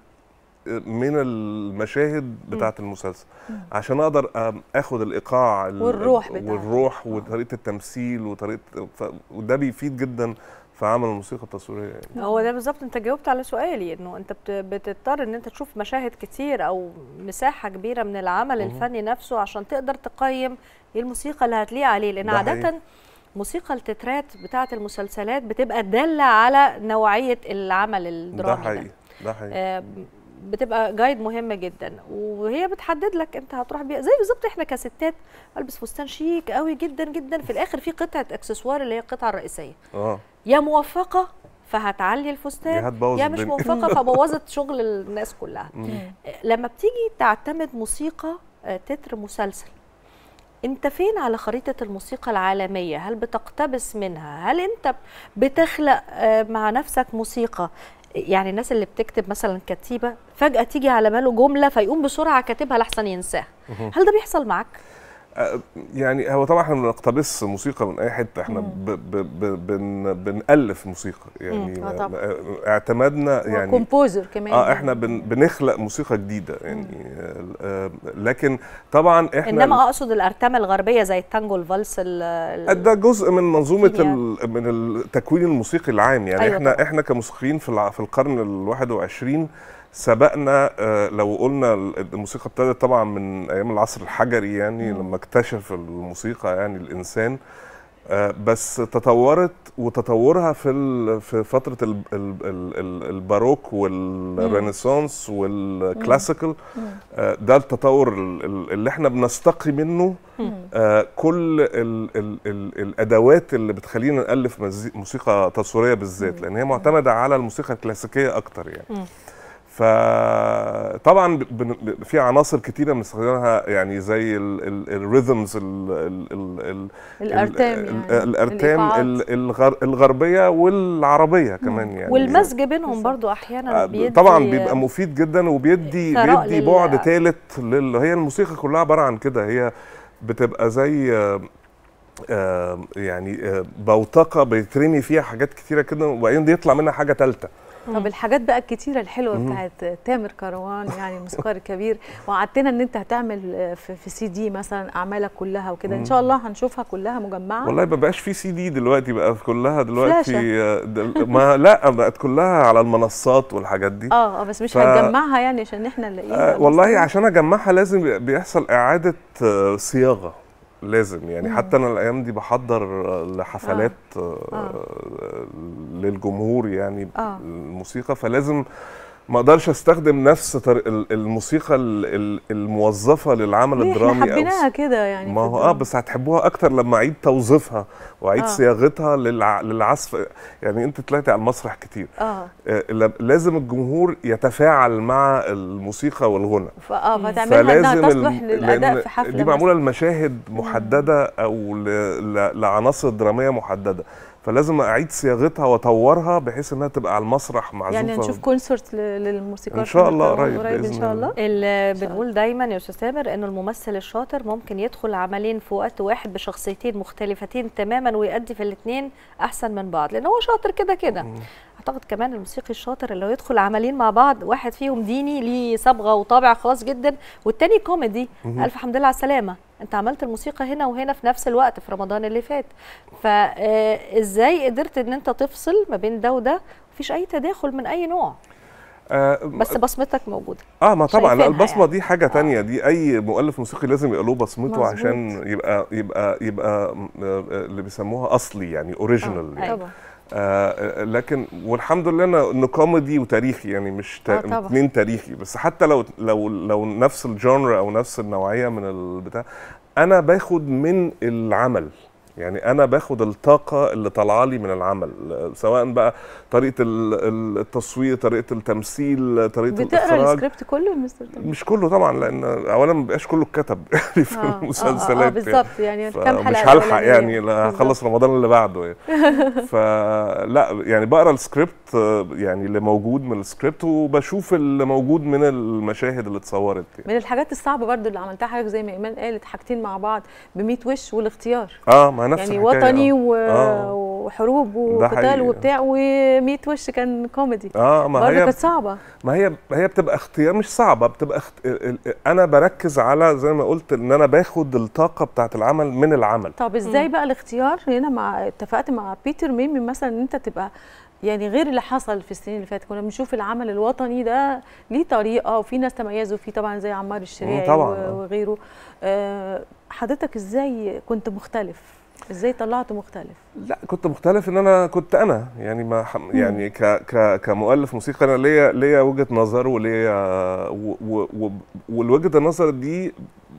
من المشاهد بتاعه المسلسل عشان اقدر أم- اخد الايقاع ال- والروح بتاعته. والروح وطريقه التمثيل وطريقه ف... وده بيفيد جدا في عمل الموسيقى التصويريه يعني. هو ده بالظبط انت جاوبت على سؤالي انه انت بت- بتضطر ان انت تشوف مشاهد كتير او مساحه كبيره من العمل مهم. الفني نفسه عشان تقدر تقيم ايه الموسيقى اللي هتليق عليه لان ده عاده حقيقي. موسيقى التترات بتاعه المسلسلات بتبقى داله على نوعيه العمل ده الدرامي حقيقي ده حقيقي آه، بتبقى جايد مهمه جدا وهي بتحدد لك انت هتروح بيها زي بالظبط احنا كستات البس فستان شيك قوي جدا جدا في الاخر في قطعه اكسسوار اللي هي القطعه الرئيسيه اه يا موفقه فهتعلي الفستان يا هتبوظ يا مش الدنيا. موفقه فبوظت شغل الناس كلها مم. لما بتيجي تعتمد موسيقى آه، تتر مسلسل انت فين على خريطه الموسيقى العالميه هل بتقتبس منها هل انت بتخلق آه، مع نفسك موسيقى يعني الناس اللي بتكتب مثلا كتيبه فجاه تيجي على باله جمله فيقوم بسرعه كاتبها لحسن ينساها مهم. هل ده بيحصل معاك آه، يعني هو طبعا احنا ما بنقتبس موسيقى من اي حته احنا ب ب ب بن بنالف موسيقى يعني مم. آه طبعاً. آه، اعتمادنا يعني كومبوزر كمان اه احنا بن بنخلق موسيقى جديده يعني آه، آه، لكن طبعا احنا انما اقصد الارتمه الغربيه زي التانجو الفالس ال- ال- ده جزء من منظومه فيها. ال- من التكوين الموسيقي العام يعني أيوة احنا طبعاً. احنا كموسيقيين في الع- في القرن ال 21 سبقنا آه، لو قلنا ال- الموسيقى ابتدت طبعا من ايام العصر الحجري يعني لما اكتشف الموسيقى يعني الانسان آه، بس تطورت وتطورها في ال- في فتره ال- ال- ال- ال- الباروك والرينيسانس والكلاسيكال آه، ده التطور ال- ال- اللي احنا بنستقي منه آه، كل ال ال ال الادوات اللي بتخلينا نالف مزي- موسيقى تصويريه بالذات لان هي معتمده على الموسيقى الكلاسيكيه اكتر يعني فطبعا ب- بن- ب- في عناصر كتيره بنستخدمها يعني زي الريذمز الأرتام يعني، الارتام الإيقاعات. ال- الغر- الغربيه والعربيه كمان يعني والمزج بينهم برضو احيانا آه، بيدي طبعا بيبقى مفيد جدا وبيدي ثراء بيدي لل- بعد ثالث لل... هي الموسيقى كلها عباره عن كده هي بتبقى زي آه، آه، يعني آه، بوتقه بيترمي فيها حاجات كتيره كده وبعدين دي يطلع منها حاجه ثالثه طب الحاجات بقى الكتيرة الحلوة مم. بتاعت تامر كروان يعني الموسيقار الكبير وعدتنا ان انت هتعمل آه، في, في سي دي مثلا اعمالك كلها وكده ان مم. شاء الله هنشوفها كلها مجمعة والله ما بقاش في سي دي دلوقتي بقى كلها دلوقتي فلاشة. آه، دل- ما لا بقت كلها على المنصات والحاجات دي اه اه بس مش ف- هتجمعها يعني عشان احنا نلاقيها آه والله عشان اجمعها لازم بيحصل اعاده آه، صياغه لازم يعني مم. حتى انا الايام دي بحضر آه، لحفلات آه. للجمهور يعني آه. الموسيقى فلازم ما اقدرش استخدم نفس طريق ال- الموسيقى ال- ال- الموظفه للعمل ليه الدرامي احنا او حبيناها كده يعني ما في هو اه الدراما. بس هتحبوها اكتر لما اعيد توظيفها واعيد آه. آه. صياغتها للع... للعزف يعني انت طلعتي على المسرح كتير اه آه، ل- لازم الجمهور يتفاعل مع الموسيقى والغنى فاه فتعملها انها فلازم تصلح ال- للاداء لأن في حفلة دي معموله لمشاهد محدده او ل... ل... لعناصر دراميه محدده فلازم اعيد صياغتها واطورها بحيث انها تبقى على المسرح معزوفه يعني نشوف كونسرت ل- للموسيقار إن شاء الله تامر قريب كروان ان بإذن شاء الله اللي بنقول دايما يا استاذ تامر انه الممثل الشاطر ممكن يدخل عملين في وقت واحد بشخصيتين مختلفتين تماما ويؤدي في الاثنين احسن من بعض لان هو شاطر كده كده اعتقد كمان الموسيقي الشاطر اللي هو يدخل عملين مع بعض واحد فيهم ديني ليه صبغه وطابع خاص جدا والتاني كوميدي مهم. الف حمد لله على السلامه انت عملت الموسيقى هنا وهنا في نفس الوقت في رمضان اللي فات فازاي قدرت ان انت تفصل ما بين ده وده مفيش اي تداخل من اي نوع آه بس بصمتك موجوده اه ما طبعا لا شايفينها البصمه يعني. دي حاجه تانية دي اي مؤلف موسيقي لازم يبقى له بصمته مظبوط. عشان يبقى يبقى يبقى م- آه، اللي بيسموها اصلي يعني اوريجينال يعني طبعا آه لكن والحمد لله إن- انه كوميدي وتاريخي يعني مش آه، تا... طبعا. اتنين تاريخي بس حتى لو لو لو نفس الجانر او نفس النوعيه من البتاع انا باخد من العمل يعني انا باخد الطاقه اللي طالعه لي من العمل سواء بقى طريقه ال- ال- التصوير طريقه التمثيل طريقه بتقرا الاخراج السكريبت كله يا مستر تامر؟ مش كله طبعا لان اولا ما بيبقاش كله اتكتب يعني في آه، آه، آه، المسلسلات بالظبط، يعني كام مش حلقة هلحق الأولانية. يعني لا هخلص رمضان اللي بعده يعني فلا يعني بقرا السكريبت آه، يعني اللي موجود من السكريبت وبشوف اللي موجود من المشاهد اللي اتصورت يعني. من الحاجات الصعبه برضو اللي عملتها حضرتك زي ما ايمان قالت حاجتين مع بعض ب وش والاختيار اه ما نفس يعني الحكاية، وطني آه. و... آه. وحروب ده وقتال حقيقي. وبتاع و100 وش كان كوميدي اه ما برضو هي كانت صعبه ما هي هي بتبقى اختيار مش صعبه بتبقى اخت... ال- ال- انا بركز على زي ما قلت ان انا باخد الطاقه بتاعت العمل من العمل طب ازاي بقى الاختيار هنا مع اتفقت مع بيتر ميمي مثلا ان انت تبقى يعني غير اللي حصل في السنين اللي فاتت كنا بنشوف العمل الوطني ده ليه طريقه وفي ناس تميزوا فيه طبعا زي عمار الشريعي طبعاً، و- آه. وغيره آه، حضرتك ازاي كنت مختلف ازاي طلعت مختلف لا كنت مختلف ان انا كنت انا يعني ما ح- يعني ك ك كمؤلف موسيقى انا ليا ليا وجهه نظر وليا و- و- و- والوجهه النظر دي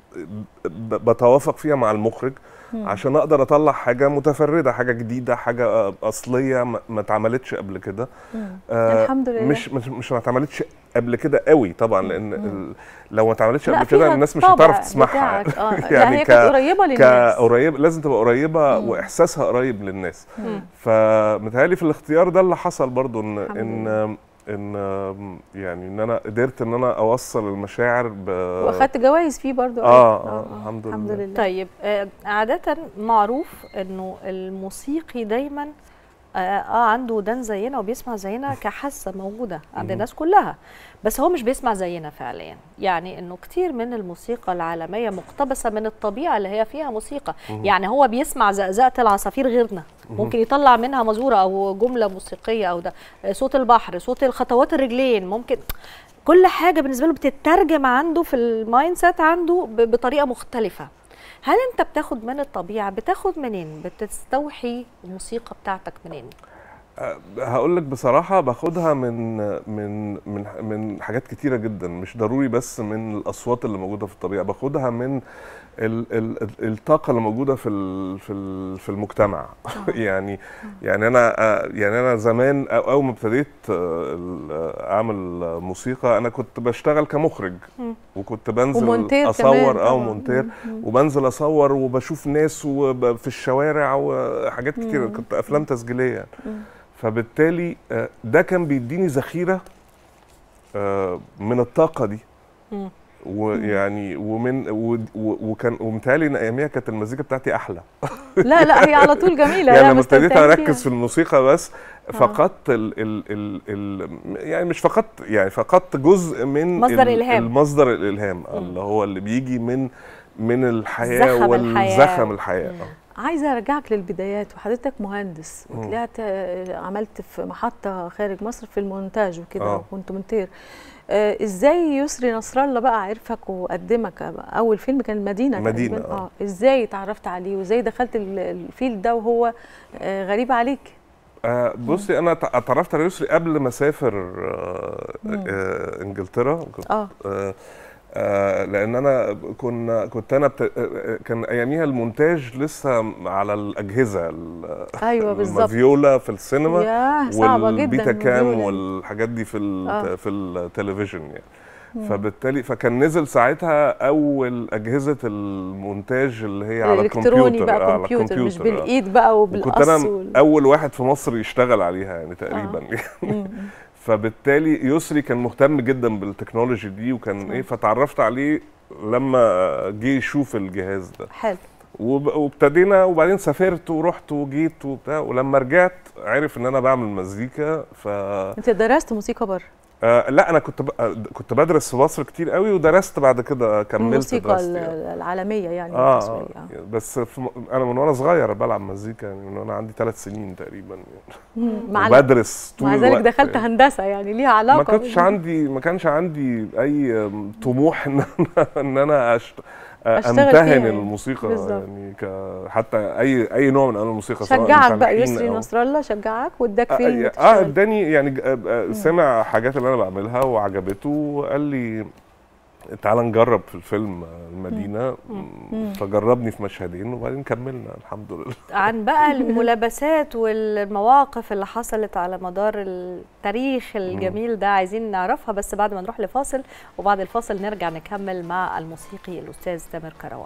ب- بتوافق فيها مع المخرج مم. عشان اقدر اطلع حاجه متفرده حاجه جديده حاجه آه، اصليه ما ما اتعملتش قبل كده مم. آه، الحمد لله. مش مش مش ما اتعملتش قبل كده قوي طبعا لان ال- لو ما اتعملتش لا، قبل كده فيها الناس مش الطابع هتعرف تسمعها بتاعك. آه، لا، هي كانت قريبة للناس. قريب لازم تبقى قريبه واحساسها قريب للناس مم. فمتهيألي في الاختيار ده اللي حصل برضو ان الحمد ان ان يعني ان انا قدرت ان انا اوصل المشاعر ب واخدت جوائز فيه برضو اه, آه الحمد لله الحمد لله طيب آه، عادة معروف انه الموسيقي دايما اه آه، عنده ودان زينا وبيسمع زينا كحاسه موجوده عند مهم. الناس كلها بس هو مش بيسمع زينا فعليا يعني انه كتير من الموسيقى العالميه مقتبسه من الطبيعه اللي هي فيها موسيقى مهم. يعني هو بيسمع زقزقه العصافير غيرنا مهم. ممكن يطلع منها مزوره او جمله موسيقيه او ده صوت البحر صوت الخطوات الرجلين ممكن كل حاجه بالنسبه له بتترجم عنده في المايند سيت عنده ب- بطريقه مختلفه هل انت بتاخد من الطبيعه بتاخد منين بتستوحي الموسيقى بتاعتك منين هقول لك بصراحة باخدها من من من من حاجات كتيرة جدا مش ضروري بس من الأصوات اللي موجودة في الطبيعة باخدها من ال ال الطاقة اللي موجودة في ال في ال في المجتمع يعني يعني أنا آه، يعني أنا زمان أو أول ما ابتديت آه، ال- آه، أعمل موسيقى أنا كنت بشتغل كمخرج مم. وكنت بنزل ومونتير أصور كمان أو طبعاً. مونتير مم. مم. وبنزل أصور وبشوف ناس وب- في الشوارع وحاجات كتير مم. كنت أفلام تسجيلية يعني. مم. فبالتالي آه، ده كان بيديني ذخيره آه، من الطاقه دي ويعني ومن و- و- وكان ومتهيألي ان اياميها كانت المزيكا بتاعتي احلى لا لا هي على طول جميله يعني لا لما ابتديت مستمتعين اركز فيها. في الموسيقى بس فقدت ال ال ال ال يعني مش فقدت يعني فقدت جزء من مصدر ال- إلهام. المصدر الالهام اللي هو اللي بيجي من من الحياه زخم الحياة. والزخم الحياه آه. عايزه ارجعك للبدايات وحضرتك مهندس مم. وطلعت آه، عملت في محطه خارج مصر في المونتاج وكده آه. وكنت مونتير آه، ازاي يسري نصر الله بقى عرفك وقدمك اول فيلم كان المدينه مدينة، تقريباً. آه. ازاي اتعرفت عليه وازاي دخلت ال- الفيلد ده وهو آه، غريب عليك آه بصي انا تع- اتعرفت على يسري قبل ما اسافر آه مم. آه انجلترا كنت- آه. آه آه لان انا كنا كنت انا بت... آه، كان اياميها المونتاج لسه على الاجهزه ال- أيوة بالظبط. المافيولا في السينما ياه، صعبة جداً والبيتا كام المافيولا. والحاجات دي في ال... آه. في التلفزيون يعني مم. فبالتالي فكان نزل ساعتها اول اجهزه المونتاج اللي هي على الالكتروني الكمبيوتر بقى آه، على كمبيوتر مش الكمبيوتر، آه. بالايد بقى وكنت وبالقص انا وال- اول واحد في مصر يشتغل عليها يعني تقريبا مم. فبالتالي يسري كان مهتم جدا بالتكنولوجي دي وكان ايه فتعرفت عليه لما جه يشوف الجهاز ده حلو وب- وابتدينا وبعدين سافرت ورحت وجيت وبتاع ولما رجعت عرف ان انا بعمل مزيكا ف انت درست موسيقى بره آه لا انا كنت ب... آه، كنت بدرس في مصر كتير قوي ودرست بعد كده كملت الموسيقى دراستي ال- يعني. العالميه يعني اه التصويرية. آه، بس في م... انا من وانا صغير بلعب مزيكا يعني من وانا عندي ثلاث سنين تقريبا يعني مم. مع وبدرس طول مع ذلك الوقت دخلت يعني. هندسه يعني ليها علاقه ما كانش بال- عندي ما كانش عندي اي طموح ان انا ان انا أشت... أشتغل امتهن فيها يعني. الموسيقى بالظبط. يعني ك... حتى اي اي نوع من انواع الموسيقى سواء شجعك كان بقى حين يسري أو- نصر الله شجعك واداك اه فيلم اه تشتغل. اداني يعني ج- آه، آه، سمع حاجات اللي انا بعملها وعجبته وقال لي تعال نجرب في الفيلم المدينه مم. فجربني في مشهدين وبعدين كملنا الحمد لله عن بقى الملابسات والمواقف اللي حصلت على مدار التاريخ الجميل ده عايزين نعرفها بس بعد ما نروح لفاصل وبعد الفاصل نرجع نكمل مع الموسيقي الأستاذ تامر كروان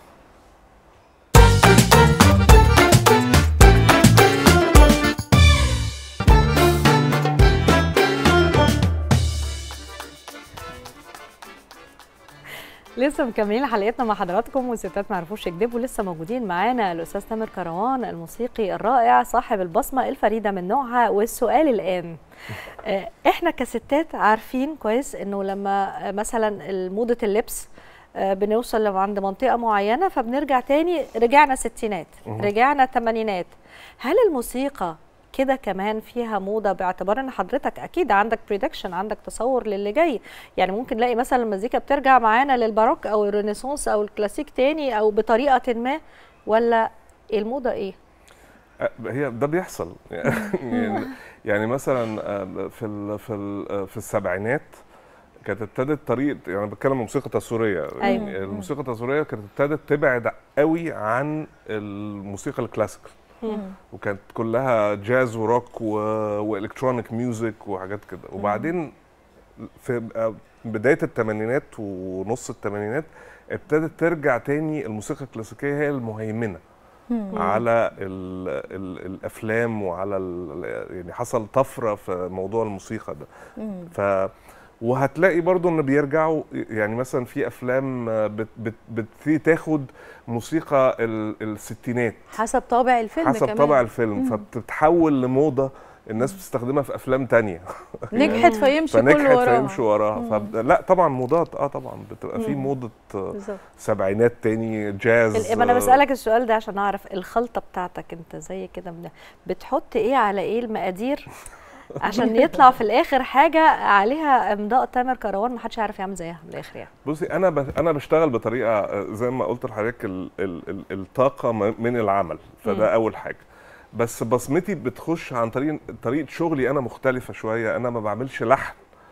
لسه مكملين حلقتنا مع حضراتكم وستات ما عرفوش يكذبوا لسه موجودين معانا الاستاذ تامر كروان الموسيقي الرائع صاحب البصمه الفريده من نوعها والسؤال الان آه، احنا كستات عارفين كويس انه لما آه، مثلا موضه اللبس آه، بنوصل عند منطقه معينه فبنرجع تاني رجعنا ستينات مهم. رجعنا تمانينات هل الموسيقى كده كمان فيها موضه باعتبار ان حضرتك اكيد عندك بريدكشن عندك تصور للي جاي يعني ممكن نلاقي مثلا المزيكا بترجع معانا للباروك او الرينيسانس او الكلاسيك تاني او بطريقه ما ولا الموضه ايه أه، هي ده بيحصل يعني يعني مثلا آه، في ال في ال في السبعينات كانت ابتدت طريقه يعني أنا بتكلم موسيقى تصويريه يعني أيوة. الموسيقى التصويريه كانت ابتدت تبعد قوي عن الموسيقى الكلاسيكال وكانت كلها جاز وروك و... والكترونيك ميوزك وحاجات كده وبعدين في آه، بدايه الثمانينات ونص الثمانينات ابتدت ترجع تاني الموسيقى الكلاسيكيه هي المهيمنه مم. على ال ال الافلام وعلى ال يعني حصل طفره في موضوع الموسيقى ده ف وهتلاقي برضو ان بيرجعوا يعني مثلا في افلام بت بت بتبتدي تاخد موسيقى ال- الستينات حسب طابع الفيلم حسب كمان. طابع الفيلم مم. فبتتحول لموضه الناس بتستخدمها في افلام تانية نجحت فيمشي كله فنجحت وراها. فيمشوا وراها مم. فب... لا طبعا موضات اه طبعا بتبقى في مم. موضه آه، بالظبط. سبعينات تاني جاز ال- ما انا آه، بسالك السؤال ده عشان اعرف الخلطه بتاعتك انت زي كده من- بتحط ايه على ايه المقادير عشان يطلع في الاخر حاجه عليها امضاء تامر كروان ما حدش عارف يعمل زيها من الاخر يعني بصي انا ب... انا بشتغل بطريقه آه، زي ما قلت لحضرتك ال... ال... ال... الطاقه م- من العمل فده مم. اول حاجه بس بصمتي بتخش عن طريق طريقه شغلي انا مختلفه شويه انا ما بعملش لحن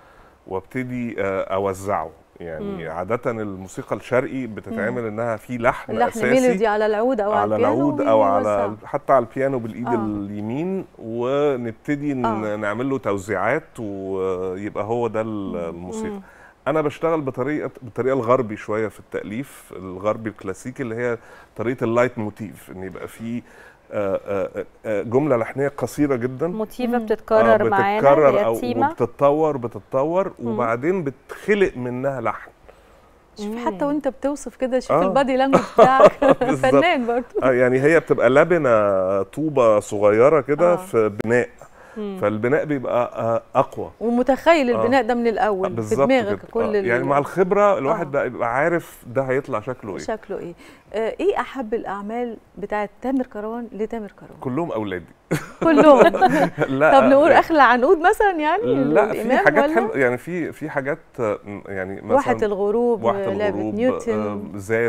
وابتدي آه، اوزعه يعني مم. عاده الموسيقى الشرقي بتتعمل مم. انها في لحن اللحن اساسي ميلودي على العود او على, على البيانو العود او على ويوزع. حتى على البيانو بالايد آه. آه. اليمين ونبتدي ن- آه. نعمل له توزيعات ويبقى هو ده ال- الموسيقى مم. انا بشتغل بطريقه بالطريقه الغربي شويه في التاليف الغربي الكلاسيكي اللي هي طريقه اللايت موتيف ان يبقى في آه، آه، آه، جمله لحنيه قصيره جدا موتيفه بتتكرر معانا بتتكرر هي او تيمة. وبتتطور بتتطور مم. وبعدين بتخلق منها لحن شوف حتى وانت بتوصف كده شوف آه. البادي لانجوج بتاعك بالظبط. فنان برضه آه يعني هي بتبقى لبنه طوبه صغيره كده آه. في بناء مم. فالبناء بيبقى آه، اقوى ومتخيل آه. البناء ده من الاول في بالظبط دماغك كده. كل آه. ال- يعني مع الخبره الواحد آه. بقى يبقى عارف ده هيطلع شكله ايه شكله ايه آه، ايه احب الاعمال بتاعت تامر كروان لتامر كروان كلهم اولادي كلهم لا طب نقول يعني- اخلع عنقود مثلا يعني لا في الإمام حاجات ولا؟ حلوه يعني في في حاجات آه، يعني مثلا واحة الغروب، واحة لعبة الغروب نيوتن. آه، ذات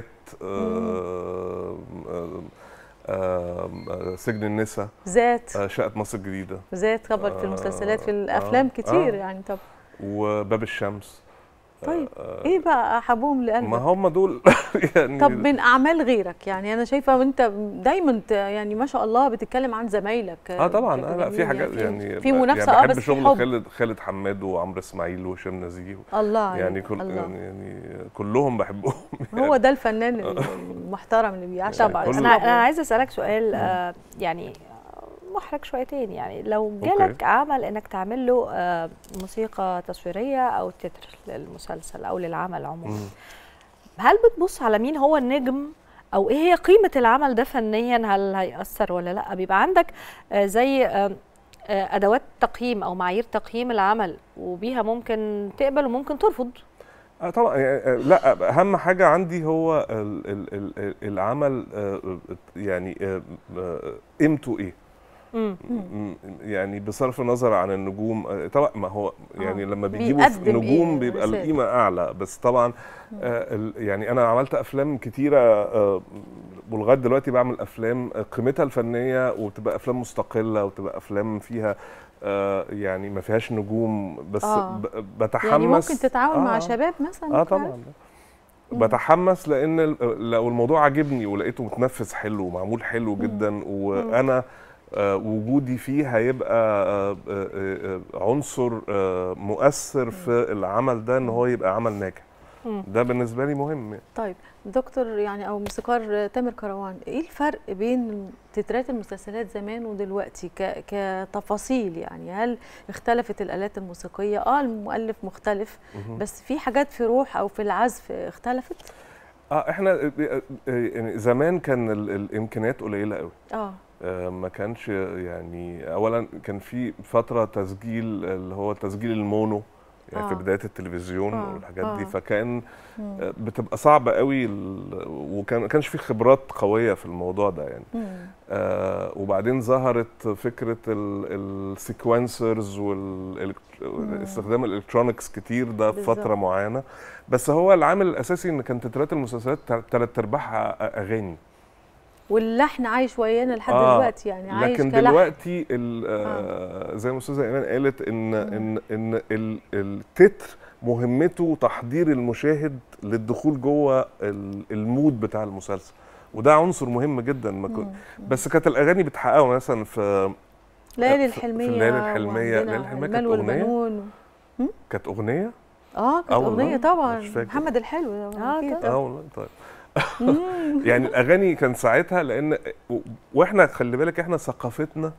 آه، آه، آه، آه، سجن النساء ذات. آه، شقه مصر الجديده ذات خبر في المسلسلات في آه، الافلام آه، كتير آه. يعني طب وباب الشمس طيب ايه بقى احبهم لقلبك ما هم دول يعني طب من اعمال غيرك يعني انا شايفه وانت دايما ت- يعني ما شاء الله بتتكلم عن زمايلك اه طبعا بشكل آه لا في جميل حاجات يعني في منافسه يعني اه بحب بس شغل في حب خالد خالد حماد وعمرو اسماعيل وهشام نزيه الله عليك، يعني كل الله. يعني, يعني كلهم بحبهم هو ده الفنان المحترم اللي بيعشق طبعا كله- انا انا عايزه اسالك سؤال آه يعني محرج شويتين يعني لو جالك أوكي. عمل انك تعمل له آه موسيقى تصويريه او تتر للمسلسل او للعمل عموما مم. هل بتبص على مين هو النجم او ايه هي قيمه العمل ده فنيا هل هيأثر ولا لا بيبقى عندك آه زي آه آه ادوات تقييم او معايير تقييم العمل وبيها ممكن تقبل وممكن ترفض آه طبعا يعني آه، لا اهم حاجه عندي هو ال ال ال العمل آه، يعني آه، آه، قيمته ايه مم. م- يعني بصرف النظر عن النجوم آه، طبعا ما هو يعني آه. لما بيجيبوا في بيقدم إيه نجوم بيبقى رسالة. القيمه اعلى بس طبعا آه ال- يعني انا عملت افلام كتيره آه ولغايه دلوقتي بعمل افلام آه، قيمتها الفنيه وتبقى افلام مستقله وتبقى افلام فيها آه يعني ما فيهاش نجوم بس آه. ب- بتحمس يعني ممكن تتعاون مع آه. شباب مثلا اه ممكن طبعا بتحمس لان ال- لو الموضوع عجبني ولقيته متنفذ حلو ومعمول حلو جدا وانا آه، وجودي فيه هيبقى آه، آه، آه، عنصر آه، مؤثر في العمل ده ان هو يبقى عمل ناجح مم. ده بالنسبه لي مهم يعني. طيب دكتور يعني او موسيقار تامر كروان ايه الفرق بين تترات المسلسلات زمان ودلوقتي ك... كتفاصيل يعني هل اختلفت الالات الموسيقيه اه المؤلف مختلف مهم. بس في حاجات في روح او في العزف اختلفت اه احنا آه، آه، آه، يعني زمان كان ال- الامكانيات قليله قوي اه آه، ما كانش يعني اولا كان في فتره تسجيل اللي هو تسجيل المونو يعني في آه. بدايه التلفزيون آه، والحاجات آه. دي فكان مم. آه، بتبقى صعبه قوي ال- وكان ما كانش في خبرات قويه في الموضوع ده يعني مم. آه وبعدين ظهرت فكره السيكونسرز واستخدام الالكترونكس كتير ده في بالظبط. فتره معينه بس هو العامل الاساسي ان كانت تترات المسلسلات ثلاث ارباعها اغاني واللحن عايش ويانا لحد آه، دلوقتي يعني عايش لكن كلحن دلوقتي ال- آه زي ما استاذه ايمان قالت ان ان ان ال- التتر مهمته تحضير المشاهد للدخول جوه ال- المود بتاع المسلسل وده عنصر مهم جدا ما كن- بس كانت الاغاني بتحققه مثلا في ليالي في- الحلميه في الليالي الحلميه وعندنا الليالي الحلميه المال كانت اغنيه والبنون كانت اغنيه اه كانت آه والله؟ اغنيه طبعا مش فاكر. محمد الحلو اه اكيد اه والله طيب مم. يعني الاغاني كان ساعتها لان و- واحنا خلي بالك احنا ثقافتنا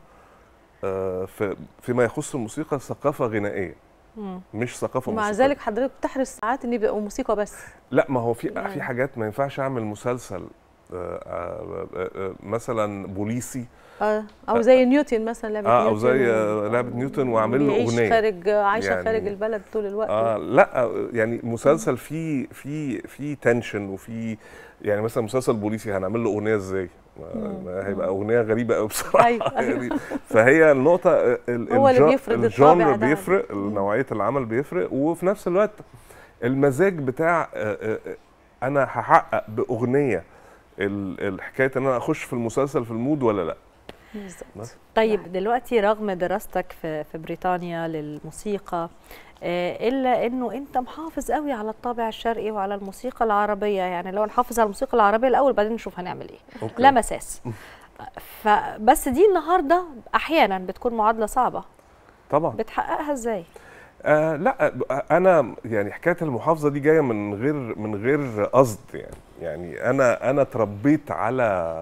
آه، في فيما يخص الموسيقى ثقافه غنائيه مم. مش ثقافه ومع موسيقيه ذلك حضرتك بتحرص ساعات ان يبقوا موسيقى بس لا ما هو في يعني. في حاجات ما ينفعش اعمل مسلسل آه، آه، آه، آه، مثلا بوليسي اه او زي نيوتن مثلا لعبه اه او نيوتن زي و- آه، لعبه نيوتن واعمل له بيعيش اغنيه خارج عايشه يعني- خارج البلد طول الوقت اه لا آه، يعني مسلسل فيه فيه فيه تنشن وفيه يعني مثلا مسلسل بوليسي هنعمل له اغنيه ازاي؟ ما- ما هيبقى اغنيه غريبه قوي بصراحه أيوة، أيوة. يعني فهي النقطه آه، ال- هو اللي الجا- بيفرض الجانر الطابع ده. بيفرق نوعيه العمل بيفرق وفي نفس الوقت المزاج بتاع آه، آه، آه، انا هحقق باغنيه ال- الحكايه ان انا اخش في المسلسل في المود ولا لا بالظبط طيب دلوقتي رغم دراستك في في بريطانيا للموسيقى آه، الا انه انت محافظ قوي على الطابع الشرقي وعلى الموسيقى العربيه يعني لو نحافظ على الموسيقى العربيه الاول بعدين نشوف هنعمل ايه أوكي. لا مساس فبس دي النهارده احيانا بتكون معادله صعبه طبعا بتحققها ازاي آه لا آه، انا يعني حكايه المحافظه دي جايه من غير من غير قصد يعني يعني انا انا اتربيت على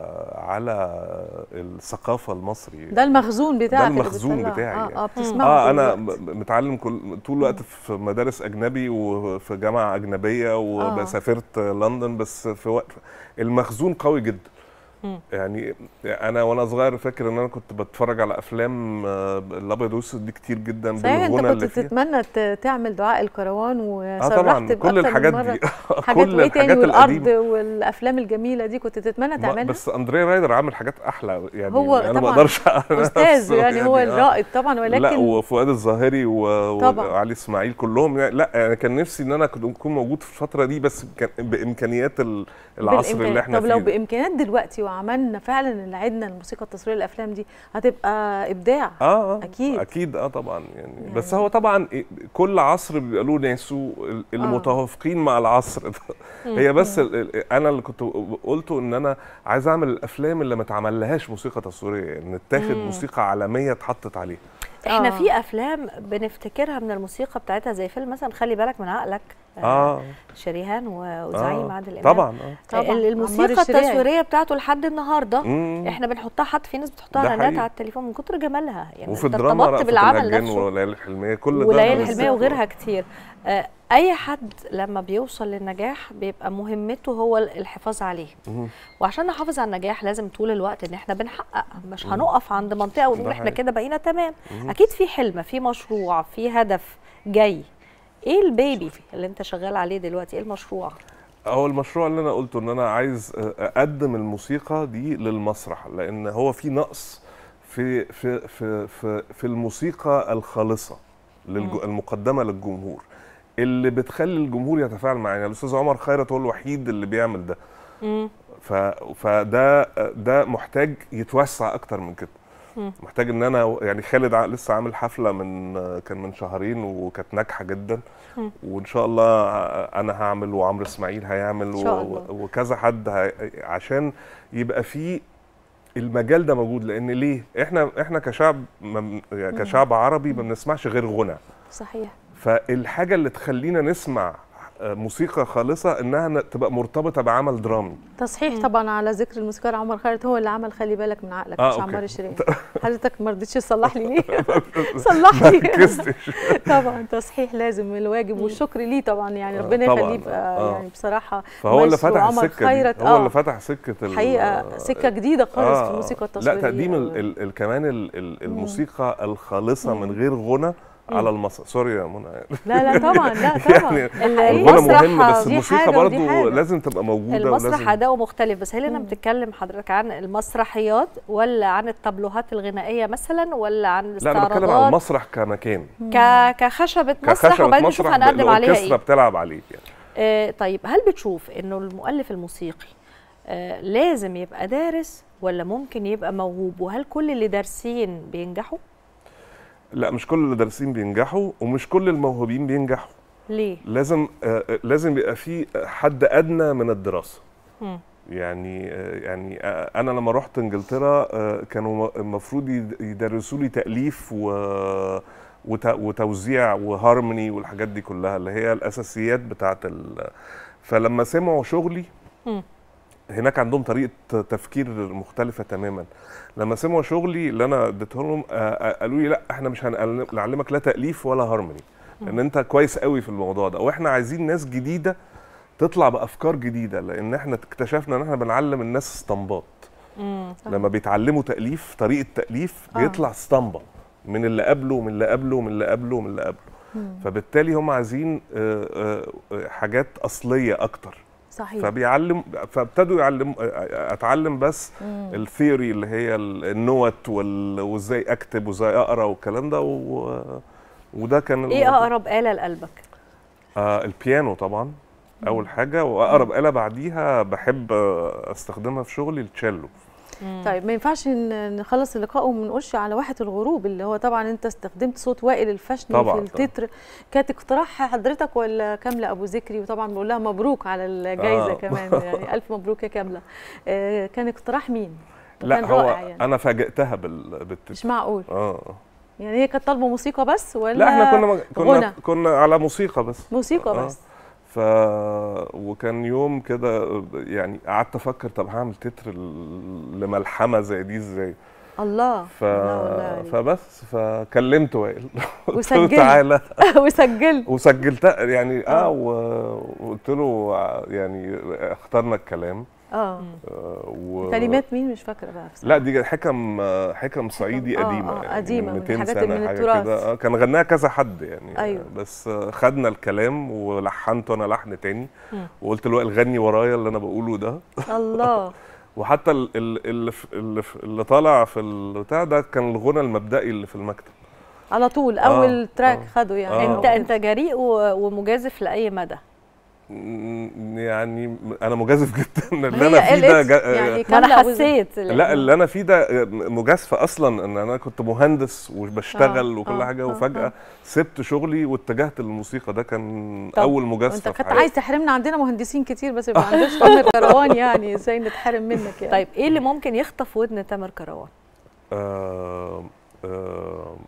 على الثقافه المصري ده المخزون بتاعك ده اللي المخزون بتطلعه. بتاعي اه يعني. اه بتسمعه اه طول انا الوقت. م- متعلم كل طول الوقت في مدارس اجنبي وفي جامعه اجنبيه وسافرت لندن بس في وقت المخزون قوي جدا مم. يعني انا وانا صغير فاكر ان انا كنت بتفرج على افلام آه، الابيض والاسود دي كتير جدا صحيح انت بالغنى كنت اللي فيها تتمنى ت- تعمل دعاء الكروان اه وصرحت طبعا كل بأكتر من الحاجات مرة. دي حاجات كل وايه تاني الحاجات والارض القديمه والافلام الجميله دي كنت تتمنى ما- تعملها بس اندريا رايدر عامل حاجات احلى يعني هو انا ما طبعاً اقدرش أستاذ يعني هو آه. الرائد طبعاً، ولكن- لا وفؤاد الظاهري و- طبعاً. وعلي اسماعيل كلهم يعني لا يعني كان نفسي ان انا كنت اكون موجود في الفتره دي بس كان بامكانيات ال- العصر اللي بالإمكانيات. احنا طب فيه لو ده. بامكانيات دلوقتي وعملنا فعلا اللي عدنا الموسيقى التصويريه الافلام دي هتبقى ابداع اه اه اكيد اكيد اه طبعا يعني, يعني بس هو طبعا إيه، كل عصر بيبقى له ناسه ال- المتوافقين مع العصر ده مم. هي بس مم. ال- ال- انا اللي كنت قلته ان انا عايز اعمل الافلام اللي ما اتعملهاش موسيقى تصويريه يعني تاخد مم. موسيقى عالميه اتحطت عليها احنا آه. في افلام بنفتكرها من الموسيقى بتاعتها زي فيلم مثلا خلي بالك من عقلك اه شريهان و- وزعيم آه. عادل امام طبعا اه طبعاً. ال- عمار الموسيقى الشريعي. التصويريه بتاعته لحد النهارده مم. احنا بنحطها حتى في ناس ده بتحطها رنات حقيقي. على التليفون من كتر جمالها يعني وفي انت الدراما ارتبطت رأفت بالعمل الهجان نفسه وليالي الحلميه كل ده وليالي أنا الحلميه لسه- وغيرها كتير آه، اي حد لما بيوصل للنجاح بيبقى مهمته هو الحفاظ عليه مم. وعشان نحافظ على النجاح لازم طول الوقت ان احنا بنحقق مش مم. هنقف عند منطقه ونقول ده احنا حقيقي. كده بقينا تمام مم. اكيد في حلم في مشروع في هدف جاي ايه البيبي اللي انت شغال عليه دلوقتي ايه المشروع هو المشروع اللي انا قلته ان انا عايز اقدم الموسيقى دي للمسرح لان هو في نقص في في في في, في الموسيقى الخالصه للج... مم. المقدمه للجمهور اللي بتخلي الجمهور يتفاعل معانا يعني الاستاذ عمر خيرت هو الوحيد اللي بيعمل ده مم. ف... فده ده محتاج يتوسع اكتر من كده مم. محتاج ان انا يعني خالد ع- لسه عامل حفله من كان من شهرين وكانت ناجحه جدا مم. وان شاء الله انا هعمل وعمرو اسماعيل هيعمل إن شاء و- الله. و- وكذا حد هي... عشان يبقى في المجال ده موجود لان ليه احنا احنا كشعب مم... يعني كشعب عربي ما بنسمعش غير غنى صحيح فالحاجه اللي تخلينا نسمع آه، موسيقى خالصه انها ن- تبقى مرتبطه بعمل درامي تصحيح طبعا على ذكر الموسيقار عمر خالد هو اللي عمل خلي بالك من عقلك آه، مش أوكي. عمار الشريعي حضرتك ما رضيتش تصلح لي ليه صلح ما لي ركزتش. طبعا تصحيح لازم الواجب والشكر ليه طبعا يعني ربنا طبعاً، يخليه يبقى آه. يعني بصراحه فهو اللي مايسترو فتح عمر السكه خيرت دي هو آه. اللي فتح سكه ال- حقيقه سكه جديده خالص في الموسيقى التصويريه لا تقديم ال ال ال كمان ال ال الموسيقى الخالصه من غير غنى على المسرح سوري يا منى لا لا طبعا لا طبعا يعني ال- الغنى المسرح مهم بس دي الموسيقى حاجة ودي برضو حاجة. لازم تبقى موجوده المسرح ولازم أداؤه مختلف بس هل أنا بتتكلم حضرتك عن المسرحيات ولا عن التابلوهات الغنائية مثلا ولا عن لا انا الاستعراضات بتكلم عن المسرح كمكان ك... كخشبة مسرح كخشبة وبعدين نشوف مسرح هنقدم عليها الاوركسترا ايه بتلعب عليه يعني آه طيب هل بتشوف انه المؤلف الموسيقي آه لازم يبقى دارس ولا ممكن يبقى موهوب وهل كل اللي دارسين بينجحوا لا مش كل اللي دارسين بينجحوا ومش كل الموهوبين بينجحوا ليه لازم آه، آه، لازم يبقى في حد ادنى من الدراسه مم. يعني آه، يعني آه، انا لما رحت انجلترا آه، كانوا م- المفروض يد- يدرسوا لي تاليف و وت- وتوزيع وهارموني والحاجات دي كلها اللي هي الاساسيات بتاعت ال... فلما سمعوا شغلي مم. هناك عندهم طريقه تفكير مختلفه تماما لما سمعوا شغلي اللي انا اديته لهم آه، آه، قالوا لي لا احنا مش هنعلم- هنعلمك لا تاليف ولا هارموني لان انت كويس قوي في الموضوع ده واحنا عايزين ناس جديده تطلع بافكار جديده لان احنا اكتشفنا ان احنا بنعلم الناس اسطمبات مم. لما بيتعلموا تاليف طريقه تاليف آه. بيطلع اسطمبه من اللي قبله ومن اللي قبله ومن اللي قبله ومن اللي قبله مم. فبالتالي هم عايزين آه، آه، آه، حاجات اصليه اكتر صحيح فبيعلم فابتدوا يعلم اتعلم بس مم. الثيوري اللي هي ال- النوت وال- وازاي اكتب وازاي اقرا والكلام ده و... وده كان ايه الموضوع. اقرب آلة لقلبك آه البيانو طبعا اول حاجه واقرب آلة بعديها بحب آه، استخدمها في شغلي التشيلو طيب ما ينفعش ن- نخلص اللقاء وما نقولش على واحة الغروب اللي هو طبعا انت استخدمت صوت وائل الفشني طبعاً، في التتر كانت اقتراح حضرتك ولا كامله ابو ذكري وطبعا بقول لها مبروك على الجائزه آه. كمان يعني الف مبروك يا كامله آه كان اقتراح مين؟ لا كان هو رائع يعني. انا فاجئتها بال بالتتر مش معقول اه يعني هي كانت طالبه موسيقى بس ولا لا احنا كنا كنا غنى كنا على موسيقى بس موسيقى آه. بس ف وكان يوم كده يعني قعدت افكر طب هعمل تتر ل- لملحمه زي دي ازاي الله ف... الله والله عليك. فبس فكلمت وائل قلت له وسجلت. تعالى وسجلت وسجلتها يعني اه و- وقلت له يعني اخترنا الكلام اه آه، و... كلمات مين مش فاكره بقى بصراحة. لا دي حكم حكم صعيدي آه، قديمه آه، يعني قديمة، من 200 الحاجات سنه اللي من حاجه التراث. كده آه، كان غناها كذا حد يعني أيوة. بس آه، خدنا الكلام ولحنته انا لحن تاني مم. وقلت له غني ورايا اللي انا بقوله ده الله وحتى ال- ال- اللي في- اللي في- اللي طالع في البتاع ده كان الغنى المبدئي اللي في المكتب على طول آه، اول تراك آه. خده يعني آه. انت انت جريء و- ومجازف لاي مدى م- يعني انا مجازف جدا اللي هي انا فيه ده قلت جا- يعني ما كاملة انا أبو ذكري. حسيت لا اللي انا فيه ده مجازفه اصلا ان انا كنت مهندس وبشتغل آه، وكل آه، حاجه آه، وفجاه آه. سبت شغلي واتجهت للموسيقى ده كان طب، اول انت مجازفه في كنت حياتي عايز تحرمنا عندنا مهندسين كتير بس ما عندناش تامر كروان يعني ازاي نتحرم منك يعني طيب ايه اللي ممكن يخطف ودن تامر كروان آه آه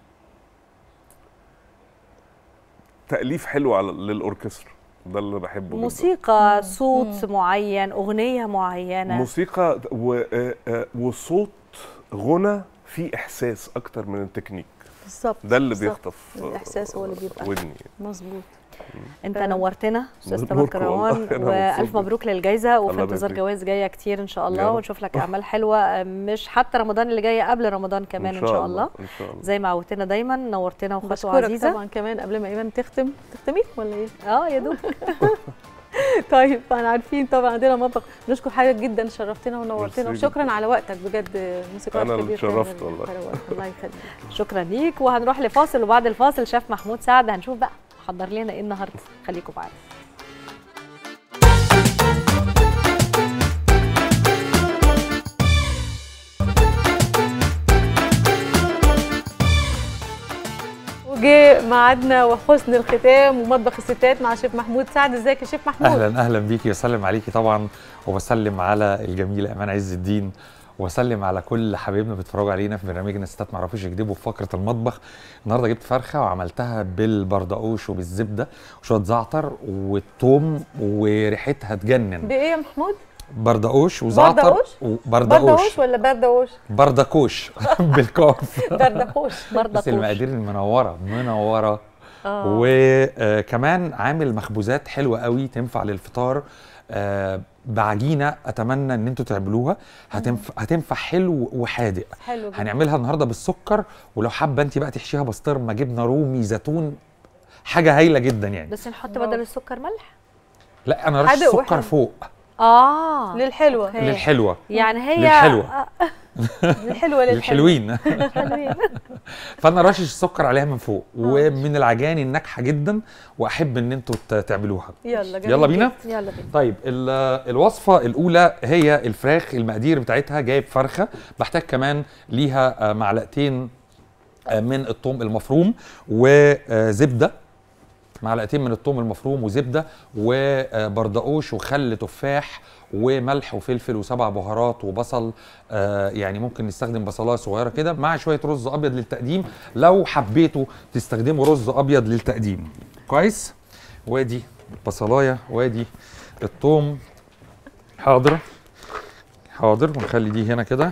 تاليف حلو على للاوركسترا ده اللي بحبه جداً. موسيقى صوت معين اغنيه معينه موسيقى و... آه، آه، وصوت غنى فيه احساس اكتر من التكنيك بالظبط ده اللي بالظبط. بيخطف الاحساس هو اللي بيبقى ودني مظبوط انت نورتنا استاذ تامر نوركم كروان والله، أنا والف مبسوط مبروك للجائزه وفي الله انتظار يبارك جوائز جايه كتير ان شاء يا الله رب. ونشوف لك اعمال حلوه مش حتى رمضان اللي جاي قبل رمضان كمان ان شاء الله ان شاء الله زي ما عودتنا دايما نورتنا وخطوه بشكرك عزيزه طبعا كمان قبل ما ايمان تختم تختمي ولا ايه؟ اه يا دوب طيب احنا عارفين طبعا عندنا مطبخ نشكر حضرتك جدا شرفتنا ونورتنا ميرسي وشكرا على وقتك بجد موسيقار أنا اللي كبير اتشرفت تامر والله. كروان. الله يخليك شكرا ليك وهنروح لفاصل وبعد الفاصل شاف محمود سعد هنشوف بقى حضر لنا ايه النهارده خليكم معانا وجه ميعادنا وحسن الختام ومطبخ الستات مع شيف محمود سعد ازيك يا شيف محمود اهلا اهلا بيكي وسلم عليكي طبعا وبسلم على الجميله ايمان عز الدين وبسلم على كل حبايبنا بيتفرجوا علينا في برنامجنا ستات ما يعرفوش يكذبوا في فقره المطبخ النهارده جبت فرخه وعملتها بالبردقوش وبالزبده وشويه زعتر والثوم وريحتها تجنن بايه يا محمود بردقوش وزعتر بردقوش؟ وبردقوش بردقوش ولا بردقوش بردكوش بالكاف بردقوش بس بردقوش المقادير المنوره منوره آه. وكمان عامل مخبوزات حلوه قوي تنفع للفطار آه، بعجينه اتمنى ان انتوا تعملوها هتنفع هتنفع حلو وحادق حلو جدا. هنعملها النهارده بالسكر ولو حابه انت بقى تحشيها بسطرمه جبنه رومي زيتون حاجه هايله جدا يعني بس نحط بدل السكر ملح لا انا رش حادق سكر وحلو. فوق اه للحلوه أوكي. للحلوه يعني هي للحلوة. للحلوه للحلوين حلوين فانا رشش السكر عليها من فوق ومن العجائن الناجحه جدا واحب ان انتوا ت- تعملوها يلا جميل يلا بينا جدا. يلا بينا طيب ال- الوصفه الاولى هي الفراخ المقادير بتاعتها جايب فرخه بحتاج كمان ليها آه، معلقتين آه، من الثوم المفروم وزبده معلقتين من الثوم المفروم وزبده وبردقوش وخل تفاح وملح وفلفل وسبع بهارات وبصل آه يعني ممكن نستخدم بصلايه صغيره كده مع شويه رز ابيض للتقديم لو حبيتوا تستخدموا رز ابيض للتقديم كويس وادي البصلايه وادي الثوم حاضر حاضر ونخلي دي هنا كده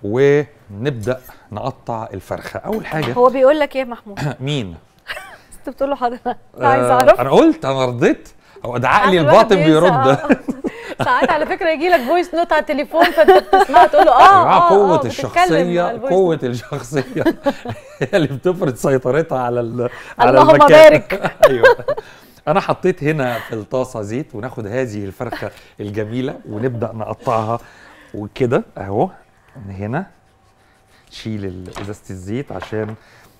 ونبدا نقطع الفرخه اول حاجه هو بيقول لك ايه يا محمود مين انت بتقول له حضرتك عايز آه، اعرف انا قلت انا رضيت هو ده عقلي الواحد الباطن بينسى، بيرد آه. ساعات على فكره يجي لك فويس نوت على التليفون فانت بتسمعها تقول له يا اه جماعه اه قوة آه، بتتكلم الشخصية على الفويس قوة الشخصية هي اللي بتفرض سيطرتها على ال على اللهم المكان بارك. ايوه انا حطيت هنا في الطاسة زيت وناخد هذه الفرخة الجميلة ونبدأ نقطعها وكده اهو من هنا نشيل ال- ازازة الزيت عشان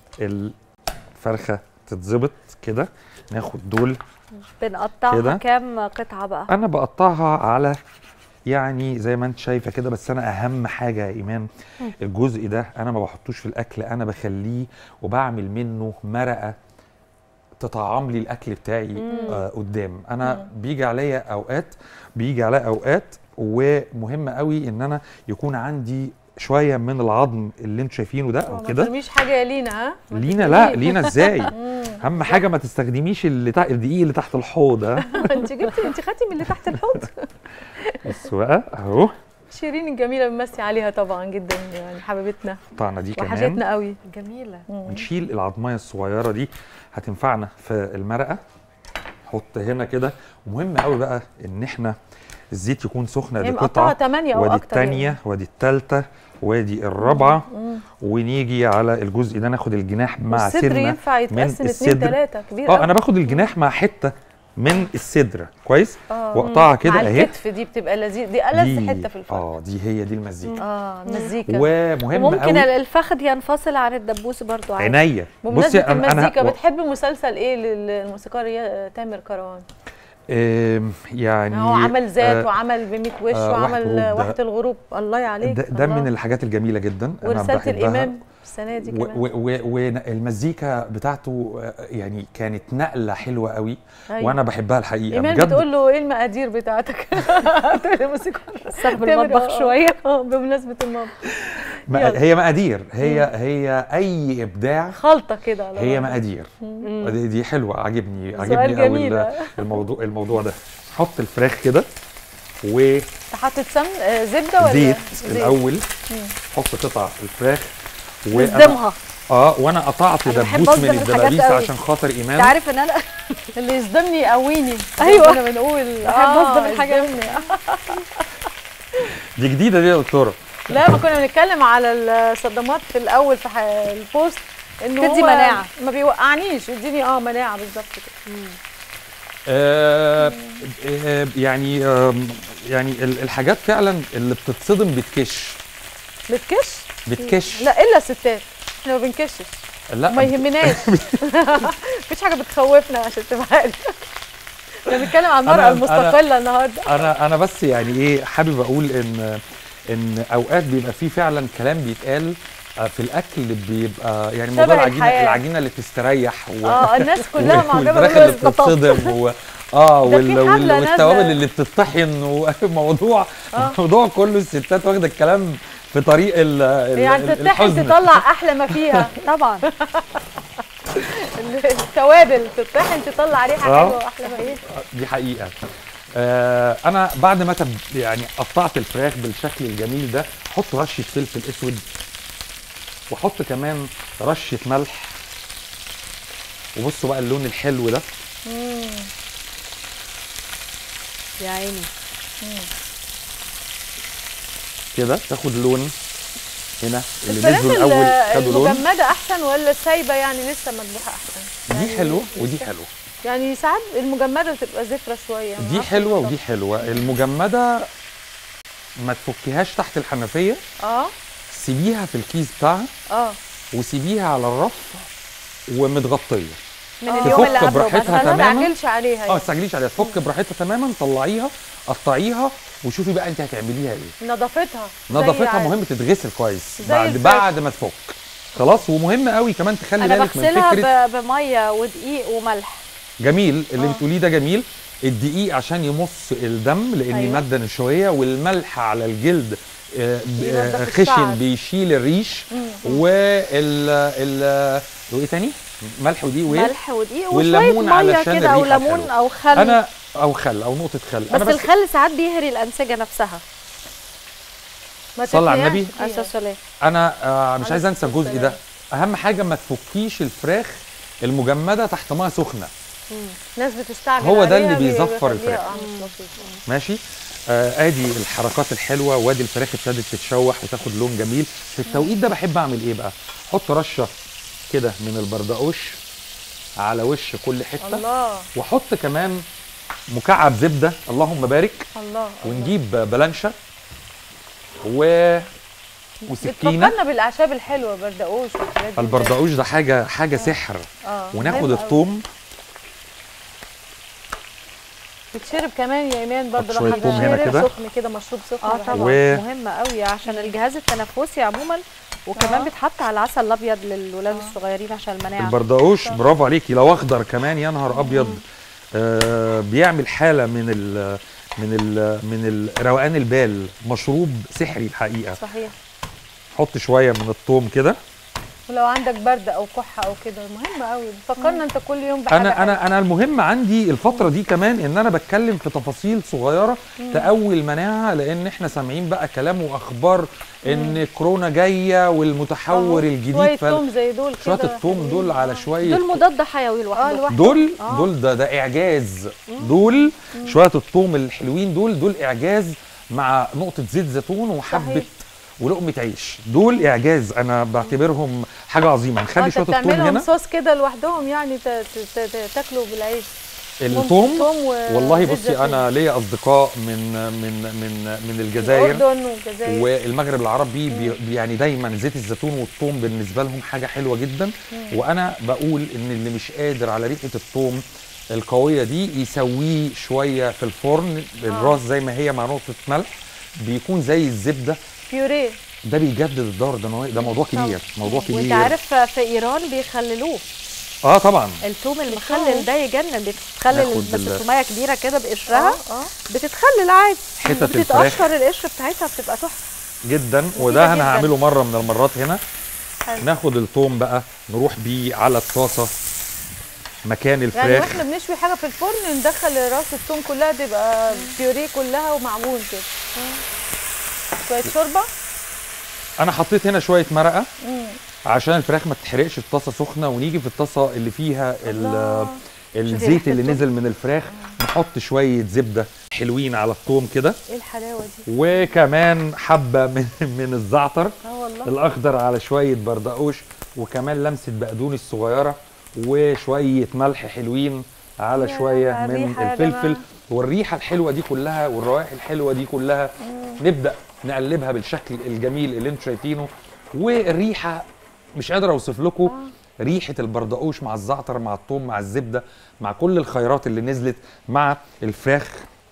الفرخة تتظبط كده ناخد دول بنقطعها كده. كام قطعه بقى انا بقطعها على يعني زي ما انت شايفه كده بس انا اهم حاجه يا ايمان مم. الجزء ده انا ما بحطوش في الاكل انا بخليه وبعمل منه مرقه تطعم لي الاكل بتاعي مم. آه قدام انا بيجي عليا اوقات بيجي عليا اوقات ومهم قوي ان انا يكون عندي شويه من العظم اللي انتوا شايفينه ده او ما كده ترميش حاجه يا لينا ها ما لينا لا ترميش. لينا ازاي مم. اهم حاجه ما تستخدميش اللي تحت الدقيق اللي تحت الحوض ها انت جبتي انت خدتي من اللي تحت الحوض بس بقى اهو شيرين الجميله بنمسي عليها طبعا جدا يعني حبيبتنا قطعنا دي كمان وحشتنا قوي جميله ونشيل العظمايه الصغيره دي هتنفعنا في المرقه حط هنا كده ومهم قوي بقى ان احنا الزيت يكون سخن هي ادي مقطعة قطعه تمانية أو وادي أكتر يعني. الثانيه وادي الثالثه وادي الرابعه مم. ونيجي على الجزء ده ناخد الجناح مع والصدر سنه ينفع من يتقسم اتنين الصدر. تلاته كبير اه قوي. انا باخد الجناح مع حته من الصدر كويس آه. واقطعها كده مع اهي الكتف دي بتبقى لذيذ دي ألذ حته في الفرن اه دي هي دي المزيكا اه مزيكا ومهم وممكن قوي الفخذ ينفصل عن الدبوس برضو عادي عينيا بمناسبة أنا- المزيكا و- بتحب مسلسل ايه للموسيقار يا- تامر كروان؟ آم، يعني هو عمل ذات آه، وعمل بميت وش آه، وعمل واحد غروب ده- واحة الغروب الله عليك ده, ده الله. من الحاجات الجميله جدا انا ورسالة بحبها الإمام السنة دي و- كمان و- و- والمزيكا بتاعته آه، يعني كانت نقله حلوه قوي أيوة. وانا بحبها الحقيقه إيمان بجد بتقول له ايه المقادير بتاعتك؟ تقول الموسيقار صاحب تامر، المطبخ آه، شويه اه بمناسبة المطبخ ما- يلا. هي مقادير هي هي اي ابداع خلطة كده على هي بعض. مقادير مم. دي, دي حلوه عاجبني سؤال عاجبني قوي جميل. ال- الموضوع الموضوع ده حط الفراخ كده و انت حاطط سمن آه، زبدة ولا زيت الاول مم. حط قطع الفراخ نصدمها. اه وانا قطعت أنا بحب دبوس من أصدم الحاجات الدبابيس قوي. عشان خاطر انت ايمان عارف ان انا اللي يصدمني يقويني أيوة. انا بنقول بحب أصدم الحاجات. يصدمني. دي جديده دي يا دكتوره لا ما كنا بنتكلم على الصدمات في الاول في ح- البوست انه تدي هو مناعة. ما بيوقعنيش يديني اه مناعه بالظبط كده آه آه يعني آه يعني ال- الحاجات فعلا اللي بتتصدم بتكش بتكش بتكش لا الا الستات احنا ما بنكشش لا ما يهمناش مفيش حاجه بتخوفنا عشان تبقى عارف احنا بنتكلم عن المراه أنا- المستقله النهارده انا انا بس يعني ايه حابب اقول ان ان اوقات بيبقى فيه فعلا كلام بيتقال آه، في الاكل بيبقى يعني موضوع شبه العجينه الحياة. العجينه اللي بتستريح و... اه الناس كلها و- معجبه والفراخ اللي بالرز بطاطس. بتتصدم و... اه ده في وال... وال... حملة والتوابل نازلة. اللي بتطحن وموضوع آه. الموضوع كله الستات واخده الكلام في طريق ال... ال... يعني ال- تتحن الحزن. تطلع احلى ما فيها طبعا التوابل تتطحن تطلع ريحه آه. حلوه واحلى ما ايه دي حقيقه آه انا بعد ما تب يعني قطعت الفراخ بالشكل الجميل ده احط رشه فلفل اسود واحط كمان رشه ملح وبصوا بقى اللون الحلو ده يا عيني كده تاخد لون هنا اللي الفراخ نزلوا الاول خدوا لون المجمده احسن ولا السايبه يعني لسه مذبوحه احسن دي حلوه ودي حلوه يعني ساعات المجمده بتبقى زفره شويه دي حلوه ودي حلوه المجمده ما تفكيهاش تحت الحنفيه اه سيبيها في الكيس بتاعها اه وسيبيها على الرف ومتغطيه من تفك اليوم اللي قبله براحتها مثلا ما تماما. تعجلش عليها اه يعني. تستعجليش عليها تفك براحتها تماما طلعيها قطعيها وشوفي بقى انت هتعمليها ايه نظافتها زي نظافتها عادي. مهم تتغسل كويس زي بعد الفراخ. بعد ما تفك خلاص ومهم قوي كمان تخلي انا بالك من فكره بغسلها ب- بميه ودقيق وملح جميل اللي آه. بتقوليه ده جميل الدقيق عشان يمص الدم لان أيوة. أيوة. ماده نشويه والملح على الجلد آه، ب- ينضف آه، الشعر. خشن بيشيل الريش مم. وال ال وايه تاني ملح ودقيق وايه ملح ودقيق وشويه والليمون ميه علشان كده او الريحة ليمون الحلوة. او خل انا او خل او نقطه خل بس, انا بس الخل ساعات بيهري الانسجه نفسها ما صلي على تتنياش النبي. فيها. عليه السلام انا آه مش عليه عايز انسى الصلاة الجزء ده اهم حاجه ما تفكيش الفراخ المجمده تحت ميه سخنه ناس بتستعجل هو ده اللي عليها بيزفر بيخليها- الفراخ. اه مش لطيف ماشي آه ادي الحركات الحلوه وادي الفراخ ابتدت تتشوح وتاخد لون جميل في التوقيت ده بحب اعمل ايه بقى احط رشه كده من البردقوش على وش كل حته الله واحط كمان مكعب زبده اللهم بارك الله ونجيب بلانشه و وسكينه بتفكرنا بالاعشاب الحلوه بردقوش والحاجات دي البردقوش ده حاجه حاجه سحر اه وناخد مهم أوي. الثوم بتشرب كمان يا ايمان برضه حط لو شوية حد توم هنا شارب كده. سخن كده مشروب سخن اه بحبه. طبعا و- مهمه قوي عشان الجهاز التنفسي عموما وكمان آه. بيتحط على العسل الابيض للولاد الصغيرين عشان المناعه البردقوش برافو عليكي لو اخضر كمان يا نهار ابيض آه بيعمل حاله من ال من ال من ال- روقان البال مشروب سحري الحقيقه صحيح حط شويه من الثوم كده ولو عندك برد او كحه او كده مهم قوي بتفكرنا انت كل يوم بحاجه انا انا انا المهم عندي الفتره دي كمان ان انا بتكلم في تفاصيل صغيره مم. تقوي المناعه لان احنا سامعين بقى كلام واخبار ان كورونا جايه والمتحور الجديد شويه فال- توم زي دول شويه كده الثوم دول على شويه دول مضاد حيوي لوحدهم لوحدهم. دول آه. دول ده ده اعجاز دول شويه الثوم الحلوين دول دول اعجاز مع نقطه زيت زيتون وحبه صحيح. ولقمه عيش دول اعجاز انا بعتبرهم حاجه عظيمه آه، نخلي انت شويه الثوم بتعملهم هنا صوص كده لوحدهم يعني ت- ت- ت- تاكلوا بالعيش الثوم توم و- والله وزيت بصي زيتون. انا ليا اصدقاء من من من من الجزائر الاردن والجزائر والمغرب العربي بي بي- يعني دايما زيت الزيتون والثوم بالنسبه لهم حاجه حلوه جدا مم. وانا بقول ان اللي مش قادر على ريحه الثوم القويه دي يسويه شويه في الفرن الراس زي ما هي مع نقطه ملح بيكون زي الزبده بيوريه ده بيجدد الدور ده مو- ده موضوع كبير موضوع وانت كبير عارف في ايران بيخللوه اه طبعا الثوم المخلل ده يجنن بتتخلل ناخد بس ال- الثوميه كبيره كده بقشرها اه اه بتتخلل عادي حتت الفراخ. بتتقشر القشر بتاعتها بتبقى تحفه جدا وده جداً. انا هعمله مره من المرات هنا حلو. ناخد الثوم بقى نروح بيه على الطاسه مكان الفراخ يعني واحنا بنشوي حاجه في الفرن ندخل راس الثوم كلها تبقى بيوريه كلها ومعجون كده شويه شوربه انا حطيت هنا شويه مرقه مم. عشان الفراخ ما تتحرقش الطاسه سخنه ونيجي في الطاسه اللي فيها ال- الله. الزيت ريحة اللي الثوم. نزل من الفراخ نحط شويه زبده حلوين على الثوم كده ايه الحلاوه دي وكمان حبه من من الزعتر اه والله الاخضر على شويه بردقوش وكمان لمسه بقدونس صغيره وشويه ملح حلوين على يا شويه على من الريحة يا الفلفل جماعة. والريحه الحلوه دي كلها والروائح الحلوه دي كلها نبدا نقلبها بالشكل الجميل اللي انتم شايفينه والريحه مش قادر اوصف لكم ريحه البردقوش مع الزعتر مع الثوم مع الزبده مع كل الخيرات اللي نزلت مع الفراخ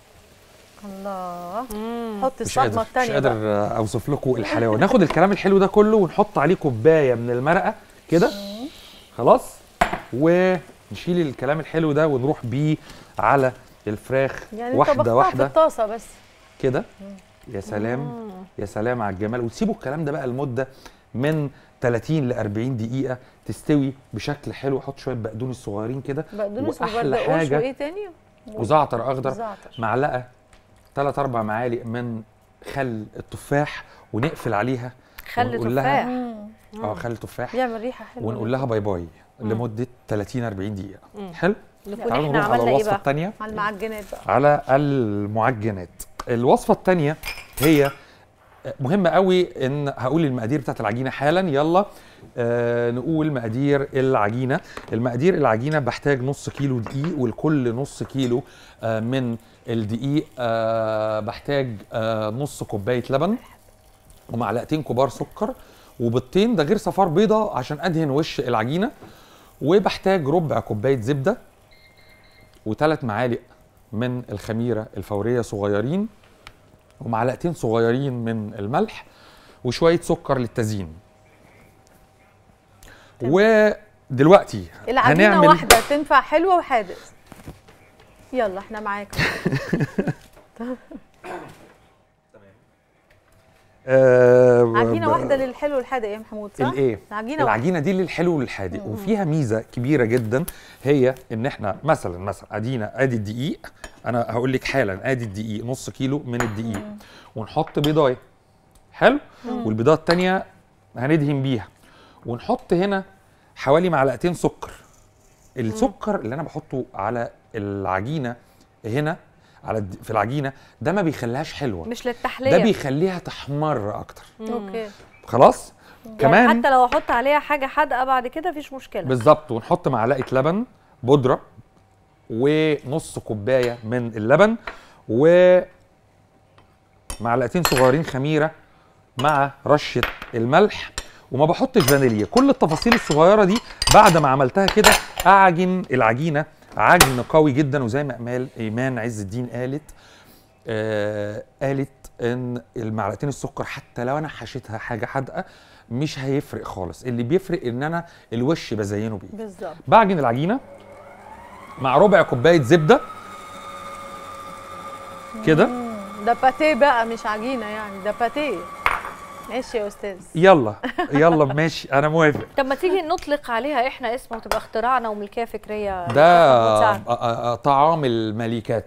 الله حط مش قادر الصدمه مش الثانيه قادر بقى اوصف لكم الحلاوه ناخد الكلام الحلو ده كله ونحط عليه كوبايه من المرقه كده خلاص ونشيل الكلام الحلو ده ونروح بيه على الفراخ يعني واحده طبختها في واحده الطاسه بس كده يا سلام يا سلام على الجمال وتسيبوا الكلام ده بقى لمده من 30 ل 40 دقيقه تستوي بشكل حلو حط شويه بقدونس صغيرين كده بقدونس واحلى وبردقوش حاجه وايه تاني وزعتر اخضر زعتر. معلقه ثلاث اربع معالق من خل التفاح ونقفل عليها خل ونقول لها- تفاح اه خل تفاح بيعمل ريحه حلوه ونقول لها باي باي لمده 30 40 دقيقه مم. حلو نكون تعالوا احنا نروح على عملنا ايه الوصفه بقى الثانيه على المعجنات بقى على المعجنات الوصفه الثانيه هي مهمه قوي ان هقول المقادير بتاعت العجينه حالا يلا آه نقول مقادير العجينه المقادير العجينه بحتاج نص كيلو دقيق ولكل نص كيلو آه من الدقيق آه بحتاج آه نص كوبايه لبن ومعلقتين كبار سكر وبيضتين ده غير صفار بيضه عشان ادهن وش العجينه وبحتاج ربع كوبايه زبده وثلاث معالق من الخميره الفوريه صغيرين ومعلقتين صغيرين من الملح وشويه سكر للتزيين ودلوقتي العجينه هنعمل واحده تنفع حلوه وحادق يلا احنا معاكم آه عجينه ب- واحده للحلو والحادق يا محمود صح الايه العجينه واحده العجينه دي للحلو والحادق وفيها ميزه كبيره جدا هي ان احنا مثلا مثلا ادينا ادي الدقيق انا هقول لك حالا ادي الدقيق نص كيلو من الدقيق ونحط بيضايه حلو مم. والبيضات التانية هندهن بيها ونحط هنا حوالي معلقتين سكر السكر اللي انا بحطه على العجينه هنا على الد- في العجينه ده ما بيخليهاش حلوه مش للتحليه ده بيخليها تحمر اكتر اوكي خلاص كمان كمان حتى لو احط عليها حاجه حادقه بعد كده مفيش مشكله بالظبط ونحط معلقه لبن بودره ونص كوبايه من اللبن و معلقتين صغيرين خميره مع رشه الملح وما بحطش فانيليا كل التفاصيل الصغيره دي بعد ما عملتها كده اعجن العجينه عجن قوي جدا وزي ما امال ايمان عز الدين قالت آه قالت ان المعلقتين السكر حتى لو انا حشيتها حاجه حادقه مش هيفرق خالص اللي بيفرق ان انا الوش بزينه بيه بالظبط بعجن العجينه مع ربع كوبايه زبده كده مم، ده باتيه بقى مش عجينه يعني ده باتيه ماشي يا استاذ يلا يلا ماشي انا موافق طب ما تيجي نطلق عليها احنا اسم وتبقى اختراعنا وملكيه فكريه ده مساعد. آه، آه، آه، طعام الملكات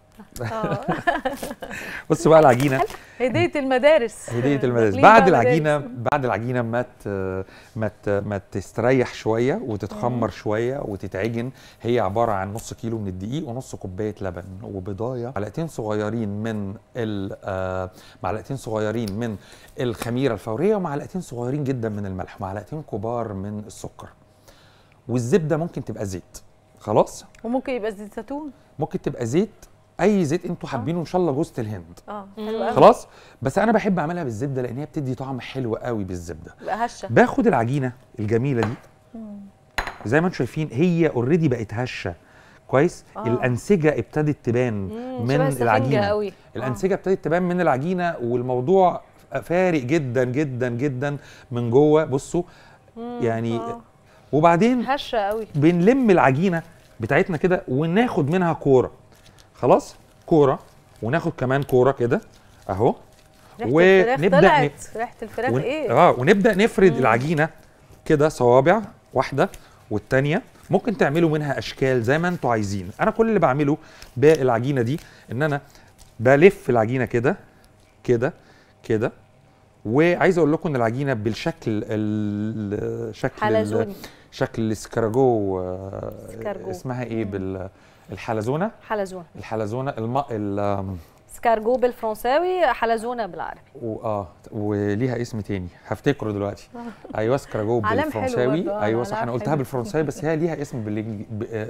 بص بقى العجينه هديه المدارس هديه المدارس داخلين بعد بقى العجينه مدارس. بعد العجينه ما ت- ما ت- ما تستريح شويه وتتخمر شويه وتتعجن هي عباره عن نص كيلو من الدقيق ونص كوبايه لبن وبضايه معلقتين صغيرين من ال- آه، معلقتين صغيرين من الخميره الفوريه ومعلقتين صغيرين جدا من الملح ومعلقتين كبار من السكر والزبده ممكن تبقى زيت خلاص وممكن يبقى زيت زيتون ممكن تبقى زيت اي زيت انتوا حابينه ان شاء الله جوزة الهند اه حلو قوي خلاص بس انا بحب اعملها بالزبده لان هي بتدي طعم حلو قوي بالزبده يبقى هشه باخد العجينه الجميله دي مم. زي ما انتم شايفين هي اوريدي بقت هشه كويس آه. آه. الانسجه ابتدت تبان مم، من شبه السفنجة العجينه قوي. الانسجه ابتدت تبان من العجينه والموضوع فارق جدا جدا جدا من جوه بصوا مم، يعني آه. وبعدين هشه قوي بنلم العجينه بتاعتنا كده وناخد منها كوره خلاص كوره وناخد كمان كوره كده اهو ريحه الفراخ طلعت ريحه الفراخ ون... ايه اه ونبدا نفرد مم. العجينه كده صوابع واحده والتانيه ممكن تعملوا منها اشكال زي ما انتوا عايزين انا كل اللي بعمله بالعجينه دي ان انا بلف العجينه كده كده كده وعايز اقول لكم ان العجينه بالشكل ال- شكل ال- حلزوني. شكل الاسكراجو آه، اسكارجو. اسمها ايه بال الحلزونه حلزونه الحلزونه الم... ال... سكارجو بالفرنساوي حلزونه بالعربي و... اه وليها اسم تاني هفتكره دلوقتي ايوه سكراجو علام حلو بالفرنساوي برضه، آه، ايوه صح علام انا قلتها حلو. بالفرنساوي بس هي ليها اسم بالإنج... ب... آه،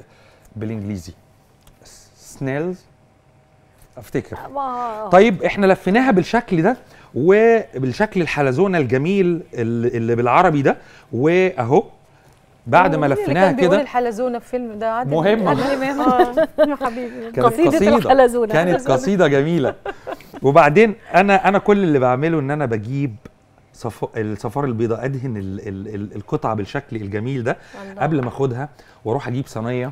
بالانجليزي سنيلز افتكر ما- طيب احنا لفيناها بالشكل ده وبالشكل الحلزونه الجميل اللي اللي بالعربي ده واهو بعد ما مين اللي لفيناها كان بيقول كده الحلزونه في فيلم ده عادل مهمة. عادل امام اه يا حبيبي كانت قصيدة كانت قصيدة جميلة وبعدين انا انا كل اللي بعمله ان انا بجيب صف... الصفار البيضاء ادهن ال... ال... ال... القطعة بالشكل الجميل ده الله. قبل ما اخدها واروح اجيب صينية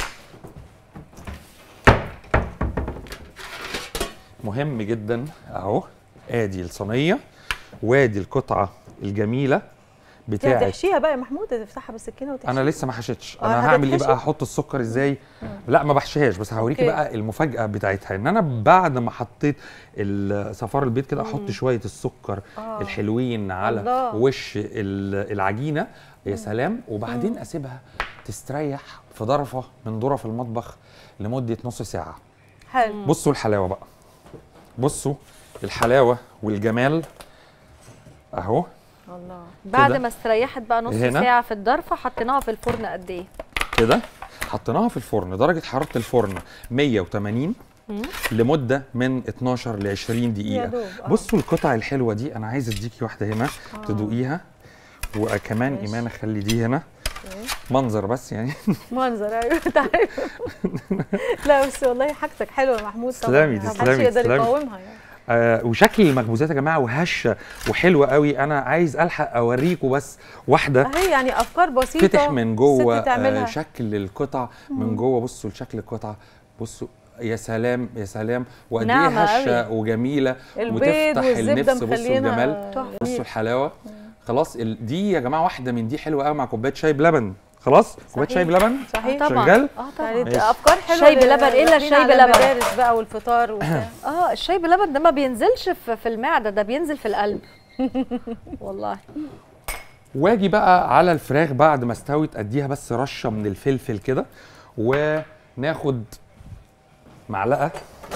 مهم جدا اهو ادي الصينية وادي القطعة الجميلة انت بتاعت هتحشيها بقى يا محمود تفتحها بالسكينه وتحشيها انا لسه ما حشيتش آه، انا هعمل ايه هتتحشي؟ بقى هحط السكر ازاي لا ما بحشيهاش بس هوريكي أوكي. بقى المفاجاه بتاعتها ان انا بعد ما حطيت ال- صفار البيض كده احط شويه السكر آه. الحلوين على الله. وش ال- العجينه يا سلام وبعدين اسيبها تستريح في ظرفه من ظرف المطبخ لمده نص ساعه حلو بصوا الحلاوه بقى بصوا الحلاوه والجمال اهو الله بعد كده. ما استريحت بقى نص هنا. ساعه في الضرفه حطيناها في الفرن قد ايه كده حطيناها في الفرن درجه حراره الفرن 180 مم. لمده من 12 ل 20 يا دقيقه دوب، آه. بصوا القطع الحلوه دي انا عايز اديكي واحده هنا آه. تدوقيها وكمان ماشي. ايمان اخلي دي هنا منظر بس يعني منظر ايوه تعرف لا بس والله حاجتك حلوه يا محمود طبعا تسلمي، يعني محدش تسلمي، يقدر تسلمي. يقاومها يعني آه وشكل المخبوزات يا جماعه وهشه وحلوه قوي انا عايز الحق اوريكم بس واحده اهي يعني افكار بسيطه فتح من جوه الست تعملها. آه شكل القطع من مم. جوه بصوا لشكل القطعه بصوا يا سلام يا سلام وقد ايه ناعمة هشه قوي. وجميله البيض وتفتح والزبدة النفس بصوا مخلينها الجمال تحفة. بصوا الحلاوه خلاص ال- دي يا جماعه واحده من دي حلوه قوي مع كوبايه شاي بلبن خلاص كوبايه شاي بلبن صحيح شغال اه طبعا يعني ماشي. افكار حلوه شاي بلبن الا داخلين الشاي على بلبن المدارس بقى والفطار وبتاع اه الشاي بلبن ده ما بينزلش في, في المعده ده بينزل في القلب والله واجي بقى على الفراخ بعد ما استوت اديها بس رشه من الفلفل كده وناخد معلقه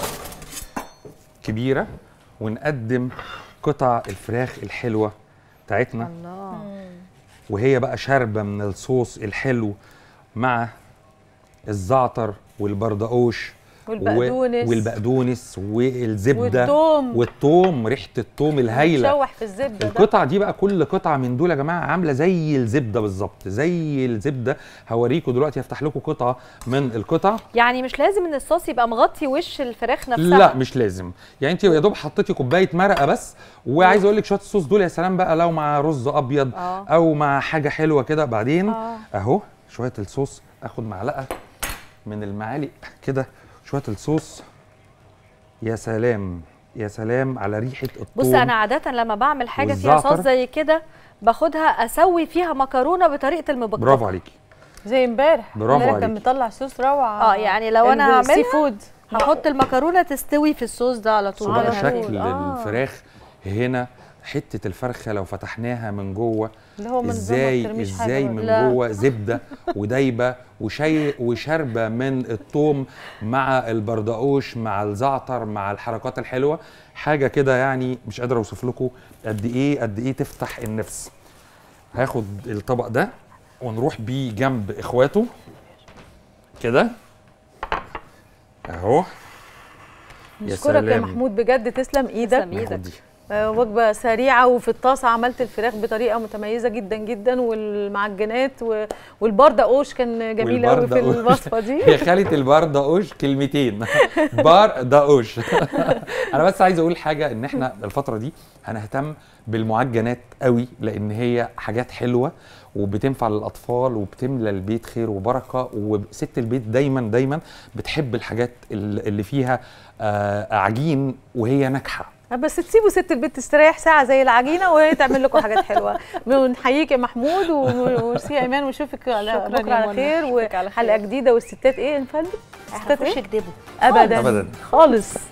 كبيره ونقدم قطع الفراخ الحلوه بتاعتنا الله وهي بقى شاربه من الصوص الحلو مع الزعتر والبردقوش والبقدونس. و- والبقدونس والزبده والثوم. والثوم ريحه الثوم الهايله تشوح في الزبده ده القطع دي بقى كل قطعه من دول يا جماعه عامله زي الزبده بالظبط زي الزبده هوريكم دلوقتي هفتح لكم قطعه من القطع يعني مش لازم ان الصوص يبقى مغطي وش الفراخ نفسها لا مش لازم يعني انت يا دوب حطيتي كوبايه مرقه بس وعايز اقول لك شويه الصوص دول يا سلام بقى لو مع رز ابيض آه. او مع حاجه حلوه كده بعدين آه. اهو شويه الصوص اخد معلقه من المعالق كده شويه الصوص يا سلام يا سلام على ريحه الثوم بص انا عاده لما بعمل حاجه فيها والزعتر. صوص زي كده باخدها اسوي فيها مكرونه بطريقه المبكبكه برافو عليكي زي امبارح برافو امبارح كان عليكي. مطلع صوص روعه اه يعني لو انا السي هعملها فود هحط المكرونه تستوي في الصوص ده على طول بقى على شكل طول، آه. الفراخ هنا حته الفرخه لو فتحناها من جوه اللي هو من ازاي ما بترميش حاجة ازاي برضه. من لا. جوه زبده ودايبه وشي وشاربه من الثوم مع البردقوش مع الزعتر مع الحركات الحلوه حاجه كده يعني مش قادر اوصف لكم قد ايه قد ايه تفتح النفس هاخد الطبق ده ونروح بيه جنب اخواته كده اهو يا نشكرك يا سلام. محمود بجد تسلم ايدك تسلم إيدك. ناخد دي آه، وجبه سريعه وفي الطاسه عملت الفراخ بطريقه متميزه جدا جدا والمعجنات و- والبردقوش كان جميل قوي في والبردقوش. الوصفه دي هي خالة البردقوش كلمتين بردقوش انا بس عايز اقول حاجه ان احنا الفتره دي هنهتم بالمعجنات قوي لان هي حاجات حلوه وبتنفع للاطفال وبتملى البيت خير وبركه وست البيت دايما دايما بتحب الحاجات ال- اللي فيها آه، عجين وهي ناجحه بس تسيبوا ست البيت تستريح ساعه زي العجينه وهي تعمل لكم حاجات حلوه ونحييك يا محمود وميرسي يا ايمان ونشوفك على شكراً بكره يا على منى. خير أشوفك على وحلقه خير. جديده والستات ايه نفندم الستات هيخش ايه يكدبوا ابدا أبداً. خالص